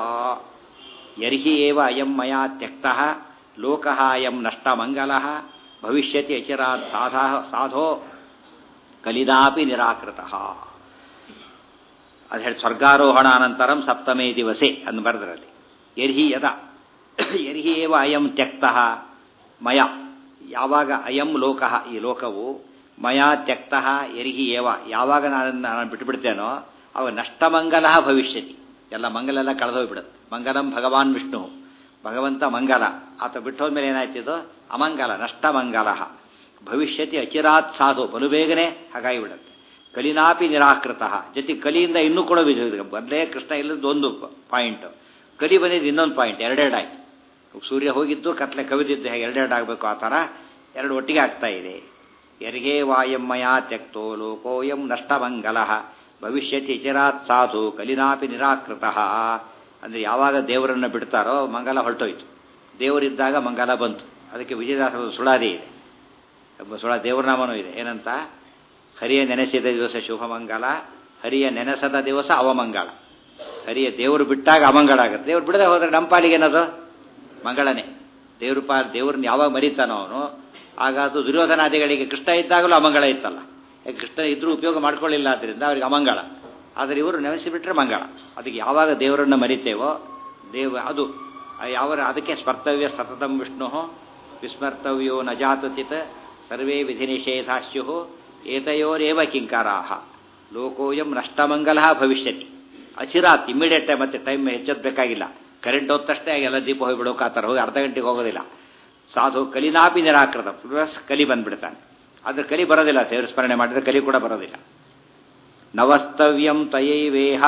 ಯರ್ಹಿ ಏವ ಅಯಂ ಮಯಾ ತ್ಯಕ್ತ ಲೋಕ ಅಯಂ ನಷ್ಟಮಂಗಲ ಭವಿಷ್ಯತಿ ಅಚಿರಾತ್ ಸಾಧ ಸಾಧೋ ಕಲಿನಾಪಿ ನಿರಾಕೃತ ಅದು ಹೇಳಿ ಸ್ವರ್ಗಾರೋಹಣ ಅನಂತರಂ ಸಪ್ತಮೇ ದಿವಸೆ ಅಂದು ಬರೆದ್ರಲ್ಲಿ ಯರ್ಹಿ ಯದ ಯರ್ಹಿ ಏವ ಅಯಂ ತ್ಯಕ್ತ ಮಯ ಯಾವಾಗ ಅಯಂ ಲೋಕ ಈ ಲೋಕವು ಮಯಾ ತ್ಯಕ್ತ ಯರ್ಹಿ ಏವ ಯಾವಾಗ ನಾನು ನಾನು ಬಿಟ್ಟುಬಿಡ್ತೇನೋ ಅವ ನಷ್ಟಮಂಗಲ ಭವಿಷ್ಯತಿ ಎಲ್ಲ ಮಂಗಲ ಎಲ್ಲ ಕಳೆದೋಗ್ಬಿಡುತ್ತೆ ಮಂಗಲಂ ಭಗವಾನ್ ವಿಷ್ಣು ಭಗವಂತ ಮಂಗಲ ಆತ ಬಿಟ್ಟೋದ್ಮೇಲೆ ಏನಾಯ್ತಿದು ಅಮಂಗಲ ನಷ್ಟಮಂಗಲ ಭವಿಷ್ಯತಿ ಅಚಿರಾತ್ ಸಾಧು ಬಲು ಬೇಗನೆ ಹಾಗಾಗಿ ಬಿಡುತ್ತೆ ಕಲಿನಾಪಿ ನಿರಾಕೃತ ಜೊತೆ ಕಲಿಯಿಂದ ಇನ್ನೂ ಕೂಡ ಮೊದಲೇ ಕೃಷ್ಣ ಇಲ್ಲದ ಒಂದು ಪಾಯಿಂಟ್ ಕಲಿ ಬಂದಿದ್ದು ಇನ್ನೊಂದು ಪಾಯಿಂಟ್ ಎರಡೆರಡಾಯ್ತು ಸೂರ್ಯ ಹೋಗಿದ್ದು ಕತ್ಲೆ ಕವಿದಿದ್ದು ಹೇಗೆ ಎರಡೆರಡು ಆಗಬೇಕು ಆ ಥರ ಎರಡು ಒಟ್ಟಿಗೆ ಆಗ್ತಾ ಇದೆ ಯರ್ಹೇ ವಾಯಮ್ಮಯ ತ್ಯಕ್ತೋ ಲೋಕೋಯಂ ನಷ್ಟಮಂಗಲ ಭವಿಷ್ಯತಿ ಚಿರಾತ್ ಸಾಧು ಕಲಿನಾಪಿ ನಿರಾಕೃತ ಅಂದರೆ ಯಾವಾಗ ದೇವರನ್ನು ಬಿಡ್ತಾರೋ ಮಂಗಲ ಹೊರಟೋಯ್ತು ದೇವರಿದ್ದಾಗ ಮಂಗಲ ಬಂತು ಅದಕ್ಕೆ ವಿಜಯದಾಸರ ಸುಳಾದಿ ಇದೆ ಸುಳ ದೇವರನಾಮನೂ ಇದೆ ಏನಂತ ಹರಿಯ ನೆನೆಸಿದ ದಿವಸ ಶುಭಮಂಗಲ ಹರಿಯ ನೆನೆಸದ ದಿವಸ ಅವಮಂಗಳ ಹರಿಯ ದೇವರು ಬಿಟ್ಟಾಗ ಅಮಂಗಳ ಆಗುತ್ತೆ ದೇವ್ರು ಬಿಡದೆ ಹೋದ್ರೆ ನಮ್ಮ ಪಾಲಿಗೆ ಏನದು ಮಂಗಳನೇ ದೇವ್ರ ಪಾ ದೇವ್ರನ್ನ ಯಾವಾಗ ಮರಿತಾನೋ ಅವನು ಆಗ ಅದು ದುರ್ಯೋಧನಾದಿಗಳಿಗೆ ಕೃಷ್ಣ ಇದ್ದಾಗಲೂ ಅಮಂಗಳ ಇತ್ತಲ್ಲ ಯಾಕೆ ಕೃಷ್ಣ ಇದ್ರೂ ಉಪಯೋಗ ಮಾಡ್ಕೊಳ್ಳಿಲ್ಲ ಆದ್ದರಿಂದ ಅವ್ರಿಗೆ ಅಮಂಗಳ ಆದರೆ ಇವರು ನೆನೆಸಿಬಿಟ್ರೆ ಮಂಗಳ ಅದಕ್ಕೆ ಯಾವಾಗ ದೇವರನ್ನು ಮರಿತೇವೋ ದೇವ ಅದು ಯಾವ ಅದಕ್ಕೆ ಸ್ಮರ್ತವ್ಯ ಸತತಂ ವಿಷ್ಣು ವಿಸ್ಮರ್ತವ್ಯೋ ನ ಜಾತಚಿತ್ ಸರ್ವೇ ವಿಧಿ ನಿಷೇಧಾಶ್ಯು ಏತಯೋರೇವ ಕಿಂಕಾರಾಹ ಲೋಕೋಯಂ ನಷ್ಟಮಂಗಲ ಭವಿಷ್ಯತಿ ಅಚಿರಾತ್ ಇಮ್ಮಿಡಿಯೇಟ್ ಮತ್ತೆ ಟೈಮ್ ಹೆಚ್ಚೋದು ಬೇಕಾಗಿಲ್ಲ ಕರೆಂಟ್ ಹೋದ ತಕ್ಷಣ ಎಲ್ಲ ದೀಪ ಹೋಗಿಬಿಡೋಕೆ ಆ ಥರ ಹೋಗಿ ಅರ್ಧ ಗಂಟೆಗೆ ಹೋಗೋದಿಲ್ಲ ಸಾಧು ಕಲಿನಾಪಿ ನಿರಾಕೃತ ಪ್ಲಸ್ ಕಲಿ ಬಂದ್ಬಿಡ್ತಾನೆ ಆದರೆ ಕಲಿ ಬರೋದಿಲ್ಲ ದೇವರ ಸ್ಮರಣೆ ಮಾಡಿದ್ರೆ ಕಲಿ ಕೂಡ ಬರೋದಿಲ್ಲ ನವಸ್ತವ್ಯಂ ತಯೈವೇಹ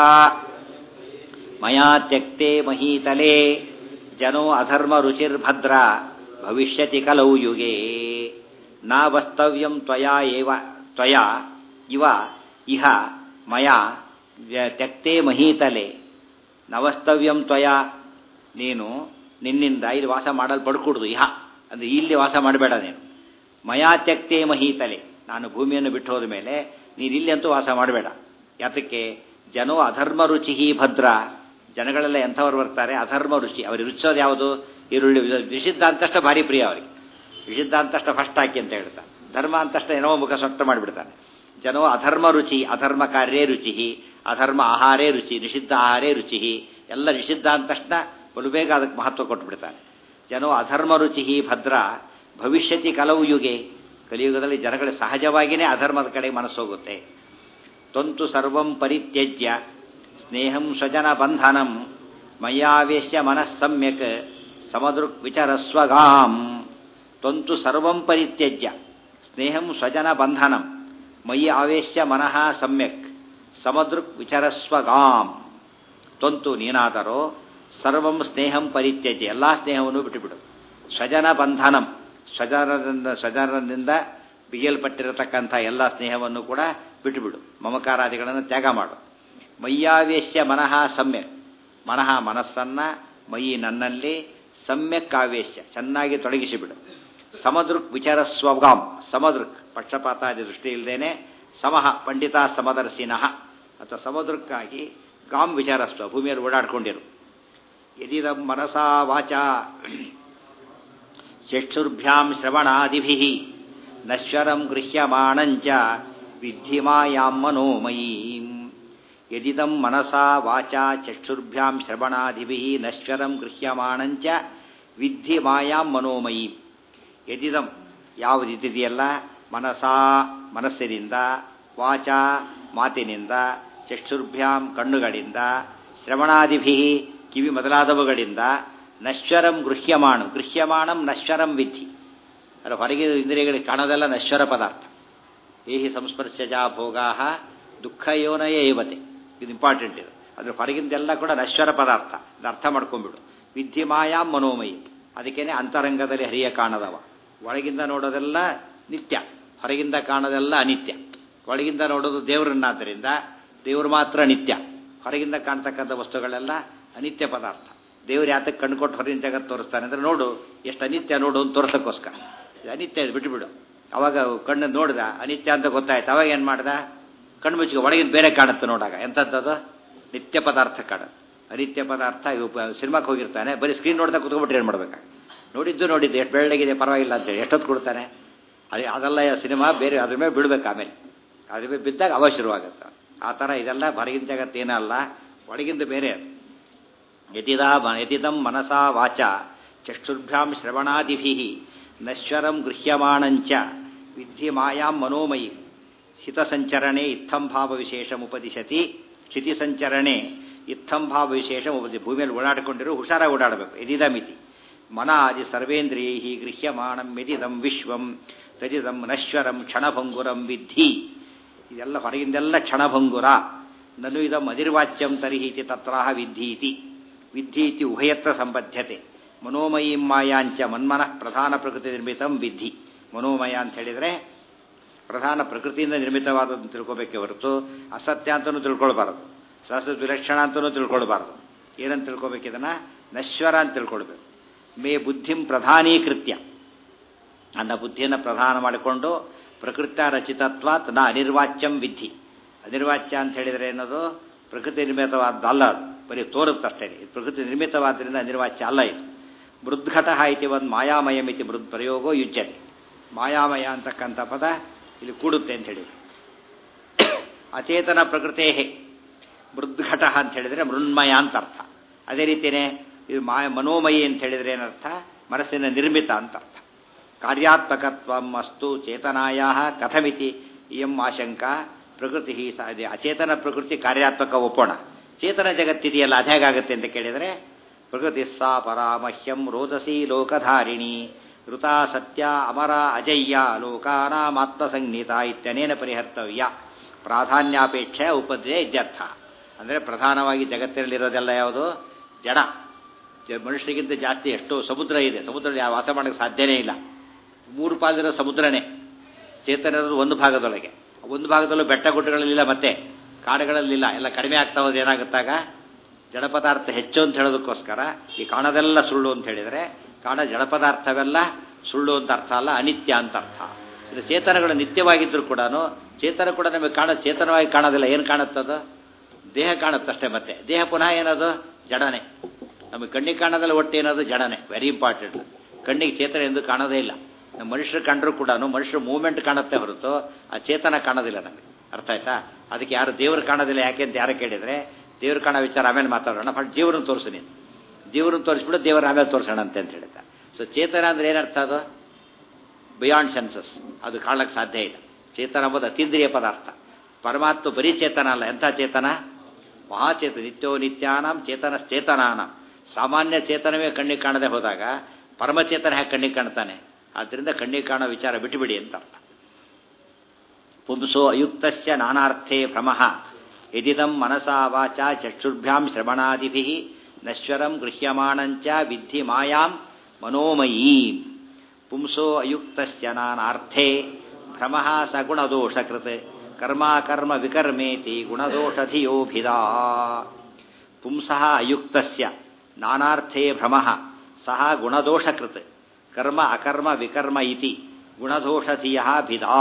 ಮಯಾ ತ್ಯಕ್ತೆ ಮಹೀತಲೆ ಜನೋ ಅಧರ್ಮ ರುಚಿರ್ಭದ್ರ ಭವಿಷ್ಯತಿ ಕಲೌ ಯುಗೆ ನ ವಸ್ತವ್ಯಂ ತ್ವಯಾ ಏವ ತ್ವಯಾ ಇವ ಇಹ ಮಯಾ ತ್ಯಕ್ತೆ ಮಹೀತಲೆ ನವಸ್ತವ್ಯಂ ತ್ವಯಾ ನೀನು ನಿನ್ನಿಂದ ಇಲ್ಲಿ ವಾಸ ಮಾಡಲು ಪಡ್ಕೊಡ್ದು ಇಹ ಅಂದರೆ ಇಲ್ಲಿ ವಾಸ ಮಾಡಬೇಡ ನೀನು ಮಯಾ ತ್ಯಕ್ತೇ ಮಹೀತಲೆ ನಾನು ಭೂಮಿಯನ್ನು ಬಿಟ್ಟು ಹೋದ ಮೇಲೆ ನೀನು ಇಲ್ಲಿ ಅಂತೂ ವಾಸ ಮಾಡಬೇಡ ಯಾತಕ್ಕೆ ಜನೋ ಅಧರ್ಮ ರುಚಿ ಭದ್ರ ಜನಗಳೆಲ್ಲ ಎಂಥವ್ರು ಬರ್ತಾರೆ ಅಧರ್ಮ ರುಚಿ ಅವ್ರಿಗೆ ರುಚಿಸೋದು ಯಾವುದು ಈರುಳ್ಳಿ ನಿಷಿದ್ಧ ಅಂತಷ್ಟ ಭಾರಿ ಪ್ರಿಯ ಅವರಿಗೆ ನಿಷಿದ್ಧ ಅಂತಷ್ಟ ಫಸ್ಟ್ ಹಾಕಿ ಅಂತ ಹೇಳ್ತಾರೆ ಧರ್ಮ ಅಂತಷ್ಟ ಏನೋ ಮುಖ ಸೊಟ್ಟ ಮಾಡಿಬಿಡ್ತಾನೆ ಜನೋ ಅಧರ್ಮ ರುಚಿ ಅಧರ್ಮ ಕಾರ್ಯೇ ರುಚಿ ಅಧರ್ಮ ಆಹಾರೇ ರುಚಿ ನಿಷಿದ್ಧ ಆಹಾರೇ ರುಚಿ ಎಲ್ಲ ನಿಷಿದ್ಧ ಅಂದ ತಕ್ಷಣ ಬಲು ಬೇಗ ಅದಕ್ಕೆ ಮಹತ್ವ ಕೊಟ್ಬಿಡ್ತಾನೆ ಜನೋ ಅಧರ್ಮ ರುಚಿ ಭದ್ರ ಭವಿಷ್ಯತಿ ಕಲವು ಯುಗೆ ಕಲಿಯುಗದಲ್ಲಿ ಜನಗಳ ಸಹಜವಾಗಿಯೇ ಅಧರ್ಮದ ಕಡೆ ಮನಸ್ಸೋಗುತ್ತೆ ತ್ವಂತು ಸರ್ವಂ ಪರಿತ್ಯಜ್ಯ ಸ್ನೇಹಂ ಸ್ವಜನ ಬಂಧನಂ ಮಯ್ಯಾವೇಶ್ಯ ಮನಸ್ಸಮ್ಯಕ್ ಸಮದೃಕ್ ವಿಚರಸ್ವಗಾಂ ತ್ವಂತು ಸರ್ವಂ ಪರಿತ್ಯಜ್ಯ ಸ್ನೇಹಂ ಸ್ವಜನ ಬಂಧನಂ ಮಯಿ ಆವೇಶ್ಯ ಮನಃ ಸಮ್ಯಕ್ ಸಮದೃಕ್ ವಿಚರಸ್ವಗಾಂ ತ್ವಂತು ನೀನಾದರೋ ಸರ್ವಂ ಸ್ನೇಹಂ ಪರಿತ್ಯಜ್ಯ ಎಲ್ಲ ಸ್ನೇಹವನ್ನು ಬಿಟ್ಟುಬಿಡು ಸ್ವಜನ ಬಂಧನಂ ಸ್ವಜನದಿಂದ ಸ್ವಜನರಿಂದ ಬಿಗಿಯಲ್ಪಟ್ಟಿರತಕ್ಕಂಥ ಎಲ್ಲ ಸ್ನೇಹವನ್ನು ಕೂಡ ಬಿಟ್ಟುಬಿಡು ಮಮಕಾರಾದಿಗಳನ್ನು ತ್ಯಾಗ ಮಾಡು ಮಯ್ಯಾವೇಶ್ಯ ಮನಃ ಸಮ್ಯಕ್ ಮನಃ ಮನಸ್ಸನ್ನ ಮಯಿ ನನ್ನಲ್ಲಿ ಸಮ್ಯಕ್ ಆವೇಶ್ಯ ಚೆನ್ನಾಗಿ ತೊಡಗಿಸಿಬಿಡು ಸಮದೃಕ್ ವಿಚಾರ ಸ್ವಗಾಂ ಸಮದೃಕ್ ಪಕ್ಷಪಾತಾದಿ ದೃಷ್ಟಿ ಇಲ್ಲದೇನೆ ಸಮಹ ಪಂಡಿತ ಸಮದರ್ಶಿನಃ ಅಥವಾ ಸಮದೃಕ್ಕಾಗಿ ಗಾಂ ವಿಚಾರಸ್ವ ಭೂಮಿಯಲ್ಲಿ ಓಡಾಡ್ಕೊಂಡಿರು ಯದಿದಂ ಮನಸಾ ವಾಚ ಚಕ್ಷುರ್ಭ್ಯಾಂ ಶ್ರವಣಾದಿಭಿ ನಶ್ವರಂ ಗೃಹ್ಯಮಾಣಂಚ ವಿದ್ಧಿ ಮಾಯಾಂ ಮನೋಮಯೀಂ ಯದಿದಂ ಮನಸಾ ವಾಚಾ ಚಕ್ಷುರ್ಭ್ಯಾಂ ಶ್ರವಣಾದಿಭಿ ನಶ್ವರಂ ಗೃಹ್ಯಮಾಣಂಚ ವಿದ್ಧಿ ಮಾಯಾಂ ಮನೋಮಯೀಂ ಯದಿದಂ ಯಾವುದಿದೆಯಲ್ಲ ಮನಸಾ ಮನಸ್ಸಿನಿಂದ ವಾಚಾ ಮಾತಿನಿಂದ ಚಕ್ಷುರ್ಭ್ಯಾಂ ಕಣ್ಣುಗಳಿಂದ ಶ್ರವಣಾದಿಭಿ ಕಿವಿ ಮೊದಲಾದವುಗಳಿಂದ ನಶ್ವರಂ ಗೃಹ್ಯಮಾಣಂ ಗೃಹ್ಯಮಾಣಂ ನಶ್ವರಂ ವಿಧಿ ಅದರ ಹೊರಗೆ ಇಂದ್ರಿಯಗಳಿಗೆ ಕಾಣೋದೆಲ್ಲ ನಶ್ವರ ಪದಾರ್ಥ ಏಹಿ ಸಂಸ್ಪರ್ಶಜ ಭೋಗಾ ದುಃಖಯೋನಯ ಏವತೆ ಇದು ಇಂಪಾರ್ಟೆಂಟ್ ಇದು ಅದ್ರ ಹೊರಗಿಂದೆಲ್ಲ ಕೂಡ ನಶ್ವರ ಪದಾರ್ಥ ಇದು ಅರ್ಥ ಮಾಡ್ಕೊಂಡ್ಬಿಡು ವಿಧಿ ಮಾಯಾಂ ಮನೋಮಯಿ ಅದಕ್ಕೇನೆ ಅಂತರಂಗದಲ್ಲಿ ಹರಿಯ ಕಾಣದವ ಒಳಗಿಂದ ನೋಡೋದೆಲ್ಲ ನಿತ್ಯ ಹೊರಗಿಂದ ಕಾಣೋದೆಲ್ಲ ಅನಿತ್ಯ ಒಳಗಿಂದ ನೋಡೋದು ದೇವರನ್ನಾದ್ದರಿಂದ ದೇವರು ಮಾತ್ರ ನಿತ್ಯ ಹೊರಗಿಂದ ಕಾಣ್ತಕ್ಕಂಥ ವಸ್ತುಗಳೆಲ್ಲ ಅನಿತ್ಯ ಪದಾರ್ಥ ದೇವರು ಯಾತಕ್ಕೆ ಕಣ್ಣು ಕೊಟ್ಟು ಹೊರಗಿನ ಜಗತ್ತು ತೋರಿಸ್ತಾನೆ ಅಂದ್ರೆ ನೋಡು ಎಷ್ಟು ಅನಿತ್ಯ ನೋಡು ಅಂತ ತೋರ್ಸೋಕ್ಕೋಸ್ಕರ ಇದು ಅನಿತ್ಯ ಇದು ಬಿಟ್ಟುಬಿಡು ಅವಾಗ ಕಣ್ಣು ನೋಡ್ದ ಅನಿತ್ಯ ಅಂತ ಗೊತ್ತಾಯ್ತು ಅವಾಗ ಏನು ಮಾಡ್ದ ಕಣ್ಣು ಮುಚ್ಚಿಗೆ ಒಳಗಿನ ಬೇರೆ ಕಾಣುತ್ತೆ ನೋಡಾಗ ಎಂಥದ್ದು ನಿತ್ಯ ಪದಾರ್ಥ ಕಾಣುತ್ತೆ ಅನಿತ್ಯ ಪದಾರ್ಥ ಇವು ಸಿನಿಮಾಕ್ಕೆ ಹೋಗಿರ್ತಾನೆ ಬರೀ ಸ್ಕ್ರೀನ್ ನೋಡ್ತಾ ಕುತ್ಕೊಬಿಟ್ಟು ಏನು ಮಾಡ್ಬೇಕಾ ನೋಡಿದ್ದು ನೋಡಿದ್ದು ಎಷ್ಟು ಬೆಳ್ಳಗಿದೆ ಪರವಾಗಿಲ್ಲ ಅಂತೇಳಿ ಎಷ್ಟೊತ್ತು ಕೊಡ್ತಾನೆ ಅದೇ ಅದೆಲ್ಲ ಸಿನಿಮಾ ಬೇರೆ ಅದ್ರ ಮೇಲೆ ಬಿಡ್ಬೇಕು ಆಮೇಲೆ ಅದ್ರ ಮೇಲೆ ಬಿದ್ದಾಗ ಅವ ಶುರುವಾಗುತ್ತೆ ಆ ಥರ ಇದೆಲ್ಲ ಹೊರಗಿನ ಜಗತ್ತೇನಲ್ಲ ಒಳಗಿಂದ ಬೇರೆ ಅದು ಯತಿದಾ ಯತಿದಂ ಮನಸಾ ವಾಚ ಚಕ್ಷುರ್ಭ್ಯಾಂ ಶ್ರವಣಾದಿಭಿ ನಶ್ವರಂ ಗೃಹ್ಯಮಾಣಂಚ ವಿದ್ಧಿ ಮಾಯಾಂ ಮನೋಮಯಿ ಹಿತಸಂಚರಣೆ ಇತ್ತಂ ಭಾವ ವಿಶೇಷ ಉಪದಿಶತಿ ಸ್ಥಿತಿ ಸಂಚರಣೆ ಇತ್ತಂ ಭಾವ ವಿಶೇಷ ಉಪದಿ ಭೂಮಿಯಲ್ಲಿ ಓಡಾಡಿಕೊಂಡಿರೋ ಹುಷಾರಾಗಿ ಓಡಾಡಬೇಕು ಯದಿದ ಮಿತಿ ಮನ ಆದಿ ಸರ್ವೇಂದ್ರಿಯೈ ಗೃಹ್ಯಮಾಣಂ ಯದಿದಂ ವಿಶ್ವಂ ತದಿದಂ ನಶ್ವರಂ ಕ್ಷಣಭಂಗುರಂ ವಿದ್ಧಿ ಇದೆಲ್ಲ ಹೊರಗಿಂದೆಲ್ಲ ಕ್ಷಣಭಂಗುರ ನನು ಇದಂ ಅದಿರ್ವಾಚ್ಯಂ ತರಿಹೀತಿ ತತ್ರಾಹ ವಿದ್ಧೀತಿ ವಿದ್ಧೀತಿ ಉಭಯತ್ರ ಸಂಬದ್ಧತೆ ಮನೋಮಯೀಂ ಮಾಯಾಂಚ ಮನ್ಮನಃ ಪ್ರಧಾನ ಪ್ರಕೃತಿ ನಿರ್ಮಿತಂ ವಿದ್ಧಿ ಮನೋಮಯ ಅಂತ ಹೇಳಿದರೆ ಪ್ರಧಾನ ಪ್ರಕೃತಿಯಿಂದ ನಿರ್ಮಿತವಾದದ್ದು ತಿಳ್ಕೋಬೇಕೇ ಹೊರತು ಅಸತ್ಯ ಅಂತಲೂ ತಿಳ್ಕೊಳ್ಬಾರದು ಸಹಸ್ರ ವಿಲಕ್ಷಣ ಅಂತಲೂ ತಿಳ್ಕೊಳ್ಬಾರದು ಏನಂತ ತಿಳ್ಕೊಬೇಕು ಇದನ್ನು ನಶ್ವರ ಅಂತ ತಿಳ್ಕೊಳ್ಬೇಕು ಮೇ ಬುದ್ಧಿಂ ಪ್ರಧಾನೀಕೃತ್ಯ ನನ್ನ ಬುದ್ಧಿಯನ್ನು ಪ್ರಧಾನ ಮಾಡಿಕೊಂಡು ಪ್ರಕೃತ ರಚಿತತ್ವಾತ್ ನ ಅನಿರ್ವಾಚ್ಯಂ ವಿಧಿ ಅನಿರ್ವಾಚ್ಯ ಅಂತ ಹೇಳಿದರೆ ಏನದು ಪ್ರಕೃತಿ ನಿರ್ಮಿತವಾದ್ದಲ್ಲ ಅದು ಬರೀ ತೋರುತ್ತಷ್ಟೇ ಇದು ಪ್ರಕೃತಿ ನಿರ್ಮಿತವಾದ್ದರಿಂದ ಅನಿರ್ವಾಚ್ಯ ಅಲ್ಲ ಇದು ಮೃದ್ಘಟ ಇತಿ ಒಂದು ಮಾಯಾಮಯಮಿತಿ ಮೃದ್ ಪ್ರಯೋಗೋ ಯುಜ್ಯತೆ ಮಾಯಾಮಯ ಅಂತಕ್ಕಂಥ ಪದ ಇಲ್ಲಿ ಕೂಡುತ್ತೆ ಅಂತ ಹೇಳಿ ಅಚೇತನ ಪ್ರಕೃತೇ ಮೃದ್ಘಟ ಅಂತ ಹೇಳಿದರೆ ಮೃಣ್ಮಯ ಅಂತ ಅರ್ಥ ಅದೇ ರೀತಿಯೇ ಇದು ಮಾಯ ಮನೋಮಯಿ ಅಂತ ಹೇಳಿದರೆ ಏನರ್ಥ ಮನಸ್ಸಿನ ನಿರ್ಮಿತ ಅಂತ ಅರ್ಥ ಕಾರ್ಯಾತ್ಮಕತ್ವಂ ಅಸ್ತು ಚೇತನಾಯ ಕಥಮಿತಿ ಇಯಂ ಆಶಂಕ ಪ್ರಕೃತಿ ಅಚೇತನ ಪ್ರಕೃತಿ ಕಾರ್ಯಾತ್ಮಕ ಒಪ್ಪೋಣ ಚೇತನ ಜಗತ್ತಿದೆಯಲ್ಲ ಅದು ಹೇಗಾಗುತ್ತೆ ಅಂತ ಕೇಳಿದರೆ ಪ್ರಕೃತಿ ಸಾ ಪರಾಮಹ್ಯಂ ರೋದಸಿ ಲೋಕಧಾರಿಣಿ ಋತಾ ಸತ್ಯ ಅಮರ ಅಜಯ್ಯ ಲೋಕಾನಾಮಾತ್ಮಸಂಹಿತ ಇತ್ಯನೇನ ಪರಿಹರ್ತವ್ಯ ಪ್ರಾಧಾನ್ಯಾಪೇಕ್ಷೆ ಉಪದ್ರೇ ಇತ್ಯರ್ಥ ಅಂದರೆ ಪ್ರಧಾನವಾಗಿ ಜಗತ್ತಿನಲ್ಲಿರೋದೆಲ್ಲ ಯಾವುದು ಜಡ ಮನುಷ್ಯರಿಗಿಂತ ಜಾಸ್ತಿ ಎಷ್ಟೋ ಸಮುದ್ರ ಇದೆ ಸಮುದ್ರದಲ್ಲಿ ಯಾವ ವಾಸ ಮಾಡೋಕ್ಕೆ ಸಾಧ್ಯನೇ ಇಲ್ಲ ಮೂರು ಪಾಲಿರೋ ಸಮುದ್ರನೇ ಚೇತನರು ಒಂದು ಭಾಗದೊಳಗೆ ಒಂದು ಭಾಗದಲ್ಲೂ ಬೆಟ್ಟ ಗುಡ್ಡಗಳಲ್ಲಿಲ್ಲ ಮತ್ತೆ ಕಾಡುಗಳಲ್ಲಿಲ್ಲ ಎಲ್ಲ ಕಡಿಮೆ ಆಗ್ತಾ ಹೋದ್ರೆ ಏನಾಗುತ್ತಾಗ ಜಡ ಪದಾರ್ಥ ಹೆಚ್ಚು ಅಂತ ಹೇಳೋದಕ್ಕೋಸ್ಕರ ಈ ಕಾಣೋದೆಲ್ಲ ಸುಳ್ಳು ಅಂತ ಹೇಳಿದರೆ ಕಾಣ ಜಡ ಪದಾರ್ಥವೆಲ್ಲ ಸುಳ್ಳು ಅಂತ ಅರ್ಥ ಅಲ್ಲ ಅನಿತ್ಯ ಅಂತ ಅರ್ಥ ಇದು ಚೇತನಗಳು ನಿತ್ಯವಾಗಿದ್ದರೂ ಕೂಡ ಚೇತನ ಕೂಡ ನಮಗೆ ಕಾಣ ಚೇತನವಾಗಿ ಕಾಣೋದಿಲ್ಲ ಏನು ಕಾಣುತ್ತದು ದೇಹ ಕಾಣುತ್ತಷ್ಟೇ ಮತ್ತೆ ದೇಹ ಪುನಃ ಏನದು ಜಡನೆ ನಮಗೆ ಕಣ್ಣಿಗೆ ಕಾಣೋದಲ್ಲ ಒಟ್ಟು ಏನದು ಜಡನೆ ವೆರಿ ಇಂಪಾರ್ಟೆಂಟ್ ಕಣ್ಣಿಗೆ ಚೇತನ ಎಂದು ಕಾಣೋದೇ ಇಲ್ಲ ನಮ್ಮ ಮನುಷ್ಯರು ಕಂಡರೂ ಕೂಡ ಮನುಷ್ಯರ ಮೂವ್ಮೆಂಟ್ ಕಾಣುತ್ತೆ ಹೊರತು ಆ ಚೇತನ ಕಾಣೋದಿಲ್ಲ ನಮಗೆ ಅರ್ಥ ಆಯ್ತಾ ಅದಕ್ಕೆ ಯಾರು ದೇವರು ಕಾಣೋದಿಲ್ಲ ಯಾಕೆ ಅಂತ ಯಾರು ಕೇಳಿದರೆ ದೇವ್ರು ಕಾಣೋ ವಿಚಾರ ಆಮೇಲೆ ಮಾತಾಡೋಣ ಬಟ್ ಜೀವನ ತೋರಿಸು ನೀನು ಜೀವನ ತೋರಿಸ್ಬಿಟ್ಟು ದೇವರ ಆಮೇಲೆ ತೋರಿಸೋಣ ಅಂತ ಅಂತ ಹೇಳ್ತಾರೆ ಸೊ ಚೇತನ ಅಂದ್ರೆ ಏನರ್ಥ ಅದು ಬಿಯಾಂಡ್ ಸೆನ್ಸಸ್ ಅದು ಕಾಣಕ್ಕೆ ಸಾಧ್ಯ ಇಲ್ಲ ಚೇತನ ಎಂಬುದು ಅತೀಂದ್ರಿಯ ಪದಾರ್ಥ ಪರಮಾತ್ಮ ಬರೀ ಚೇತನ ಅಲ್ಲ ಎಂಥ ಚೇತನ ಮಹಾಚೇತನ ನಿತ್ಯೋ ನಿತ್ಯಾನಾಂ ಚೇತನ ಚೇತನಾನ ಸಾಮಾನ್ಯ ಚೇತನವೇ ಕಣ್ಣಿಗೆ ಕಾಣದೆ ಹೋದಾಗ ಪರಮಚೇತನ ಹ್ಯಾಕೆ ಕಣ್ಣಿಗೆ ಕಾಣ್ತಾನೆ ಆದ್ದರಿಂದ ಕಣ್ಣಿಗೆ ಕಾಣೋ ವಿಚಾರ ಬಿಟ್ಟುಬಿಡಿ ಅಂತ ಅರ್ಥ ಪುಂಸೋ ಅಯುಕ್ತಸ್ಯ ನಾನಾರ್ಥೇ ಭ್ರಮಃ ಯದಿದಂ ಮನಸಾ ವಾಚ ಚಕ್ಷುರ್ಭ್ಯಾಂ ಶ್ರವಣಾದಿಭಿ ನಶ್ವರಂ ಗೃಹ್ಯಮಾಣಂಚ ವಿದ್ಧಿ ಮಾಯಾಂ ಮನೋಮಯೀಂ ಪುಂಸೋ ಅಯುಕ್ತಸ್ಯ ನಾನಾರ್ಥೇ ಭ್ರಮಃ ಸಗುಣದೋಷಕೃತ್ ಕರ್ಮಾಕರ್ಮ ವಿಕರ್ಮೇತಿ ಗುಣದೋಷಧಿಯೋಭಿದಾ ಪುಂಸಃ ಅಯುಕ್ತಸ್ಯ ನಾನಾರ್ಥೇ ಭ್ರಮಃ ಸಹ ಗುಣದೋಷಕೃತ್ ಕರ್ಮ ಅಕರ್ಮ ವಿಕರ್ಮ ಇತಿ ಗುಣದೋಷಧಿಯ ಭಿದಾ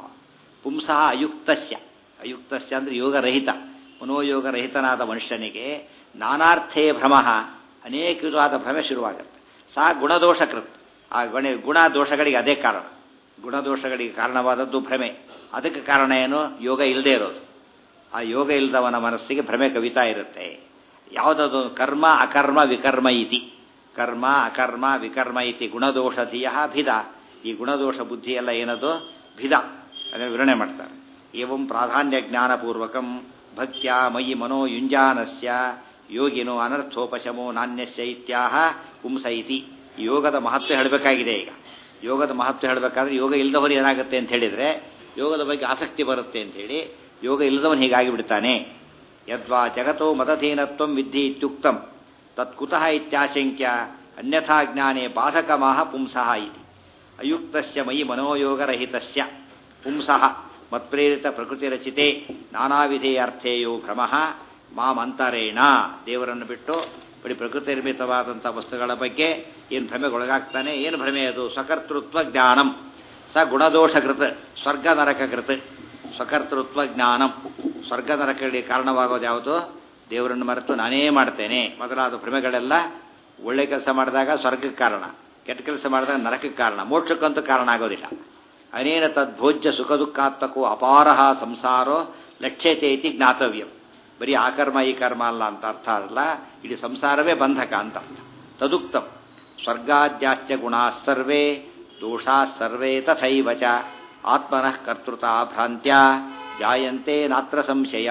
ಪುಂಸಃ ಅಯುಕ್ತಸ್ಯ ಅಯುಕ್ತಸ್ಯ ಅಂದರೆ ಯೋಗರಹಿತ ಮನೋಯೋಗರಹಿತನಾದ ಮನುಷ್ಯನಿಗೆ ನಾನಾರ್ಥೇ ಭ್ರಮಃ ಅನೇಕ ವಿಧವಾದ ಭ್ರಮೆ ಶುರುವಾಗುತ್ತೆ ಸಹ ಗುಣದೋಷಕೃತ್ ಆ ಗಣ ಗುಣ ದೋಷಗಳಿಗೆ ಅದೇ ಕಾರಣ ಗುಣದೋಷಗಳಿಗೆ ಕಾರಣವಾದದ್ದು ಭ್ರಮೆ ಅದಕ್ಕೆ ಕಾರಣ ಏನು ಯೋಗ ಇಲ್ಲದೆ ಇರೋದು ಆ ಯೋಗ ಇಲ್ಲದವನ ಮನಸ್ಸಿಗೆ ಭ್ರಮೆ ಕವಿತಾ ಇರುತ್ತೆ ಯಾವುದದು ಕರ್ಮ ಅಕರ್ಮ ವಿಕರ್ಮ ಇತಿ ಕರ್ಮ ಅಕರ್ಮ ವಿಕರ್ಮ ಇತಿ ಗುಣದೋಷಧಿಯ ಭಿದ ಈ ಗುಣದೋಷ ಬುದ್ಧಿ ಎಲ್ಲ ಏನದು ಭಿದ ಅದನ್ನು ವಿವರಣೆ ಮಾಡ್ತಾರೆ ಏವಂ ಪ್ರಾಧಾನ್ಯ ಜ್ಞಾನಪೂರ್ವಕಂ ಭಕ್ತ್ಯ ಮಯಿ ಮನೋಯುಂಜಾನಸ್ಯ ಯೋಗಿನೋ ಅನರ್ಥೋಪಶಮೋ ನಾಣ್ಯಸ್ಯ ಇತ್ಯಾಹ ಪುಂಸ ಇತಿ ಯೋಗದ ಮಹತ್ವ ಹೇಳಬೇಕಾಗಿದೆ ಈಗ ಯೋಗದ ಮಹತ್ವ ಹೇಳಬೇಕಾದ್ರೆ ಯೋಗ ಇಲ್ಲದವರು ಏನಾಗುತ್ತೆ ಅಂತ ಹೇಳಿದರೆ ಯೋಗದ ಬಗ್ಗೆ ಆಸಕ್ತಿ ಬರುತ್ತೆ ಅಂತ ಹೇಳಿ ಯೋಗ ಇಲ್ಲದವನು ಹೀಗಾಗಿ ಬಿಡ್ತಾನೆ ಯದ್ವಾ ಜಗತೋ ಮತಧೀನತ್ವಂ ವಿದ್ಧಿ ಇತ್ಯುಕ್ತಂ ತತ್ಕುತಃ ಇತ್ಯಾಶಂಕ್ಯ ಅನ್ಯಥಾ ಜ್ಞಾನೇ ಬಾಧಕಮಾಹ ಪುಂಸಃ ಇತಿ ಅಯುಕ್ತಸ್ಯ ಮಯಿ ಮನೋಯೋಗರಹಿತಸ್ಯ ಪುಂಸಃ ಮತ್ಪ್ರೇರಿತ ಪ್ರಕೃತಿರಚಿತೆ ನಾನಾವಿಧೇ ಅರ್ಥೇಯೋ ಭ್ರಮಃ ಮಾಮಂತರೇಣ ದೇವರನ್ನು ಬಿಟ್ಟು ಬರೀ ಪ್ರಕೃತಿ ನಿರ್ಮಿತವಾದಂಥ ವಸ್ತುಗಳ ಬಗ್ಗೆ ಏನು ಭ್ರಮೆಗೊಳಗಾಗ್ತಾನೆ ಏನು ಭ್ರಮೆ ಅದು ಸ್ವಕರ್ತೃತ್ವ ಜ್ಞಾನಂ ಸ ಗುಣದೋಷಕೃತ್ ಸ್ವರ್ಗ ನರಕಕೃತ್ ಸ್ವಕರ್ತೃತ್ವ ಜ್ಞಾನಂ ಸ್ವರ್ಗ ನರಕಗಳಿಗೆ ಕಾರಣವಾಗೋದು ಯಾವುದು ದೇವರನ್ನು ಮರೆತು ನಾನೇ ಮಾಡ್ತೇನೆ ಮೊದಲಾದ ಭ್ರಮೆಗಳೆಲ್ಲ ಒಳ್ಳೆ ಕೆಲಸ ಮಾಡಿದಾಗ ಸ್ವರ್ಗಕ್ಕೆ ಕಾರಣ ಕೆಟ್ಟ ಕೆಲಸ ಮಾಡಿದಾಗ ನರಕಕ್ಕೆ ಕಾರಣ ಮೋಕ್ಷಕ್ಕಂತೂ ಕಾರಣ ಆಗೋದಿಲ್ಲ ಅನೇನ ತದ್ಭೋಜ್ಯ ಸುಖ ದುಃಖಾತ್ಮಕೋ ಅಪಾರಹ ಸಂಸಾರೋ ಲಕ್ಷ್ಯತೆ ಇತಿ ಜ್ಞಾತವ್ಯಂ ಬರೀ ಆ ಕರ್ಮ ಈ ಕರ್ಮ ಅಲ್ಲ ಅಂತ ಅರ್ಥ ಅಲ್ಲ ಇಡೀ ಸಂಸಾರವೇ ಬಂಧಕ ಅಂತ ಅರ್ಥ ತದುಕ್ತಂ ಸ್ವರ್ಗಾದ್ಯಾಶ್ಚ ಗುಣಾ ಸರ್ವೇ ದೋಷಾ ಸರ್ವೇ ತಥೈವ ಚ ಆತ್ಮನಃ ಕರ್ತೃತಾ ಭ್ರಾಂತ್ಯ ಜಾಯಂತೆ ನಾತ್ರ ಸಂಶಯ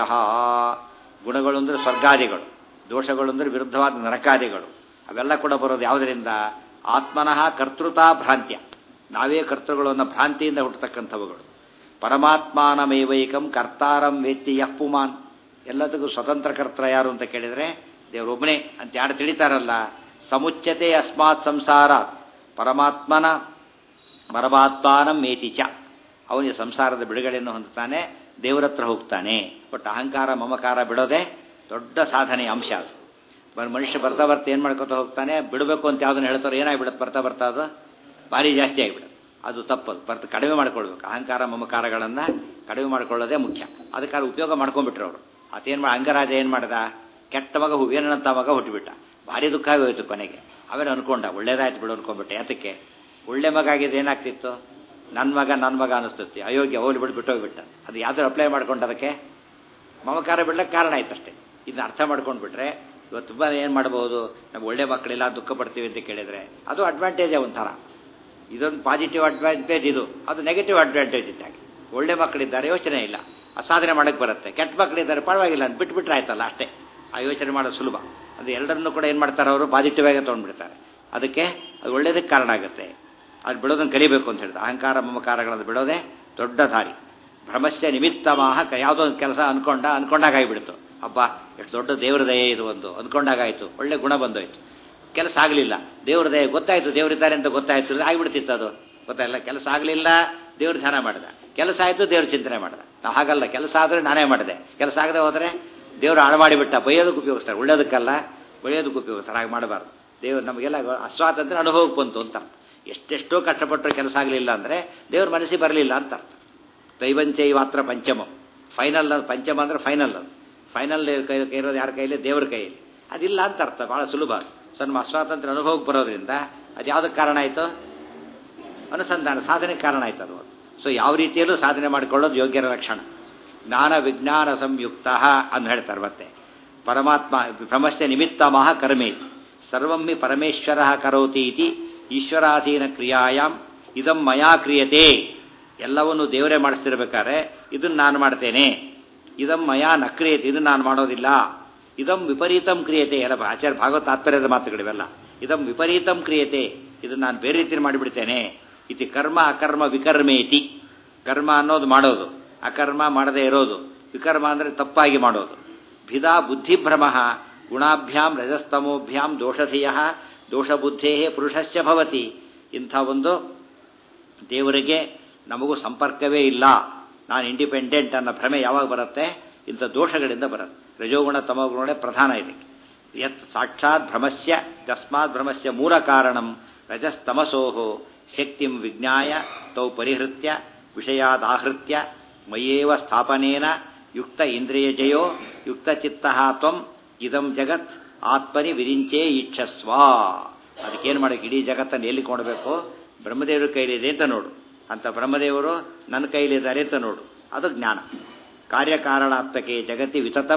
ಗುಣಗಳು ಅಂದರೆ ಸ್ವರ್ಗಾದಿಗಳು ದೋಷಗಳು ಅಂದರೆ ವಿರುದ್ಧವಾದ ನರಕಾದಿಗಳು ಅವೆಲ್ಲ ಕೂಡ ಬರೋದು ಯಾವುದರಿಂದ ಆತ್ಮನಃ ಕರ್ತೃತಾ ಭ್ರಾಂತ್ಯ ನಾವೇ ಕರ್ತೃಗಳು ಅನ್ನೋ ಭ್ರಾಂತಿಯಿಂದ ಹುಟ್ಟತಕ್ಕಂಥವುಗಳು ಪರಮಾತ್ಮಾನಮೇವೈಕಂ ಕರ್ತಾರಂ ವೇತ್ತಿ ಯಃ ಪುಮಾನ್ ಎಲ್ಲದಕ್ಕೂ ಸ್ವತಂತ್ರ ಕರ್ತ ಯಾರು ಅಂತ ಕೇಳಿದರೆ ದೇವರೊಬ್ಬನೇ ಅಂತ ಯಾರು ತಿಳಿತಾರಲ್ಲ ಸಮುಚ್ಯತೆ ಅಸ್ಮಾತ್ ಸಂಸಾರ ಪರಮಾತ್ಮನ ಪರಮಾತ್ಮಾನಂ ಮೇತಿ ಚ ಅವನಿಗೆ ಸಂಸಾರದ ಬಿಡುಗಡೆಯನ್ನು ಹೊಂದುತ್ತಾನೆ ದೇವರ ಹತ್ರ ಹೋಗ್ತಾನೆ ಬಟ್ ಅಹಂಕಾರ ಮಮಕಾರ ಬಿಡೋದೇ ದೊಡ್ಡ ಸಾಧನೆಯ ಅಂಶ ಅದು ಮನುಷ್ಯ ಬರ್ತಾ ಬರ್ತಾ ಏನು ಮಾಡ್ಕೊತಾ ಹೋಗ್ತಾನೆ ಬಿಡಬೇಕು ಅಂತ ಯಾವುದನ್ನು ಹೇಳ್ತಾರೋ ಏನಾಗ್ಬಿಡುತ್ತೆ ಬರ್ತಾ ಬರ್ತಾ ಅದು ಭಾರಿ ಜಾಸ್ತಿ ಆಗಿಬಿಡುತ್ತೆ ಅದು ತಪ್ಪದು ಬರ್ತ ಕಡಿಮೆ ಮಾಡ್ಕೊಳ್ಬೇಕು ಅಹಂಕಾರ ಮಮಕಾರಗಳನ್ನು ಕಡಿಮೆ ಮಾಡ್ಕೊಳ್ಳೋದೇ ಮುಖ್ಯ ಅದಕ್ಕಾದ್ರೆ ಉಪಯೋಗ ಮಾಡ್ಕೊಂಡ್ಬಿಟ್ರು ಅವರು ಅದೇನು ಮಾಡಿ ಅಂಗರಾಜ ಏನು ಮಾಡ್ದ ಕೆಟ್ಟ ಮಗ ಹೂವೇನಂತ ಮಗ ಹುಟ್ಟುಬಿಟ್ಟ ಭಾರಿ ದುಃಖ ಆಗೋಯ್ತು ಕೊನೆಗೆ ಅವೇನು ಅನ್ಕೊಂಡ ಒಳ್ಳೇದಾಯ್ತು ಬಿಡು ಅನ್ಕೊಂಡ್ಬಿಟ್ಟೆ ಯಾತಕ್ಕೆ ಒಳ್ಳೆ ಮಗ ಆಗಿದ್ದು ಏನಾಗ್ತಿತ್ತು ನನ್ನ ಮಗ ನನ್ನ ಮಗ ಅನಿಸ್ತತಿ ಅಯೋಗ್ಯ ಹೋಗ್ಲಿ ಬಿಟ್ಟು ಬಿಟ್ಟೋಗ್ಬಿಟ್ಟ ಅದು ಯಾವ್ದಾರು ಅಪ್ಲೈ ಮಾಡ್ಕೊಂಡು ಅದಕ್ಕೆ ಮಮಕಾರ ಬಿಡ್ಲಿಕ್ಕೆ ಕಾರಣ ಆಯ್ತು ಅಷ್ಟೇ ಇದನ್ನ ಅರ್ಥ ಮಾಡ್ಕೊಂಡ್ಬಿಟ್ರೆ ಇವತ್ತು ತುಂಬ ಏನು ಮಾಡ್ಬೋದು ನಮ್ಗೆ ಒಳ್ಳೆ ಮಕ್ಕಳಿಲ್ಲ ದುಃಖ ಪಡ್ತೀವಿ ಅಂತ ಕೇಳಿದರೆ ಅದು ಅಡ್ವಾಂಟೇಜೇ ಒಂಥರ ಇದೊಂದು ಪಾಸಿಟಿವ್ ಅಡ್ವಾಂಟೇಜ್ ಇದು ಅದು ನೆಗೆಟಿವ್ ಅಡ್ವಾಂಟೇಜ್ ಇದ್ದಾಗೆ ಒಳ್ಳೆ ಮಕ್ಕಳಿದ್ದಾರೆ ಯೋಚನೆ ಇಲ್ಲ ಆ ಸಾಧನೆ ಮಾಡೋಕ್ಕೆ ಬರುತ್ತೆ ಕೆಟ್ಟ ಮಕ್ಕಳಿದ್ದಾರೆ ಪರವಾಗಿಲ್ಲ ಅಂತ ಬಿಟ್ಬಿಟ್ರೆ ಆಯ್ತಲ್ಲ ಅಷ್ಟೇ ಆ ಯೋಚನೆ ಮಾಡೋದು ಸುಲಭ ಅದು ಎಲ್ಲರನ್ನೂ ಕೂಡ ಏನು ಮಾಡ್ತಾರೆ ಅವರು ಪಾಸಿಟಿವ್ ಆಗಿ ತೊಗೊಂಡ್ಬಿಡ್ತಾರೆ ಅದಕ್ಕೆ ಅದು ಒಳ್ಳೇದಕ್ಕೆ ಕಾರಣ ಆಗುತ್ತೆ ಅದು ಬಿಡೋದನ್ನು ಕಲಿಬೇಕು ಅಂತ ಹೇಳಿದ್ರೆ ಅಹಂಕಾರ ಮಮಕಾರಗಳನ್ನು ಬಿಡೋದೇ ದೊಡ್ಡ ದಾರಿ ಭ್ರಮಸ್ಯ ನಿಮಿತ್ತಮಾಹ ಯಾವುದೋ ಒಂದು ಕೆಲಸ ಅನ್ಕೊಂಡ ಅನ್ಕೊಂಡಾಗ ಆಗಿಬಿಡ್ತು ಹಬ್ಬ ಎಷ್ಟು ದೊಡ್ಡ ದೇವರ ದಯೆ ಇದು ಒಂದು ಅಂದ್ಕೊಂಡಾಗಾಯಿತು ಒಳ್ಳೆ ಗುಣ ಬಂದೋಯ್ತು ಕೆಲಸ ಆಗಲಿಲ್ಲ ದೇವ್ರ ದಯೆ ಗೊತ್ತಾಯಿತು ದೇವರಿದ್ದಾರೆ ಅಂತ ಗೊತ್ತಾಯ್ತು ಅಂದರೆ ಆಗಿಬಿಡ್ತಿತ್ತು ಅದು ಗೊತ್ತಾಯಿಲ್ಲ ಕೆಲಸ ಆಗಲಿಲ್ಲ ದೇವ್ರ ಧ್ಯಾನ ಮಾಡಿದ ಕೆಲಸ ಆಯಿತು ದೇವ್ರ ಚಿಂತನೆ ಮಾಡಿದ ನಾವು ಹಾಗಲ್ಲ ಕೆಲಸ ಆದರೆ ನಾನೇ ಮಾಡಿದೆ ಕೆಲಸ ಆಗದೆ ಹೋದರೆ ದೇವರು ಹಾಳು ಮಾಡಿಬಿಟ್ಟ ಬೈಯೋದಕ್ಕೆ ಉಪಯೋಗಿಸ್ತಾರೆ ಒಳ್ಳೇದಕ್ಕಲ್ಲ ಬೈಯೋದಕ್ಕೆ ಉಪಯೋಗಿಸ್ತಾರೆ ಹಾಗೆ ಮಾಡಬಾರ್ದು ದೇವ್ರು ನಮಗೆಲ್ಲ ಅಸ್ವಾತಂತ್ರ್ಯ ಅನುಭವಕ್ಕೆ ಬಂತು ಅಂತ ಎಷ್ಟೆಷ್ಟೋ ಕಷ್ಟಪಟ್ಟರು ಕೆಲಸ ಆಗಲಿಲ್ಲ ಅಂದರೆ ದೇವ್ರ ಮನಸ್ಸಿಗೆ ಬರಲಿಲ್ಲ ಅಂತ ಅರ್ಥ ದೈವಂಚೈ ಮಾತ್ರ ಪಂಚಮಂ ಫೈನಲ್ ಅದು ಪಂಚಮ ಅಂದರೆ ಫೈನಲ್ ಅದು ಫೈನಲ್ ಕೈ ಇರೋದು ಯಾರ ಕೈಲಿ ದೇವ್ರ ಕೈಯಲ್ಲಿ ಅದಿಲ್ಲ ಅಂತ ಅರ್ಥ ಭಾಳ ಸುಲಭ ಸೊ ನಮ್ಮ ಅಸ್ವಾತಂತ್ರ್ಯ ಅನುಭವಕ್ಕೆ ಬರೋದ್ರಿಂದ ಅದು ಯಾವುದಕ್ಕೆ ಕಾರಣ ಆಯಿತು ಅನುಸಂಧಾನ ಸಾಧನೆಗೆ ಕಾರಣ ಆಯ್ತು ಅದು ಸೊ ಯಾವ ರೀತಿಯಲ್ಲೂ ಸಾಧನೆ ಮಾಡಿಕೊಳ್ಳೋದು ಯೋಗ್ಯರ ಲಕ್ಷಣ ಜ್ಞಾನ ವಿಜ್ಞಾನ ಸಂಯುಕ್ತ ಅಂತ ಹೇಳ್ತಾರೆ ಮತ್ತೆ ಪರಮಾತ್ಮ ಬ್ರಹ್ಮಸ್ಯ ನಿಮಿತ್ತ ಮಹ ಕರ್ಮೇತಿ ಸರ್ವಮ್ಮಿ ಪರಮೇಶ್ವರ ಕರೋತಿ ಇತಿ ಈಶ್ವರಾಧೀನ ಕ್ರಿಯಾಯಾಮ್ ಇದಂ ಮಯಾ ಕ್ರಿಯತೆ ಎಲ್ಲವನ್ನು ದೇವರೇ ಮಾಡಿಸ್ತಿರ್ಬೇಕಾದ್ರೆ ಇದನ್ನು ನಾನು ಮಾಡ್ತೇನೆ ಇದಂ ಮಯಾ ನ ಕ್ರಿಯತೆ ಇದನ್ನು ನಾನು ಮಾಡೋದಿಲ್ಲ ಇದಂ ವಿಪರೀತಂ ಕ್ರಿಯತೆ ಎಲ್ಲ ಆಚಾರ್ಯ ಭಾಗವತ ತಾತ್ಪರ್ಯದ ಮಾತುಗಳಿವೆಲ್ಲ ಇದಂ ವಿಪರೀತಂ ಕ್ರಿಯತೆ ಇದನ್ನು ನಾನು ಬೇರೆ ರೀತಿಯಲ್ಲಿ ಮಾಡಿಬಿಡ್ತೇನೆ ಇತಿ ಕರ್ಮ ಅಕರ್ಮ ವಿಕರ್ಮೇತಿ ಕರ್ಮ ಅನ್ನೋದು ಮಾಡೋದು ಅಕರ್ಮ ಮಾಡದೇ ಇರೋದು ವಿಕರ್ಮ ಅಂದರೆ ತಪ್ಪಾಗಿ ಮಾಡೋದು ಭಿದಾ ಬುದ್ಧಿಭ್ರಮ ಗುಣಾಭ್ಯಾಂ ರಜಸ್ತಮೋಭ್ಯಾಂ ದೋಷಧಿಯ ದೋಷಬುದ್ಧೇ ಪುರುಷಸ್ಯ ಭವತಿ ಇಂಥ ಒಂದು ದೇವರಿಗೆ ನಮಗೂ ಸಂಪರ್ಕವೇ ಇಲ್ಲ ನಾನು ಇಂಡಿಪೆಂಡೆಂಟ್ ಅನ್ನೋ ಭ್ರಮೆ ಯಾವಾಗ ಬರುತ್ತೆ ಇಂಥ ದೋಷಗಳಿಂದ ಬರುತ್ತೆ ರಜೋಗುಣ ತಮೋಗುಣ ಪ್ರಧಾನ ಇದಕ್ಕೆ ಯತ್ ಸಾಕ್ಷಾತ್ ಭ್ರಮಸ್ಯ ತಸ್ಮಾತ್ ಭ್ರಮಸ್ಯ ಮೂಲ ಕಾರಣಂ ರಜಸ್ತಮಸೋಹೋ ಶಕ್ತಿಂ ವಿಜ್ಞಾಯ ತೌ ಪರಿಹೃತ್ಯ ವಿಷಯಾದಾಹೃತ್ಯ ಮಯೇವ ಸ್ಥಾಪನೇನ ಯುಕ್ತ ಇಂದ್ರಿಯಜಯೋ ಯುಕ್ತಚಿತ್ತ ತ್ವಂ ಇದಂ ಜಗತ್ ಆತ್ಮನಿ ವಿರಿಂಚೇ ಇಚ್ಛಸ್ವ ಅದಕ್ಕೇನು ಮಾಡಬೇಕು ಇಡೀ ಜಗತ್ತನ್ನು ಎಲ್ಲಿ ಕೊಡಬೇಕು ಬ್ರಹ್ಮದೇವರ ಕೈಲಿದೆ ಅಂತ ನೋಡು ಅಂತ ಬ್ರಹ್ಮದೇವರು ನನ್ನ ಕೈಲಿದ್ದಾರೆ ಅಂತ ನೋಡು ಅದು ಜ್ಞಾನ ಕಾರ್ಯಕಾರಣಾತ್ಮಕೆ ಜಗತಿ ವಿತತಂ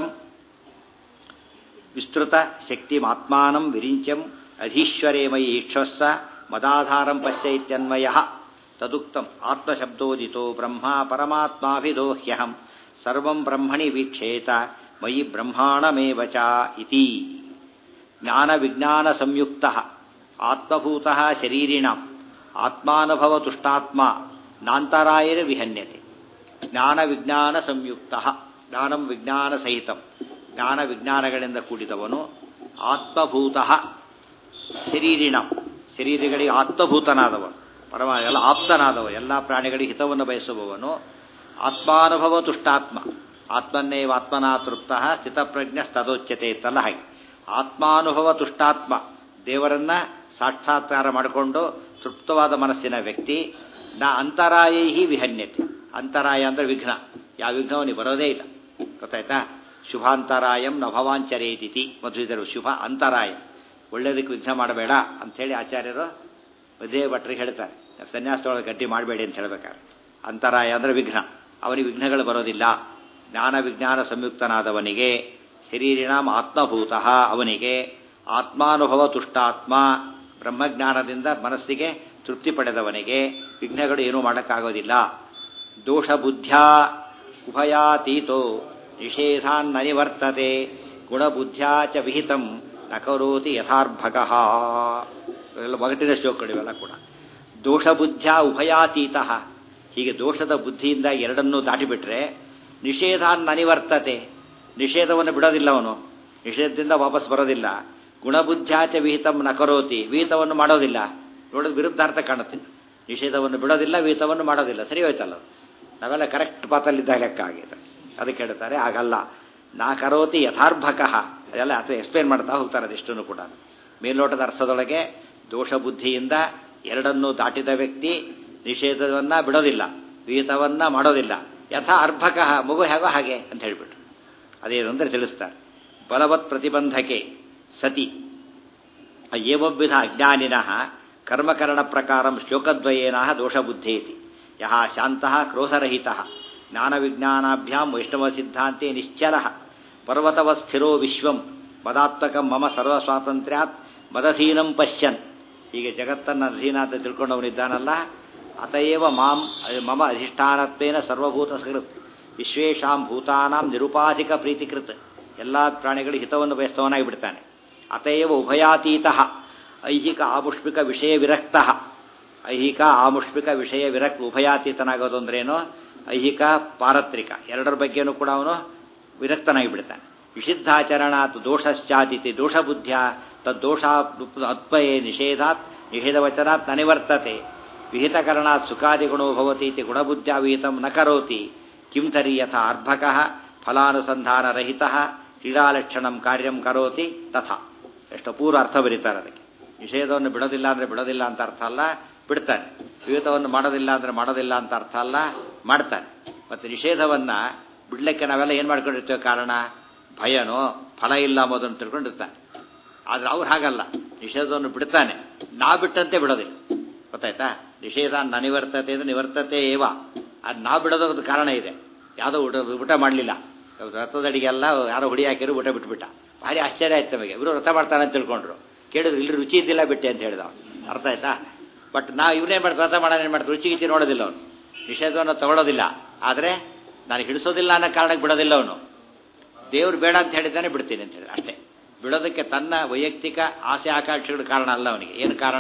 ವಿಸ್ತೃತ ಶಕ್ತಿಮಾತ್ಮಾನಂ ವಿರಿಂಚಂ ಅಧೀಶ್ವರೇ ಮಯಿ ಈಕ್ಷಸ್ಸ ಮದಾಧಾರಂ ಪಶ್ಯ ಇತ್ಯನ್ವಯ ತದುಕ್ತಂ ಆತ್ಮಶಬ್ದೋದಿತೋ ಬ್ರಹ್ಮ ಪರಮಾತ್ಮಾಭಿದೋಹ್ಯಹಂ ಸರ್ವಂ ಬ್ರಹ್ಮಣಿ ವೀಕ್ಷೇತ ಮಯಿ ಬ್ರಹ್ಮಾಣಮೇವ ಚ ಇತಿ ಜ್ಞಾನ ವಿಜ್ಞಾನ ಸಂಯುಕ್ತ ಆತ್ಮಭೂತ ಶರೀರಿಣಾಂ ಆತ್ಮಾನುಭವ ತುಷ್ಟಾತ್ಮ ನಾಂತರಾಯರ ವಿಹನ್ಯತೆ ಜ್ಞಾನ ವಿಜ್ಞಾನ ಸಂಯುಕ್ತ ಜ್ಞಾನಂ ವಿಜ್ಞಾನ ಸಹಿತಂ ಜ್ಞಾನ ವಿಜ್ಞಾನಗಳಿಂದ ಕೂಡಿದವನು ಆತ್ಮಭೂತ ಶರೀರಿಣ ಶರೀರಗಳಿಗೆ ಆತ್ಮಭೂತನಾದವನು ಪರಮ ಎಲ್ಲ ಆಪ್ತನಾದವ ಎಲ್ಲ ಪ್ರಾಣಿಗಳಿಗೆ ಹಿತವನ್ನು ಬಯಸುವವನು ಆತ್ಮಾನುಭವ ತುಷ್ಟಾತ್ಮ ಆತ್ಮನ್ನೇ ಆತ್ಮನಾ ತೃಪ್ತ ಸ್ಥಿತಪ್ರಜ್ಞ ತದೋಚ್ಯತೆ ಇತ್ತಲ್ಲ ಹಾಗೆ ಆತ್ಮಾನುಭವ ತುಷ್ಟಾತ್ಮ ದೇವರನ್ನ ಸಾಕ್ಷಾತ್ಕಾರ ಮಾಡಿಕೊಂಡು ತೃಪ್ತವಾದ ಮನಸ್ಸಿನ ವ್ಯಕ್ತಿ ನ ಅಂತರಾಯೈ ವಿಹನ್ಯತೆ ಅಂತರಾಯ ಅಂದರೆ ವಿಘ್ನ ಯಾವ ವಿಘ್ನವನಿಗೆ ಬರೋದೇ ಇಲ್ಲ ಗೊತ್ತಾಯ್ತಾ ಶುಭಾಂತರಾಯಂ ನಭವಾಂಚರೇದಿತಿ ಮಧುರಿದರು ಶುಭ ಅಂತರಾಯ ಒಳ್ಳೇದಕ್ಕೆ ವಿಘ್ನ ಮಾಡಬೇಡ ಅಂಥೇಳಿ ಆಚಾರ್ಯರು ಮದುವೆ ಭಟ್ರಿಗೆ ಹೇಳ್ತಾರೆ ಸನ್ಯಾಸದೊಳಗೆ ಗಡ್ಡಿ ಮಾಡಬೇಡಿ ಅಂತ ಹೇಳ್ಬೇಕಾರೆ ಅಂತರಾಯ ಅಂದರೆ ವಿಘ್ನ ಅವನಿಗೆ ವಿಘ್ನಗಳು ಬರೋದಿಲ್ಲ ಜ್ಞಾನ ವಿಜ್ಞಾನ ಸಂಯುಕ್ತನಾದವನಿಗೆ ಶರೀರಿನಾಂ ಆತ್ಮಭೂತ ಅವನಿಗೆ ಆತ್ಮಾನುಭವ ತುಷ್ಟಾತ್ಮ ಬ್ರಹ್ಮಜ್ಞಾನದಿಂದ ಮನಸ್ಸಿಗೆ ತೃಪ್ತಿ ಪಡೆದವನಿಗೆ ವಿಘ್ನಗಳು ಏನೂ ಮಾಡೋಕ್ಕಾಗೋದಿಲ್ಲ ದೋಷ ಬುದ್ಧ್ಯಾ ಉಭಯಾತೀತೋ ನಿಷೇಧಾನ್ನನಿವರ್ತತೆ ಗುಣಬುದ್ಧ್ಯಾ ಚ ವಿಹಿತಂ ನ ಕರೋತಿ ಯಥಾರ್ಭಕಃ ಇವೆಲ್ಲ ಒಗಟಿನ ಶ್ಲೋಕಗಳಿವೆಲ್ಲ ಕೂಡ ದೋಷಬುದ್ಧ್ಯಾ ಉಭಯಾತೀತ ಹೀಗೆ ದೋಷದ ಬುದ್ಧಿಯಿಂದ ಎರಡನ್ನೂ ದಾಟಿಬಿಟ್ರೆ ನಿಷೇಧಾನ್ನನಿವರ್ತತೆ ನಿಷೇಧವನ್ನು ಬಿಡೋದಿಲ್ಲ ಅವನು ನಿಷೇಧದಿಂದ ವಾಪಸ್ ಬರೋದಿಲ್ಲ ಗುಣಬುದ್ಧ್ಯಾಚ ವಿಹಿತಂ ನ ಕರೋತಿ ವಿಹಿತವನ್ನು ಮಾಡೋದಿಲ್ಲ ನೋಡೋದು ವಿರುದ್ಧಾರ್ಥ ಕಾಣುತ್ತೆ ನಿಷೇಧವನ್ನು ಬಿಡೋದಿಲ್ಲ ವಿಹಿತವನ್ನು ಮಾಡೋದಿಲ್ಲ ಸರಿ ಹೋಯ್ತಲ್ಲ ನಾವೆಲ್ಲ ಕರೆಕ್ಟ್ ಪಾತಲ್ಲಿದ್ದಾಗ ಲೆಕ್ಕ ಆಗಿದೆ ಅದಕ್ಕೆ ಹೇಳ್ತಾರೆ ಆಗಲ್ಲ ನಾ ಕರೋತಿ ಯಥಾರ್ಭಕಃ ಅದೆಲ್ಲ ಅಥವಾ ಎಕ್ಸ್ಪ್ಲೇನ್ ಮಾಡ್ತಾ ಹೋಗ್ತಾರೆ ಅದೆಷ್ಟನ್ನು ಕೂಡ ಮೇಲ್ನೋಟದ ಅರ್ಥದೊಳಗೆ ದೋಷ ಬುದ್ಧಿಯಿಂದ ಎರಡನ್ನೂ ದಾಟಿದ ವ್ಯಕ್ತಿ ನಿಷೇಧವನ್ನ ಬಿಡೋದಿಲ್ಲ ವಿಹಿತವನ್ನ ಮಾಡೋದಿಲ್ಲ ಯಥಾ ಅರ್ಭಕಃ ಮಗು ಹೇಗೋ ಹಾಗೆ ಅಂತ ಹೇಳಿಬಿಟ್ರು ಅದೇನು ಅಂದರೆ ತಿಳಿಸ್ತಾರೆ ಬಲವತ್ ಪ್ರತಿಬಂಧಕೆ ಸತಿ ಏವವಿಧ ಅಜ್ಞಾನಿನಃ ಕರ್ಮಕರಣ ಪ್ರಕಾರ ಶ್ಲೋಕದ್ವಯೇನ ದೋಷಬುದ್ಧೇತಿ ಯಹ ಶಾಂತಃ ಕ್ರೋಧರಹಿತಃ ಜ್ಞಾನವಿಜ್ಞಾನಾಭ್ಯಾಂ ವೈಷ್ಣವ ಸಿದ್ಧಾಂತೆ ನಿಶ್ಚಲ ಪರ್ವತವತ್ ಸ್ಥಿರೋ ವಿಶ್ವಂ ಮದಾತ್ಮಕಂ ಮಮ ಸರ್ವಸ್ವಾತಂತ್ರ್ಯಾತ್ ಮದಧೀನಂ ಪಶ್ಯನ್ ಹೀಗೆ ಜಗತ್ತನ್ನು ಅಧೀನ ಅಂತ ತಿಳ್ಕೊಂಡವನಿದ್ದಾನಲ್ಲ ಅತಯೇವ ಮಾಂ ಮಮ ಅಧಿಷ್ಠಾನತ್ವೇನ ಸರ್ವಭೂತ ಸೃತ್ ವಿಶ್ವೇಶಾಂ ಭೂತಾನಾಂ ನಿರುಪಾಧಿಕ ಪ್ರೀತಿಕೃತ್ ಎಲ್ಲ ಪ್ರಾಣಿಗಳಿಗೆ ಹಿತವನ್ನು ಬಯಸ್ತವನಾಗಿ ಬಿಡ್ತಾನೆ ಅತಯೇವ ಉಭಯಾತೀತ ಐಹಿಕ ಆಮುಷ್ಮಿಕ ವಿಷಯ ವಿರಕ್ತ ಐಹಿಕ ಆಮುಷ್ಮಿಕ ವಿಷಯ ವಿರಕ್ತ ಉಭಯಾತೀತನಾಗೋದು ಅಂದ್ರೇನು ಐಹಿಕ ಪಾರತ್ರಿಕ ಎರಡರ ಬಗ್ಗೆನೂ ಕೂಡ ಅವನು ವಿರಕ್ತನಾಗಿ ಬಿಡ್ತಾನೆ ನಿಷಿದ್ಧಾಚರಣಾತ್ ದೋಷಶ್ಚಾತಿಥಿ ದೋಷಬುದ್ಧ್ಯ ತದ್ದೋಷ ಅತ್ಪಯೇ ನಿಷೇಧಾತ್ ನಿಷೇಧವಚನಾತ್ ನನಿವರ್ತತೆ ವಿಹಿತಕರಣಾತ್ ಸುಖಾದಿಗುಣೋ ಭವತಿ ಇತಿ ಗುಣಬುದ್ಧ್ಯಾವಿಹಿತಂ ನ ಕರೋತಿ ಕಿಂ ತರಿ ಯಥಾ ಅರ್ಭಕಃ ಫಲಾನುಸಂಧಾನರಹಿತಃ ಕ್ರೀಡಾಲಕ್ಷಣಂ ಕಾರ್ಯಂ ಕರೋತಿ ತಥಾ ಎಷ್ಟು ಪೂರ್ವ ಅರ್ಥ ಬರೀತಾರೆ ಅದಕ್ಕೆ ನಿಷೇಧವನ್ನು ಬಿಡೋದಿಲ್ಲ ಅಂದರೆ ಬಿಡೋದಿಲ್ಲ ಅಂತ ಅರ್ಥ ಅಲ್ಲ ಬಿಡ್ತಾನೆ ವಿಹಿತವನ್ನು ಮಾಡೋದಿಲ್ಲ ಅಂದರೆ ಮಾಡೋದಿಲ್ಲ ಅಂತ ಅರ್ಥ ಅಲ್ಲ ಮಾಡ್ತಾನೆ ಮತ್ತು ನಿಷೇಧವನ್ನು ಬಿಡ್ಲಿಕ್ಕೆ ನಾವೆಲ್ಲ ಏನು ಮಾಡ್ಕೊಂಡಿರ್ತೇವೆ ಕಾರಣ ಭಯನೋ ಫಲ ಇಲ್ಲ ಅಂಬೋದನ್ನು ತಿಳ್ಕೊಂಡಿರ್ತಾನೆ ಆದರೆ ಅವ್ರು ಹಾಗಲ್ಲ ನಿಷೇಧವನ್ನು ಬಿಡ್ತಾನೆ ನಾ ಬಿಟ್ಟಂತೆ ಬಿಡೋದಿಲ್ಲ ಗೊತ್ತಾಯ್ತಾ ನಿಷೇಧ ನನಿವರ್ತತೆ ಅಂದರೆ ನಿವರ್ತತೆ ಏವ ಅದು ನಾವು ಬಿಡೋದಕ್ಕೆ ಕಾರಣ ಇದೆ ಯಾವುದೋ ಊಟ ಊಟ ಮಾಡಲಿಲ್ಲ ರಥದಡಿಗೆಲ್ಲ ಯಾರೋ ಹುಡಿ ಹಾಕಿದ್ರು ಊಟ ಬಿಟ್ಬಿಟ್ಟ ಭಾರಿ ಆಶ್ಚರ್ಯ ಆಯ್ತು ನಮಗೆ ಇವರು ವ್ರತ ಮಾಡ್ತಾನೆ ಅಂತ ತಿಳ್ಕೊಂಡ್ರು ಕೇಳಿದ್ರು ಇಲ್ಲಿ ರುಚಿ ಇದ್ದಿಲ್ಲ ಬಿಟ್ಟೆ ಅಂತ ಹೇಳಿದ ಅವ್ನು. ಅರ್ಥ ಆಯ್ತಾ ಬಟ್ ನಾವು ಇವನೇ ಮಾಡ್ತಾ ವ್ರತ ಮಾಡೋಣ ಏನು ಮಾಡ್ತಾರೆ ರುಚಿ ಗಿಚಿ ನೋಡೋದಿಲ್ಲ ಅವನು ನಿಷೇಧವನ್ನು ತಗೊಳ್ಳೋದಿಲ್ಲ ಆದರೆ ನಾನು ಹಿಡಿಸೋದಿಲ್ಲ ಅನ್ನೋ ಕಾರಣಕ್ಕೆ ಬಿಡೋದಿಲ್ಲ ಅವನು ದೇವ್ರು ಬೇಡ ಅಂತ ಹೇಳಿದ್ದಾನೆ ಬಿಡ್ತೀನಿ ಅಂತ ಹೇಳಿ ಅಷ್ಟೇ ಬಿಡೋದಕ್ಕೆ ತನ್ನ ವೈಯಕ್ತಿಕ ಆಸೆ ಆಕಾಂಕ್ಷೆಗಳ ಕಾರಣ ಅಲ್ಲ ಅವನಿಗೆ ಏನು ಕಾರಣ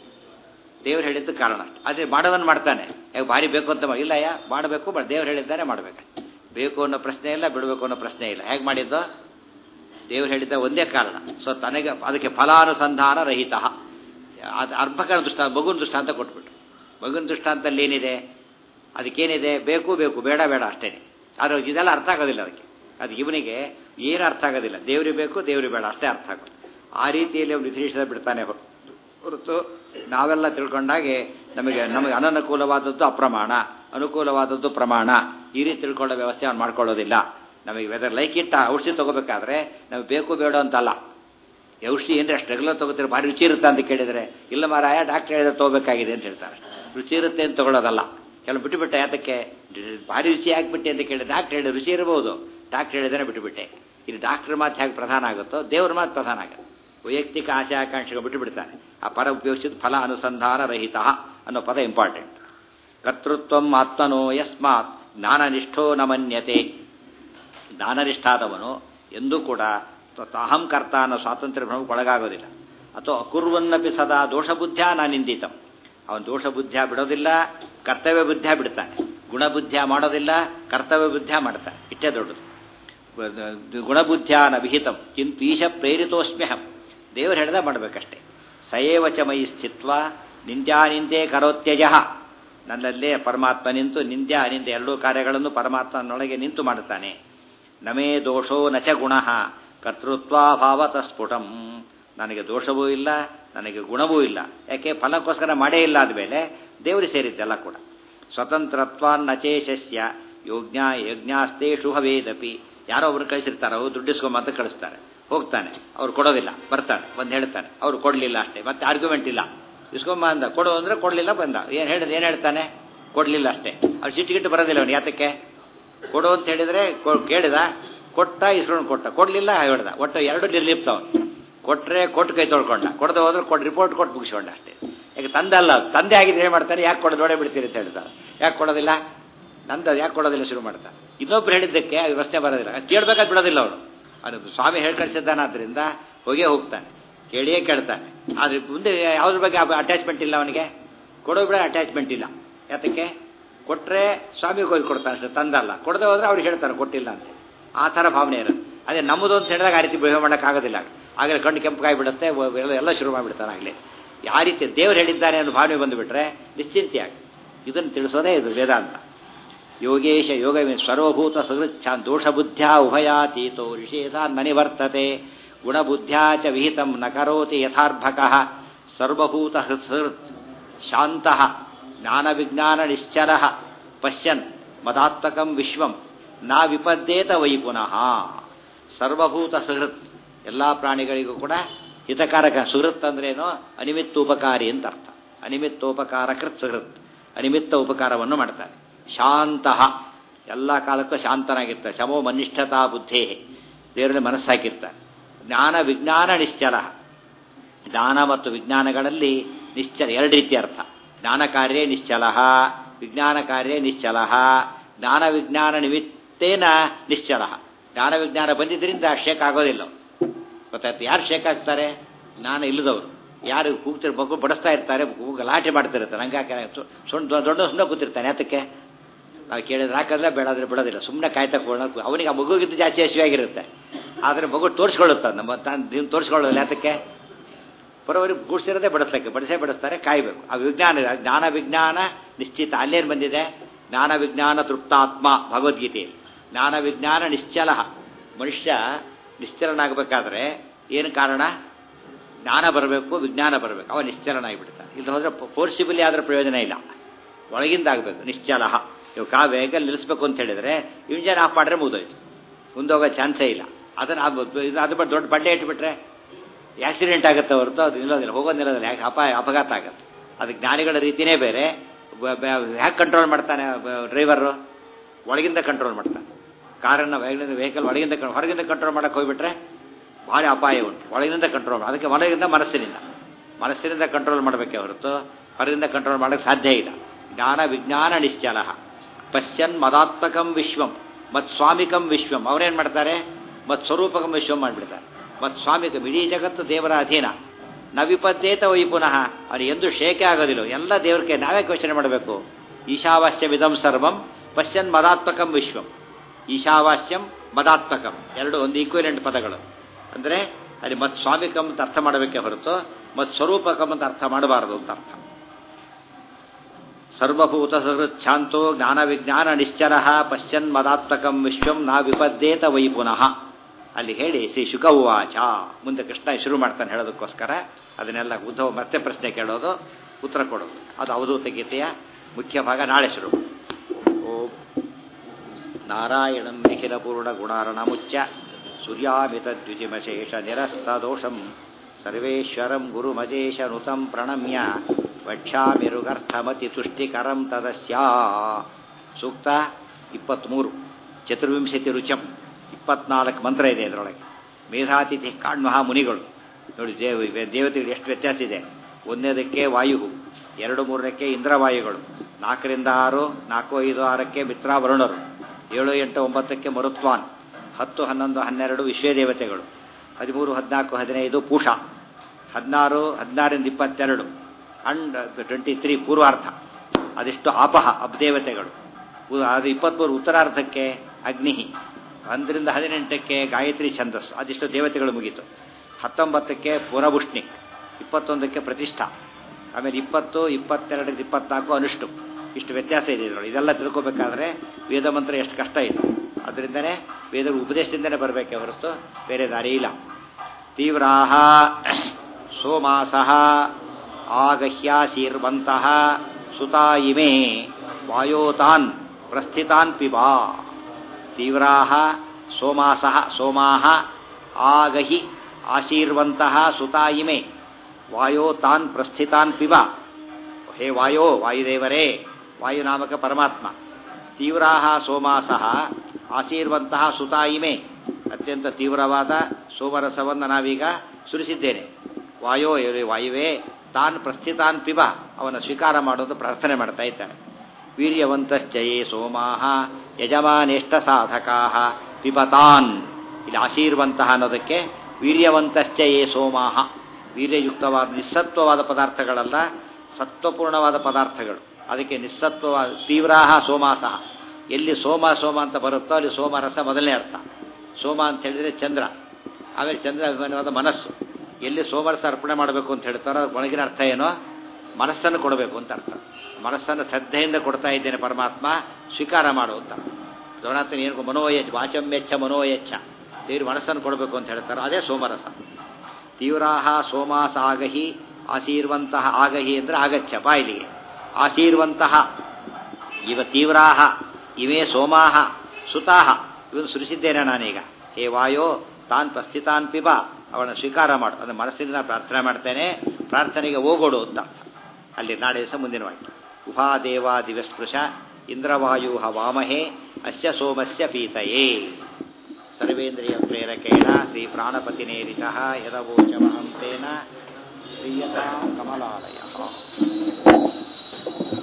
ದೇವ್ರು ಹೇಳಿದ್ದು ಕಾರಣ ಅದೇ ಮಾಡೋದನ್ನು ಮಾಡ್ತಾನೆ ಯಾಕೆ ಭಾರಿ ಬೇಕು ಅಂತ ಮಾಡಿ ಇಲ್ಲ ಯಾ ಮಾಡಬೇಕು ಬಟ್ ದೇವ್ರು ಹೇಳಿದ್ದಾನೆ ಮಾಡಬೇಕು ಬೇಕು ಅನ್ನೋ ಪ್ರಶ್ನೆ ಇಲ್ಲ ಬಿಡಬೇಕು ಅನ್ನೋ ಪ್ರಶ್ನೆ ಇಲ್ಲ ಹೇಗೆ ಮಾಡಿದ್ದು ದೇವ್ರು ಹೇಳಿದ್ದ ಒಂದೇ ಕಾರಣ ಸೊ ತನಗೆ ಅದಕ್ಕೆ ಫಲಾನುಸಂಧಾನ ರಹಿತ ಅದು ಅರ್ಭಕರ ದೃಷ್ಟಾಂತ ಮಗುನ ದೃಷ್ಟಾಂತ ಕೊಟ್ಬಿಟ್ಟು ಮಗುನ ದೃಷ್ಟಾಂತಲ್ಲಿ ಏನಿದೆ ಅದಕ್ಕೇನಿದೆ ಬೇಕು ಬೇಕು ಬೇಡ ಬೇಡ ಅಷ್ಟೇ ಆದರೆ ಇದೆಲ್ಲ ಅರ್ಥ ಆಗೋದಿಲ್ಲ ಅದಕ್ಕೆ ಅದು ಇವನಿಗೆ ಏನು ಅರ್ಥ ಆಗೋದಿಲ್ಲ ದೇವ್ರಿಗೆ ಬೇಕು ದೇವ್ರಿಗೆ ಬೇಡ ಅಷ್ಟೇ ಅರ್ಥ ಆಗೋದು ಆ ರೀತಿಯಲ್ಲಿ ಅವನು ನಿಷೇಧ ಬಿಡ್ತಾನೆ ಹೊರ- ಹೊರತು ನಾವೆಲ್ಲ ತಿಳ್ಕೊಂಡಾಗೆ ನಮಗೆ ನಮಗೆ ಅನನುಕೂಲವಾದದ್ದು ಅಪ್ರಮಾಣ ಅನುಕೂಲವಾದದ್ದು ಪ್ರಮಾಣ ಈ ರೀತಿ ತಿಳ್ಕೊಳ್ಳೋ ವ್ಯವಸ್ಥೆ ಅವ್ನು ಮಾಡ್ಕೊಳ್ಳೋದಿಲ್ಲ ನಮಗೆ ವೆದರ್ ಲೈಕ್ ಇಟ್ಟ ಔಷಧಿ ತಗೋಬೇಕಾದ್ರೆ ನಮಗೆ ಬೇಕು ಬೇಡ ಅಂತಲ್ಲ ಈ ಔಷಧಿ ಏನ್ರಿ ಅಷ್ಟು ರೆಗ್ಯುಲರ್ ತಗೋತೀರಿ ಭಾರಿ ರುಚಿ ಇರುತ್ತೆ ಅಂತ ಕೇಳಿದರೆ ಇಲ್ಲ ಮಾರಾಯ ಡಾಕ್ಟರ್ ಹೇಳಿದ್ರೆ ತಗೋಬೇಕಾಗಿದೆ ಅಂತ ಹೇಳ್ತಾರೆ ರುಚಿ ಇರುತ್ತೆ ಅಂತ ತಗೊಳ್ಳೋದಲ್ಲ ಕೆಲವು ಬಿಟ್ಟುಬಿಟ್ಟೆ ಯಾತಕ್ಕೆ ಭಾರಿ ರುಚಿ ಹಾಕ್ಬಿಟ್ಟೆ ಅಂತ ಕೇಳಿ ಡಾಕ್ಟರ್ ಹೇಳಿ ರುಚಿ ಇರಬಹುದು ಡಾಕ್ಟರ್ ಹೇಳಿದ್ರೆ ಬಿಟ್ಟುಬಿಟ್ಟೆ ಇಲ್ಲಿ ಡಾಕ್ಟರ್ ಮಾತು ಹೇಗೆ ಪ್ರಧಾನ ಆಗುತ್ತೋ ದೇವ್ರ ಮಾತು ಪ್ರಧಾನ ಆಗುತ್ತೆ ವೈಯಕ್ತಿಕ ಆಸೆ ಆಕಾಂಕ್ಷೆಗಳು ಬಿಟ್ಟು ಬಿಡ್ತಾನೆ ಆ ಪರ ಉಪಯೋಗಿಸಿದ ಫಲ ಅನುಸಂಧಾನ ರಹಿತ ಅನ್ನೋ ಪದ ಇಂಪಾರ್ಟೆಂಟ್ ಕರ್ತೃತ್ವ ಆತ್ಮನೋ ಯಸ್ಮಾತ್ ಜ್ಞಾನನಿಷ್ಠೋ ನಮನ್ಯತೆ ಜ್ಞಾನನಿಷ್ಠಾದವನು ಎಂದೂ ಕೂಡ ತ- ಅಹಂ ಕರ್ತ ಅನ್ನೋ ಸ್ವಾತಂತ್ರ್ಯ ಭ್ರಮಕ್ಕೆ ಒಳಗಾಗೋದಿಲ್ಲ ಅಥವಾ ಅಕುರ್ವನ್ನಪಿ ಸದಾ ದೋಷಬುದ್ಧ್ಯ ನಾನಿಂದಿತಂ ಅವನು ದೋಷಬುದ್ಧ್ಯ ಬಿಡೋದಿಲ್ಲ ಕರ್ತವ್ಯ ಬುದ್ಧ್ಯ ಬಿಡ್ತಾನೆ ಗುಣಬುದ್ಧ್ಯ ಮಾಡೋದಿಲ್ಲ ಕರ್ತವ್ಯ ಬುದ್ಧ್ಯ ಮಾಡ್ತಾನೆ ಇಷ್ಟೇ ದೊಡ್ಡದು ಗುಣಬುದ್ಧ್ಯಾನ ವಿಹಿತಂ ಕಿಂತು ಈಶ ಪ್ರೇರಿತೋಸ್ಮ್ಯಹಂ ದೇವರು ಹೇಳ್ದ ಮಾಡಬೇಕಷ್ಟೇ ಸಯೇವ ಚ ಮಯಿ ಸ್ಥಿತ್ವ ನಿಂದ್ಯಾನಿಂದೇ ಕರೋತ್ಯಜ ನನ್ನಲ್ಲೇ ಪರಮಾತ್ಮ ನಿಂತು ನಿಂದ್ಯ ಅನಿಂದ ಎರಡೂ ಕಾರ್ಯಗಳನ್ನು ಪರಮಾತ್ಮನೊಳಗೆ ನಿಂತು ಮಾಡುತ್ತಾನೆ ನಮೇ ದೋಷೋ ನಚ ಗುಣ ಕರ್ತೃತ್ವಾಭಾವತ ಸ್ಫುಟಂ ನನಗೆ ದೋಷವೂ ಇಲ್ಲ ನನಗೆ ಗುಣವೂ ಇಲ್ಲ ಯಾಕೆ ಫಲಕ್ಕೋಸ್ಕರ ಮಾಡೇ ಇಲ್ಲ ಆದಮೇಲೆ ದೇವರು ಸೇರಿದ್ದೆಲ್ಲ ಕೂಡ ಸ್ವತಂತ್ರತ್ವಾನ್ನಚೇಶಸ್ಯ ಯೋಜ್ಞ ಯಜ್ಞಾಸ್ತೇಷು ಹವೇದಪಿ ಯಾರೋ ಒಬ್ರು ಕಳಿಸಿರ್ತಾರೆ ಅವರು ದುಡ್ಡಿಸ್ಕೊಂಬಂತ ಕಳಿಸ್ತಾರೆ ಹೋಗ್ತಾನೆ ಅವ್ರು ಕೊಡೋದಿಲ್ಲ ಬರ್ತಾನೆ ಬಂದು ಹೇಳ್ತಾನೆ ಅವ್ರು ಕೊಡಲಿಲ್ಲ ಅಷ್ಟೇ ಮತ್ತೆ ಆರ್ಗ್ಯುಮೆಂಟ್ ಇಲ್ಲ ಇಸ್ಕೊಂಬ ಅಂದ ಕೊಡು ಅಂದ್ರೆ ಕೊಡಲಿಲ್ಲ ಬಂದ ಏನು ಹೇಳಿದ ಏನು ಹೇಳ್ತಾನೆ ಕೊಡಲಿಲ್ಲ ಅಷ್ಟೇ ಅವ್ರು ಸಿಟ್ಟಿಗಿಟ್ಟು ಬರೋದಿಲ್ಲ ಅವನು ಯಾತಕ್ಕೆ ಕೊಡು ಅಂತ ಹೇಳಿದ್ರೆ ಕೊ- ಕೇಳಿದ ಕೊಟ್ಟ ಇಸ್ಕೊಂಡು ಕೊಟ್ಟ ಕೊಡಲಿಲ್ಲ ಹೇಳ್ದ ಒಟ್ಟು ಎರಡು ನಿರ್ಲಿಪ್ತ ಅವನು ಕೊಟ್ಟರೆ ಕೊಟ್ಟು ಕೈ ತೊಳ್ಕೊಂಡ ಕೊಡದೆ ಹೋದ್ರೆ ಕೊಟ್ಟು ರಿಪೋರ್ಟ್ ಕೊಟ್ಟು ಮುಗಿಸ್ಕೊಂಡ ಅಷ್ಟೇ ಯಾಕೆ ತಂದೆ ಅಲ್ಲ ತಂದೆ ಆಗಿದ್ರೆ ಏನು ಮಾಡ್ತಾನೆ ಯಾಕೆ ಕೊಡೋದು ನೋಡೇ ಬಿಡ್ತೀರಿ ಅಂತ ಹೇಳ್ತಾರೆ ಯಾಕೆ ಕೊಡೋದಿಲ್ಲ ನಂದು ಯಾಕೆ ಕೊಡೋದಿಲ್ಲ ಶುರು ಮಾಡ್ತಾನೆ ಇನ್ನೊಬ್ರು ಹೇಳಿದ್ದಕ್ಕೆ ಅದು ವ್ಯವಸ್ಥೆ ಬರೋದಿಲ್ಲ ಕೇಳಬೇಕಾದ್ ಬಿಡೋದಿಲ್ಲ ಅವನು ಅವನು ಸ್ವಾಮಿ ಹೇಳ್ಕಳಿಸಿದ್ದಾನಾದ್ರಿಂದ ಹೋಗೇ ಹೋಗ್ತಾನೆ ಕೇಳಿಯೇ ಕೇಳ್ತಾನೆ ಆದರೆ ಮುಂದೆ ಯಾವುದ್ರ ಬಗ್ಗೆ ಅಟ್ಯಾಚ್ಮೆಂಟ್ ಇಲ್ಲ ಅವನಿಗೆ ಕೊಡೋ ಬಿಡ ಅಟ್ಯಾಚ್ಮೆಂಟ್ ಇಲ್ಲ ಯಾತಕ್ಕೆ ಕೊಟ್ಟರೆ ಸ್ವಾಮಿಗೆ ಹೋಗಿ ಕೊಡ್ತಾನೆ ಅಷ್ಟೇ ತಂದಲ್ಲ ಕೊಡದೆ ಹೋದ್ರೆ ಅವ್ರಿಗೆ ಹೇಳ್ತಾರೆ ಕೊಟ್ಟಿಲ್ಲ ಅಂತ ಆ ಥರ ಭಾವನೆ ಇರೋದು ಅದೇ ನಮ್ಮದು ಅಂತ ಹೇಳಿದಾಗ ಆ ರೀತಿ ಬಿಹೇವ್ ಮಾಡೋಕ್ಕಾಗೋದಿಲ್ಲ ಆಗಲೇ ಕಣ್ಣು ಕೆಂಪು ಬಿಡುತ್ತೆ ಎಲ್ಲ ಎಲ್ಲ ಶುರು ಮಾಡಿಬಿಡ್ತಾನೆ ಆಗಲೇ ಯಾವ ರೀತಿ ದೇವ್ರು ಹೇಳಿದ್ದಾನೆ ಅನ್ನೋ ಭಾವನೆ ಬಂದುಬಿಟ್ರೆ ನಿಶ್ಚಿಂತೆಯಾಗಿ ಇದನ್ನು ತಿಳಿಸೋದೇ ಇದು ವೇದಾಂತ ಯೋಗೇಶ ಯೋಗ ಸರ್ವಭೂತ ಸದೃಚ್ಛ ದೋಷಬುದ್ಧ್ಯಾ ಉಭಯಾತೀತೋ ನಿಷೇಧ ನ ನಿವರ್ತತೆ ಗುಣಬುದ್ಧ್ಯಾ ಚ ವಿಹಿತಂ ನ ಕರೋತಿ ಯಥಾರ್ಭಕಃ ಸರ್ವಭೂತ ಹೃತ್ ಶಾಂತಃ ಜ್ಞಾನವಿಜ್ಞಾನ ನಿಶ್ಚಲ ಪಶ್ಯನ್ ಮದಾತ್ಮಕಂ ವಿಶ್ವಂ ನಾ ವಿಪದ್ದೇತ ವೈ ಪುನಃ ಸರ್ವಭೂತ ಸುಹೃತ್ ಎಲ್ಲ ಪ್ರಾಣಿಗಳಿಗೂ ಕೂಡ ಹಿತಕಾರಕ ಸುಹೃತ್ ಅಂದ್ರೇನು ಅನಿಮಿತ್ತೋಪಕಾರಿ ಅಂತ ಅರ್ಥ ಅನಿಮಿತ್ತೋಪಕಾರಕೃತ್ ಸುಹೃತ್ ಅನಿಮಿತ್ತ ಉಪಕಾರವನ್ನು ಮಾಡ್ತಾರೆ ಶಾಂತಃ ಎಲ್ಲ ಕಾಲಕ್ಕೂ ಶಾಂತನಾಗಿರ್ತಾರೆ ಶಮೋ ಮನಿಷ್ಠತಾ ಬುದ್ಧೇ ದೇವರಲ್ಲಿ ಮನಸ್ಸಾಕಿರ್ತಾರೆ ಜ್ಞಾನ ವಿಜ್ಞಾನ ನಿಶ್ಚಲ ಜ್ಞಾನ ಮತ್ತು ವಿಜ್ಞಾನಗಳಲ್ಲಿ ನಿಶ್ಚಲ ಎರಡು ರೀತಿಯ ಅರ್ಥ ಜ್ಞಾನ ಕಾರ್ಯ ನಿಶ್ಚಲ ವಿಜ್ಞಾನ ಕಾರ್ಯ ನಿಶ್ಚಲ ಜ್ಞಾನ ವಿಜ್ಞಾನ ನಿಮಿತ್ತೇನ ನಿಶ್ಚಲ ಜ್ಞಾನ ವಿಜ್ಞಾನ ಬಂದಿದ್ದರಿಂದ ಶೇಕ್ ಆಗೋದಿಲ್ಲ ಗೊತ್ತಾಯ್ತು ಯಾರು ಶೇಕ್ ಆಗ್ತಾರೆ ಜ್ಞಾನ ಇಲ್ಲದವರು ಯಾರು ಕೂಗ್ತಿರ್ ಮಗು ಬಡಿಸ್ತಾ ಇರ್ತಾರೆ ಮಗು ಗಲಾಟೆ ಮಾಡ್ತಿರ್ತಾರೆ ಹಂಗಾಕೆ ಸುಣ್ಣ ದೊಡ್ಡ ಸುಮ್ಮನೆ ಕೂತಿರ್ತಾನೆ ಯಾತಕ್ಕೆ ನಾವು ಕೇಳಿದ್ರೆ ಹಾಕಿದ್ರೆ ಬೇಡಾದ್ರೆ ಬಿಡೋದಿಲ್ಲ ಸುಮ್ಮನೆ ಕಾಯ್ತಾ ಕೊಡೋಣ ಅವನಿಗೆ ಆ ಮಗುಗಿದ್ದು ಜಾಸ್ತಿ ಹಸಿವಾಗಿರುತ್ತೆ ಆದರೆ ಮಗು ತೋರಿಸ್ಕೊಳ್ಳುತ್ತೆ ನಮ್ಮ ತಾನು ನೀವು ತೋರಿಸ್ಕೊಳ್ಳೋದಿಲ್ಲ ಯಾತಕ್ಕೆ ಬರೋವರಿಗೆ ಗೂಡ್ಸಿರೋದೇ ಬಡಿಸ್ಲಿಕ್ಕೆ ಬಡಿಸೇ ಬಡಿಸ್ತಾರೆ ಕಾಯಬೇಕು ಆ ವಿಜ್ಞಾನ ಇದೆ. ಜ್ಞಾನ ವಿಜ್ಞಾನ ನಿಶ್ಚಿತ ಅಲ್ಲೇನು ಬಂದಿದೆ ಜ್ಞಾನ ವಿಜ್ಞಾನ ತೃಪ್ತಾತ್ಮ ಭಗವದ್ಗೀತೆಯಲ್ಲಿ ಜ್ಞಾನ ವಿಜ್ಞಾನ ನಿಶ್ಚಲ ಮನುಷ್ಯ ನಿಶ್ಚಲನಾಗಬೇಕಾದ್ರೆ ಏನು ಕಾರಣ ಜ್ಞಾನ ಬರಬೇಕು ವಿಜ್ಞಾನ ಬರಬೇಕು ಅವ ನಿಶ್ಚಲನಾಗಿಬಿಡ್ತಾನೆ ಇದು ಹೋದ್ರೆ ಫೋರ್ಸಿಬಲಿ ಆದ್ರೆ ಪ್ರಯೋಜನ ಇಲ್ಲ ಒಳಗಿಂದ ಆಗಬೇಕು ನಿಶ್ಚಲ ಇವಾಗ ಕಾ ವೆಹಿಕಲ್ ನಿಲ್ಲಿಸ್ಬೇಕು ಅಂತ ಹೇಳಿದ್ರೆ ಇಂಜನ್ ಆಫ್ ಮಾಡಿದ್ರೆ ಮುಗಿದೋಯ್ತು ಮುಂದೋಗೋ ಚಾನ್ಸೇ ಇಲ್ಲ ಅದನ್ನು ಅದು ಬಿಟ್ಟು ದೊಡ್ಡ ಬಂಡೆ ಇಟ್ಬಿಟ್ರೆ ಆಕ್ಸಿಡೆಂಟ್ ಆಗುತ್ತೆ ಹೊರತು ಅದು ನಿಲ್ಲೋದಿಲ್ಲ ಹೋಗೋದು ನಿಲ್ಲೋದಿಲ್ಲ ಯಾಕೆ ಅಪಾಯ ಅಪಘಾತ ಆಗುತ್ತೆ ಅದು ಜ್ಞಾನಿಗಳ ರೀತಿಯೇ ಬೇರೆ ಹ್ಯಾಕೆ ಕಂಟ್ರೋಲ್ ಮಾಡ್ತಾನೆ ಡ್ರೈವರು ಒಳಗಿಂದ ಕಂಟ್ರೋಲ್ ಮಾಡ್ತಾನೆ ಕಾರನ್ನು ವೆಹಿಕಲ್ ಒಳಗಿಂದ ಹೊರಗಿಂದ ಕಂಟ್ರೋಲ್ ಮಾಡಕ್ಕೆ ಹೋಗ್ಬಿಟ್ರೆ ಭಾಳ ಅಪಾಯ ಉಂಟು ಒಳಗಿನಿಂದ ಕಂಟ್ರೋಲ್ ಅದಕ್ಕೆ ಒಳಗಿಂದ ಮನಸ್ಸಿನಿಂದ ಮನಸ್ಸಿನಿಂದ ಕಂಟ್ರೋಲ್ ಮಾಡಬೇಕೆ ಹೊರತು ಹೊರಗಿಂದ ಕಂಟ್ರೋಲ್ ಮಾಡೋಕ್ಕೆ ಸಾಧ್ಯ ಇಲ್ಲ ಜ್ಞಾನ ವಿಜ್ಞಾನ ನಿಶ್ಚಲ ಪಶ್ಯನ್ ಮದಾತ್ಮಕಂ ವಿಶ್ವಂ ಮತ್ ಸ್ವಾಮಿಕಂ ವಿಶ್ವಂ ಅವರೇನು ಮಾಡ್ತಾರೆ ಮತ್ ಸ್ವರೂಪಕಂ ವಿಶ್ವಂ ಮಾಡಿಬಿಡ್ತಾರೆ ಮತ್ ಸ್ವಾಮಿಕಂ ಇಡೀ ಜಗತ್ತು ದೇವರ ಅಧೀನ ನವಿಪದ್ದೇತ ವೈ ಪುನಃ ಅದು ಎಂದು ಶೇಕೆ ಆಗೋದಿಲ್ಲ ಎಲ್ಲ ದೇವ್ರಿಗೆ ನಾವೇ ಯೋಚನೆ ಮಾಡಬೇಕು ಈಶಾವಾಸ್ಯವಿದಂ ಸರ್ವಂ ಪಶ್ಯನ್ ಮದಾತ್ಮಕಂ ವಿಶ್ವಂ ಈಶಾವಾಸ್ಯಂ ಮದಾತ್ಮಕಂ ಎರಡು ಒಂದು ಈಕ್ವಲೆಂಟ್ ಪದಗಳು ಅಂದರೆ ಅಲ್ಲಿ ಮತ್ ಸ್ವಾಮಿಕಂ ಅಂತ ಅರ್ಥ ಮಾಡಬೇಕೆ ಹೊರತು ಮತ್ ಸ್ವರೂಪಕಂ ಅಂತ ಅರ್ಥ ಮಾಡಬಾರದು ಅಂತ ಅರ್ಥ ಸರ್ವಭೂತ ಶಾಂತೋ ಜ್ಞಾನ ವಿಜ್ಞಾನ ನಿಶ್ಚರ ಪಶ್ಯನ್ ಮದಾತ್ಮಕಂ ವಿಶ್ವಂ ನಾ ವಿಪದ್ದೇತ ವೈ ಪುನಃ ಅಲ್ಲಿ ಹೇಳಿ ಶ್ರೀ ಶುಕ ಉವಾಚ ಮುಂದೆ ಕೃಷ್ಣ ಶುರು ಮಾಡ್ತಾನೆ ಹೇಳೋದಕ್ಕೋಸ್ಕರ ಅದನ್ನೆಲ್ಲ ಉದ್ಧವ ಮತ್ತೆ ಪ್ರಶ್ನೆ ಕೇಳೋದು ಉತ್ತರ ಕೊಡೋದು ಅದು ಅವಧೂತ ಗೀತೆಯ ಮುಖ್ಯ ಭಾಗ ನಾಳೆ ಶುರು ಓಂ ನಾರಾಯಣಂ ನಿಖಿಲ ಪೂರ್ಣ ಗುಣಾರ್ಣಮುಚ್ಚ ಸೂರ್ಯಾಮಿತ ದ್ವಿಜಿಮಶೇಷ ನಿರಸ್ತದೋಷಂ ಸರ್ವೇಶ್ವರಂ ಗುರುಮಜೇಶನುತಂ ಪ್ರಣಮ್ಯ ವಕ್ಷ್ಯಾಮಿರುಗರ್ಥಮತಿ ತುಷ್ಟಿಕರಂ ತದಸ್ಯಾ ಸೂಕ್ತ ಇಪ್ಪತ್ತ್ಮೂರು ಚತುರ್ವಿಂಶತಿ ರುಚಂ ಇಪ್ಪತ್ನಾಲ್ಕು ಮಂತ್ರ ಇದೆ ಇದರೊಳಗೆ ಮೇಧಾತಿಥಿ ಕಾಣ್ಮಹಾ ಮುನಿಗಳು ನೋಡಿ ದೇವ ದೇವತೆಗಳು ಎಷ್ಟು ವ್ಯತ್ಯಾಸ ಇದೆ ಒಂದನೇದಕ್ಕೆ ವಾಯು ಎರಡು ಮೂರಕ್ಕೆ ಇಂದ್ರವಾಯುಗಳು ನಾಲ್ಕರಿಂದ ಆರು ನಾಲ್ಕು ಐದು ಆರಕ್ಕೆ ಮಿತ್ರಾವರುಣರು ಏಳು ಎಂಟು ಒಂಬತ್ತಕ್ಕೆ ಮರುತ್ವಾನ್ ಹತ್ತು ಹನ್ನೊಂದು ಹನ್ನೆರಡು ವಿಶ್ವದೇವತೆಗಳು ಹದಿಮೂರು ಹದಿನಾಲ್ಕು ಹದಿನೈದು ಪೂಷ ಹದಿನಾರು ಹದಿನಾರಿಂದ ಇಪ್ಪತ್ತೆರಡು ಅಂಡ್ ಟ್ವೆಂಟಿ ತ್ರೀ ಪೂರ್ವಾರ್ಧ ಅದಿಷ್ಟು ಆಪಹ ಅಬ್ದೇವತೆಗಳು ಅದು ಇಪ್ಪತ್ತ್ಮೂರು ಉತ್ತರಾರ್ಧಕ್ಕೆ ಅಗ್ನಿ ಒಂದರಿಂದ ಹದಿನೆಂಟಕ್ಕೆ ಗಾಯತ್ರಿ ಛಂದಸ್ಸು ಅದಿಷ್ಟು ದೇವತೆಗಳು ಮುಗೀತು ಹತ್ತೊಂಬತ್ತಕ್ಕೆ ಪುನಭುಷ್ಣಿಕ್ ಇಪ್ಪತ್ತೊಂದಕ್ಕೆ ಪ್ರತಿಷ್ಠಾ ಆಮೇಲೆ ಇಪ್ಪತ್ತು ಇಪ್ಪತ್ತೆರಡರಿಂದ ಇಪ್ಪತ್ನಾಲ್ಕು ಅನುಷ್ಟು ಇಷ್ಟು ವ್ಯತ್ಯಾಸ ಇದೆ ಇದರೊಳಗೆ ಇದೆಲ್ಲ ತಿಳ್ಕೊಬೇಕಾದ್ರೆ ವೇದ ಮಂತ್ರ ಎಷ್ಟು ಕಷ್ಟ ಇದೆ ಅದರಿಂದನೇ ವೇದ ಉಪದೇಶದಿಂದನೇ ಬರಬೇಕೆ ಹೊರತು ಬೇರೆ ದಾರಿ ಇಲ್ಲ ತೀವ್ರಾಹ ಸೋಮಾಸಃ ಆಗಹ್ಯಾಶೀರ್ವಂತಹ ಸುತಾ ಇಮೆ ವಾಯೋತಾನ್ ಪ್ರಸ್ಥಿತಾನ್ ಪಿಬಾ ತೀವ್ರಾಹ ಸೋಮಾಸಃ ಸೋಮಾಹ ಆಗಹಿ ಆಶೀರ್ವಂತಹ ಸುತಾ ಇಮೆ ವಾಯೋ ತಾನ್ ಪ್ರಸ್ಥಿತಾನ್ ಪಿಬ ಹೇ ವಾಯೋ ವಾಯುದೇವರೇ ವಾಯುನಾಮಕ ಪರಮಾತ್ಮ ತೀವ್ರಾಹ ಸೋಮಾಸಃ ಆಶೀರ್ವಂತಹ ಸುತಾ ಇಮೆ ಅತ್ಯಂತ ತೀವ್ರವಾದ ಸೋಮರಸವನ್ನು ನಾವೀಗ ಸುರಿಸಿದ್ದೇನೆ ವಾಯೋ ವಾಯುವೇ ತಾನ್ ಪ್ರಸ್ಥಿತಾನ್ ಪಿಬ ಅವನ ಸ್ವೀಕಾರ ಮಾಡೋದು ಪ್ರಾರ್ಥನೆ ಮಾಡ್ತಾ ಇದ್ದಾನೆ ವೀರ್ಯವಂತಶ್ಚಯೇ ಸೋಮಾಹ ಯಜಮಾನೇಷ್ಟ ಸಾಧಕಾ ಪಿಬತಾನ್ ಇಲ್ಲಿ ಆಶೀರ್ವಂತಹ ಅನ್ನೋದಕ್ಕೆ ವೀರ್ಯವಂತಶ್ಚಯೇ ಸೋಮಾಹ ವೀರ್ಯಯುಕ್ತವಾದ ನಿಸ್ಸತ್ವವಾದ ಪದಾರ್ಥಗಳಲ್ಲ ಸತ್ವಪೂರ್ಣವಾದ ಪದಾರ್ಥಗಳು ಅದಕ್ಕೆ ನಿಸ್ಸತ್ವವಾದ ತೀವ್ರಾಹ ಸೋಮಾಸಹ ಎಲ್ಲಿ ಸೋಮ ಸೋಮ ಅಂತ ಬರುತ್ತೋ ಅಲ್ಲಿ ಸೋಮರಸ ಮೊದಲನೇ ಅರ್ಥ ಸೋಮ ಅಂತ ಹೇಳಿದರೆ ಚಂದ್ರ ಆಮೇಲೆ ಚಂದ್ರ ಅಭಿಮಾನವಾದ ಮನಸ್ಸು ಎಲ್ಲಿ ಸೋಮರಸ ಅರ್ಪಣೆ ಮಾಡಬೇಕು ಅಂತ ಹೇಳ್ತಾರೋ ಒಳಗಿನ ಅರ್ಥ ಏನೋ ಮನಸ್ಸನ್ನು ಕೊಡಬೇಕು ಅಂತ ಅರ್ಥ ಮನಸ್ಸನ್ನು ಶ್ರದ್ಧೆಯಿಂದ ಕೊಡ್ತಾ ಇದ್ದೇನೆ ಪರಮಾತ್ಮ ಸ್ವೀಕಾರ ಮಾಡು ಅಂತ ಜಗನ್ನಾಥನ ಏನು ಮನೋಯಚ್ಛ ವಾಚಮ್ಯಚ್ಛ ಮನೋಯಚ್ಛ ದೇವ್ರ ಮನಸ್ಸನ್ನು ಕೊಡಬೇಕು ಅಂತ ಹೇಳ್ತಾರೋ ಅದೇ ಸೋಮರಸ ತೀವ್ರಾಹ ಸೋಮಾಸ ಆಗಹಿ ಆಶೀರ್ವಂತಹ ಆಗಹಿ ಅಂದರೆ ಆಗಚ್ಚ ಬಾಯಿಲಿಗೆ ಆಶೀರ್ವಂತಹ ಇವ ತೀವ್ರಾಹ ಇವೇ ಸೋಮಾಹ ಸುತಾಹ ಇವನು ಸುರಿಸಿದ್ದೇನೆ ನಾನೀಗ ಹೇ ವಾಯೋ ತಾನ್ ಪ್ರಸ್ಥಿತಾನ್ ಪಿಬ ಅವನ ಸ್ವೀಕಾರ ಮಾಡು ಅದನ್ನು ಮನಸ್ಸಿನಿಂದ ಪ್ರಾರ್ಥನೆ ಮಾಡ್ತೇನೆ ಪ್ರಾರ್ಥನೆಗೆ ಹೋಗೋಡು ಅಂತ ಅಲ್ಲಿ ನಾಳೆ ದಿವಸ ಮುಂದಿನ ವಾಕ್ಯ ಉಭಾದೇವಾ ದಿವಸ್ಪೃಶ ಇಂದ್ರವಾಯು ವಾಮಹೇ ಅಸ್ಯ ಸೋಮಸ್ಯ ಪೀತಯೇ ಸರ್ವೇಂದ್ರಿಯ ಪ್ರೇರಕೇಣ ಶ್ರೀ ಪ್ರಾಣಪತಿನೇರಿತ ಯದವೋಚಮಹಂತೇನ ಪ್ರಿಯತಾ ಕಮಲಾಲಯ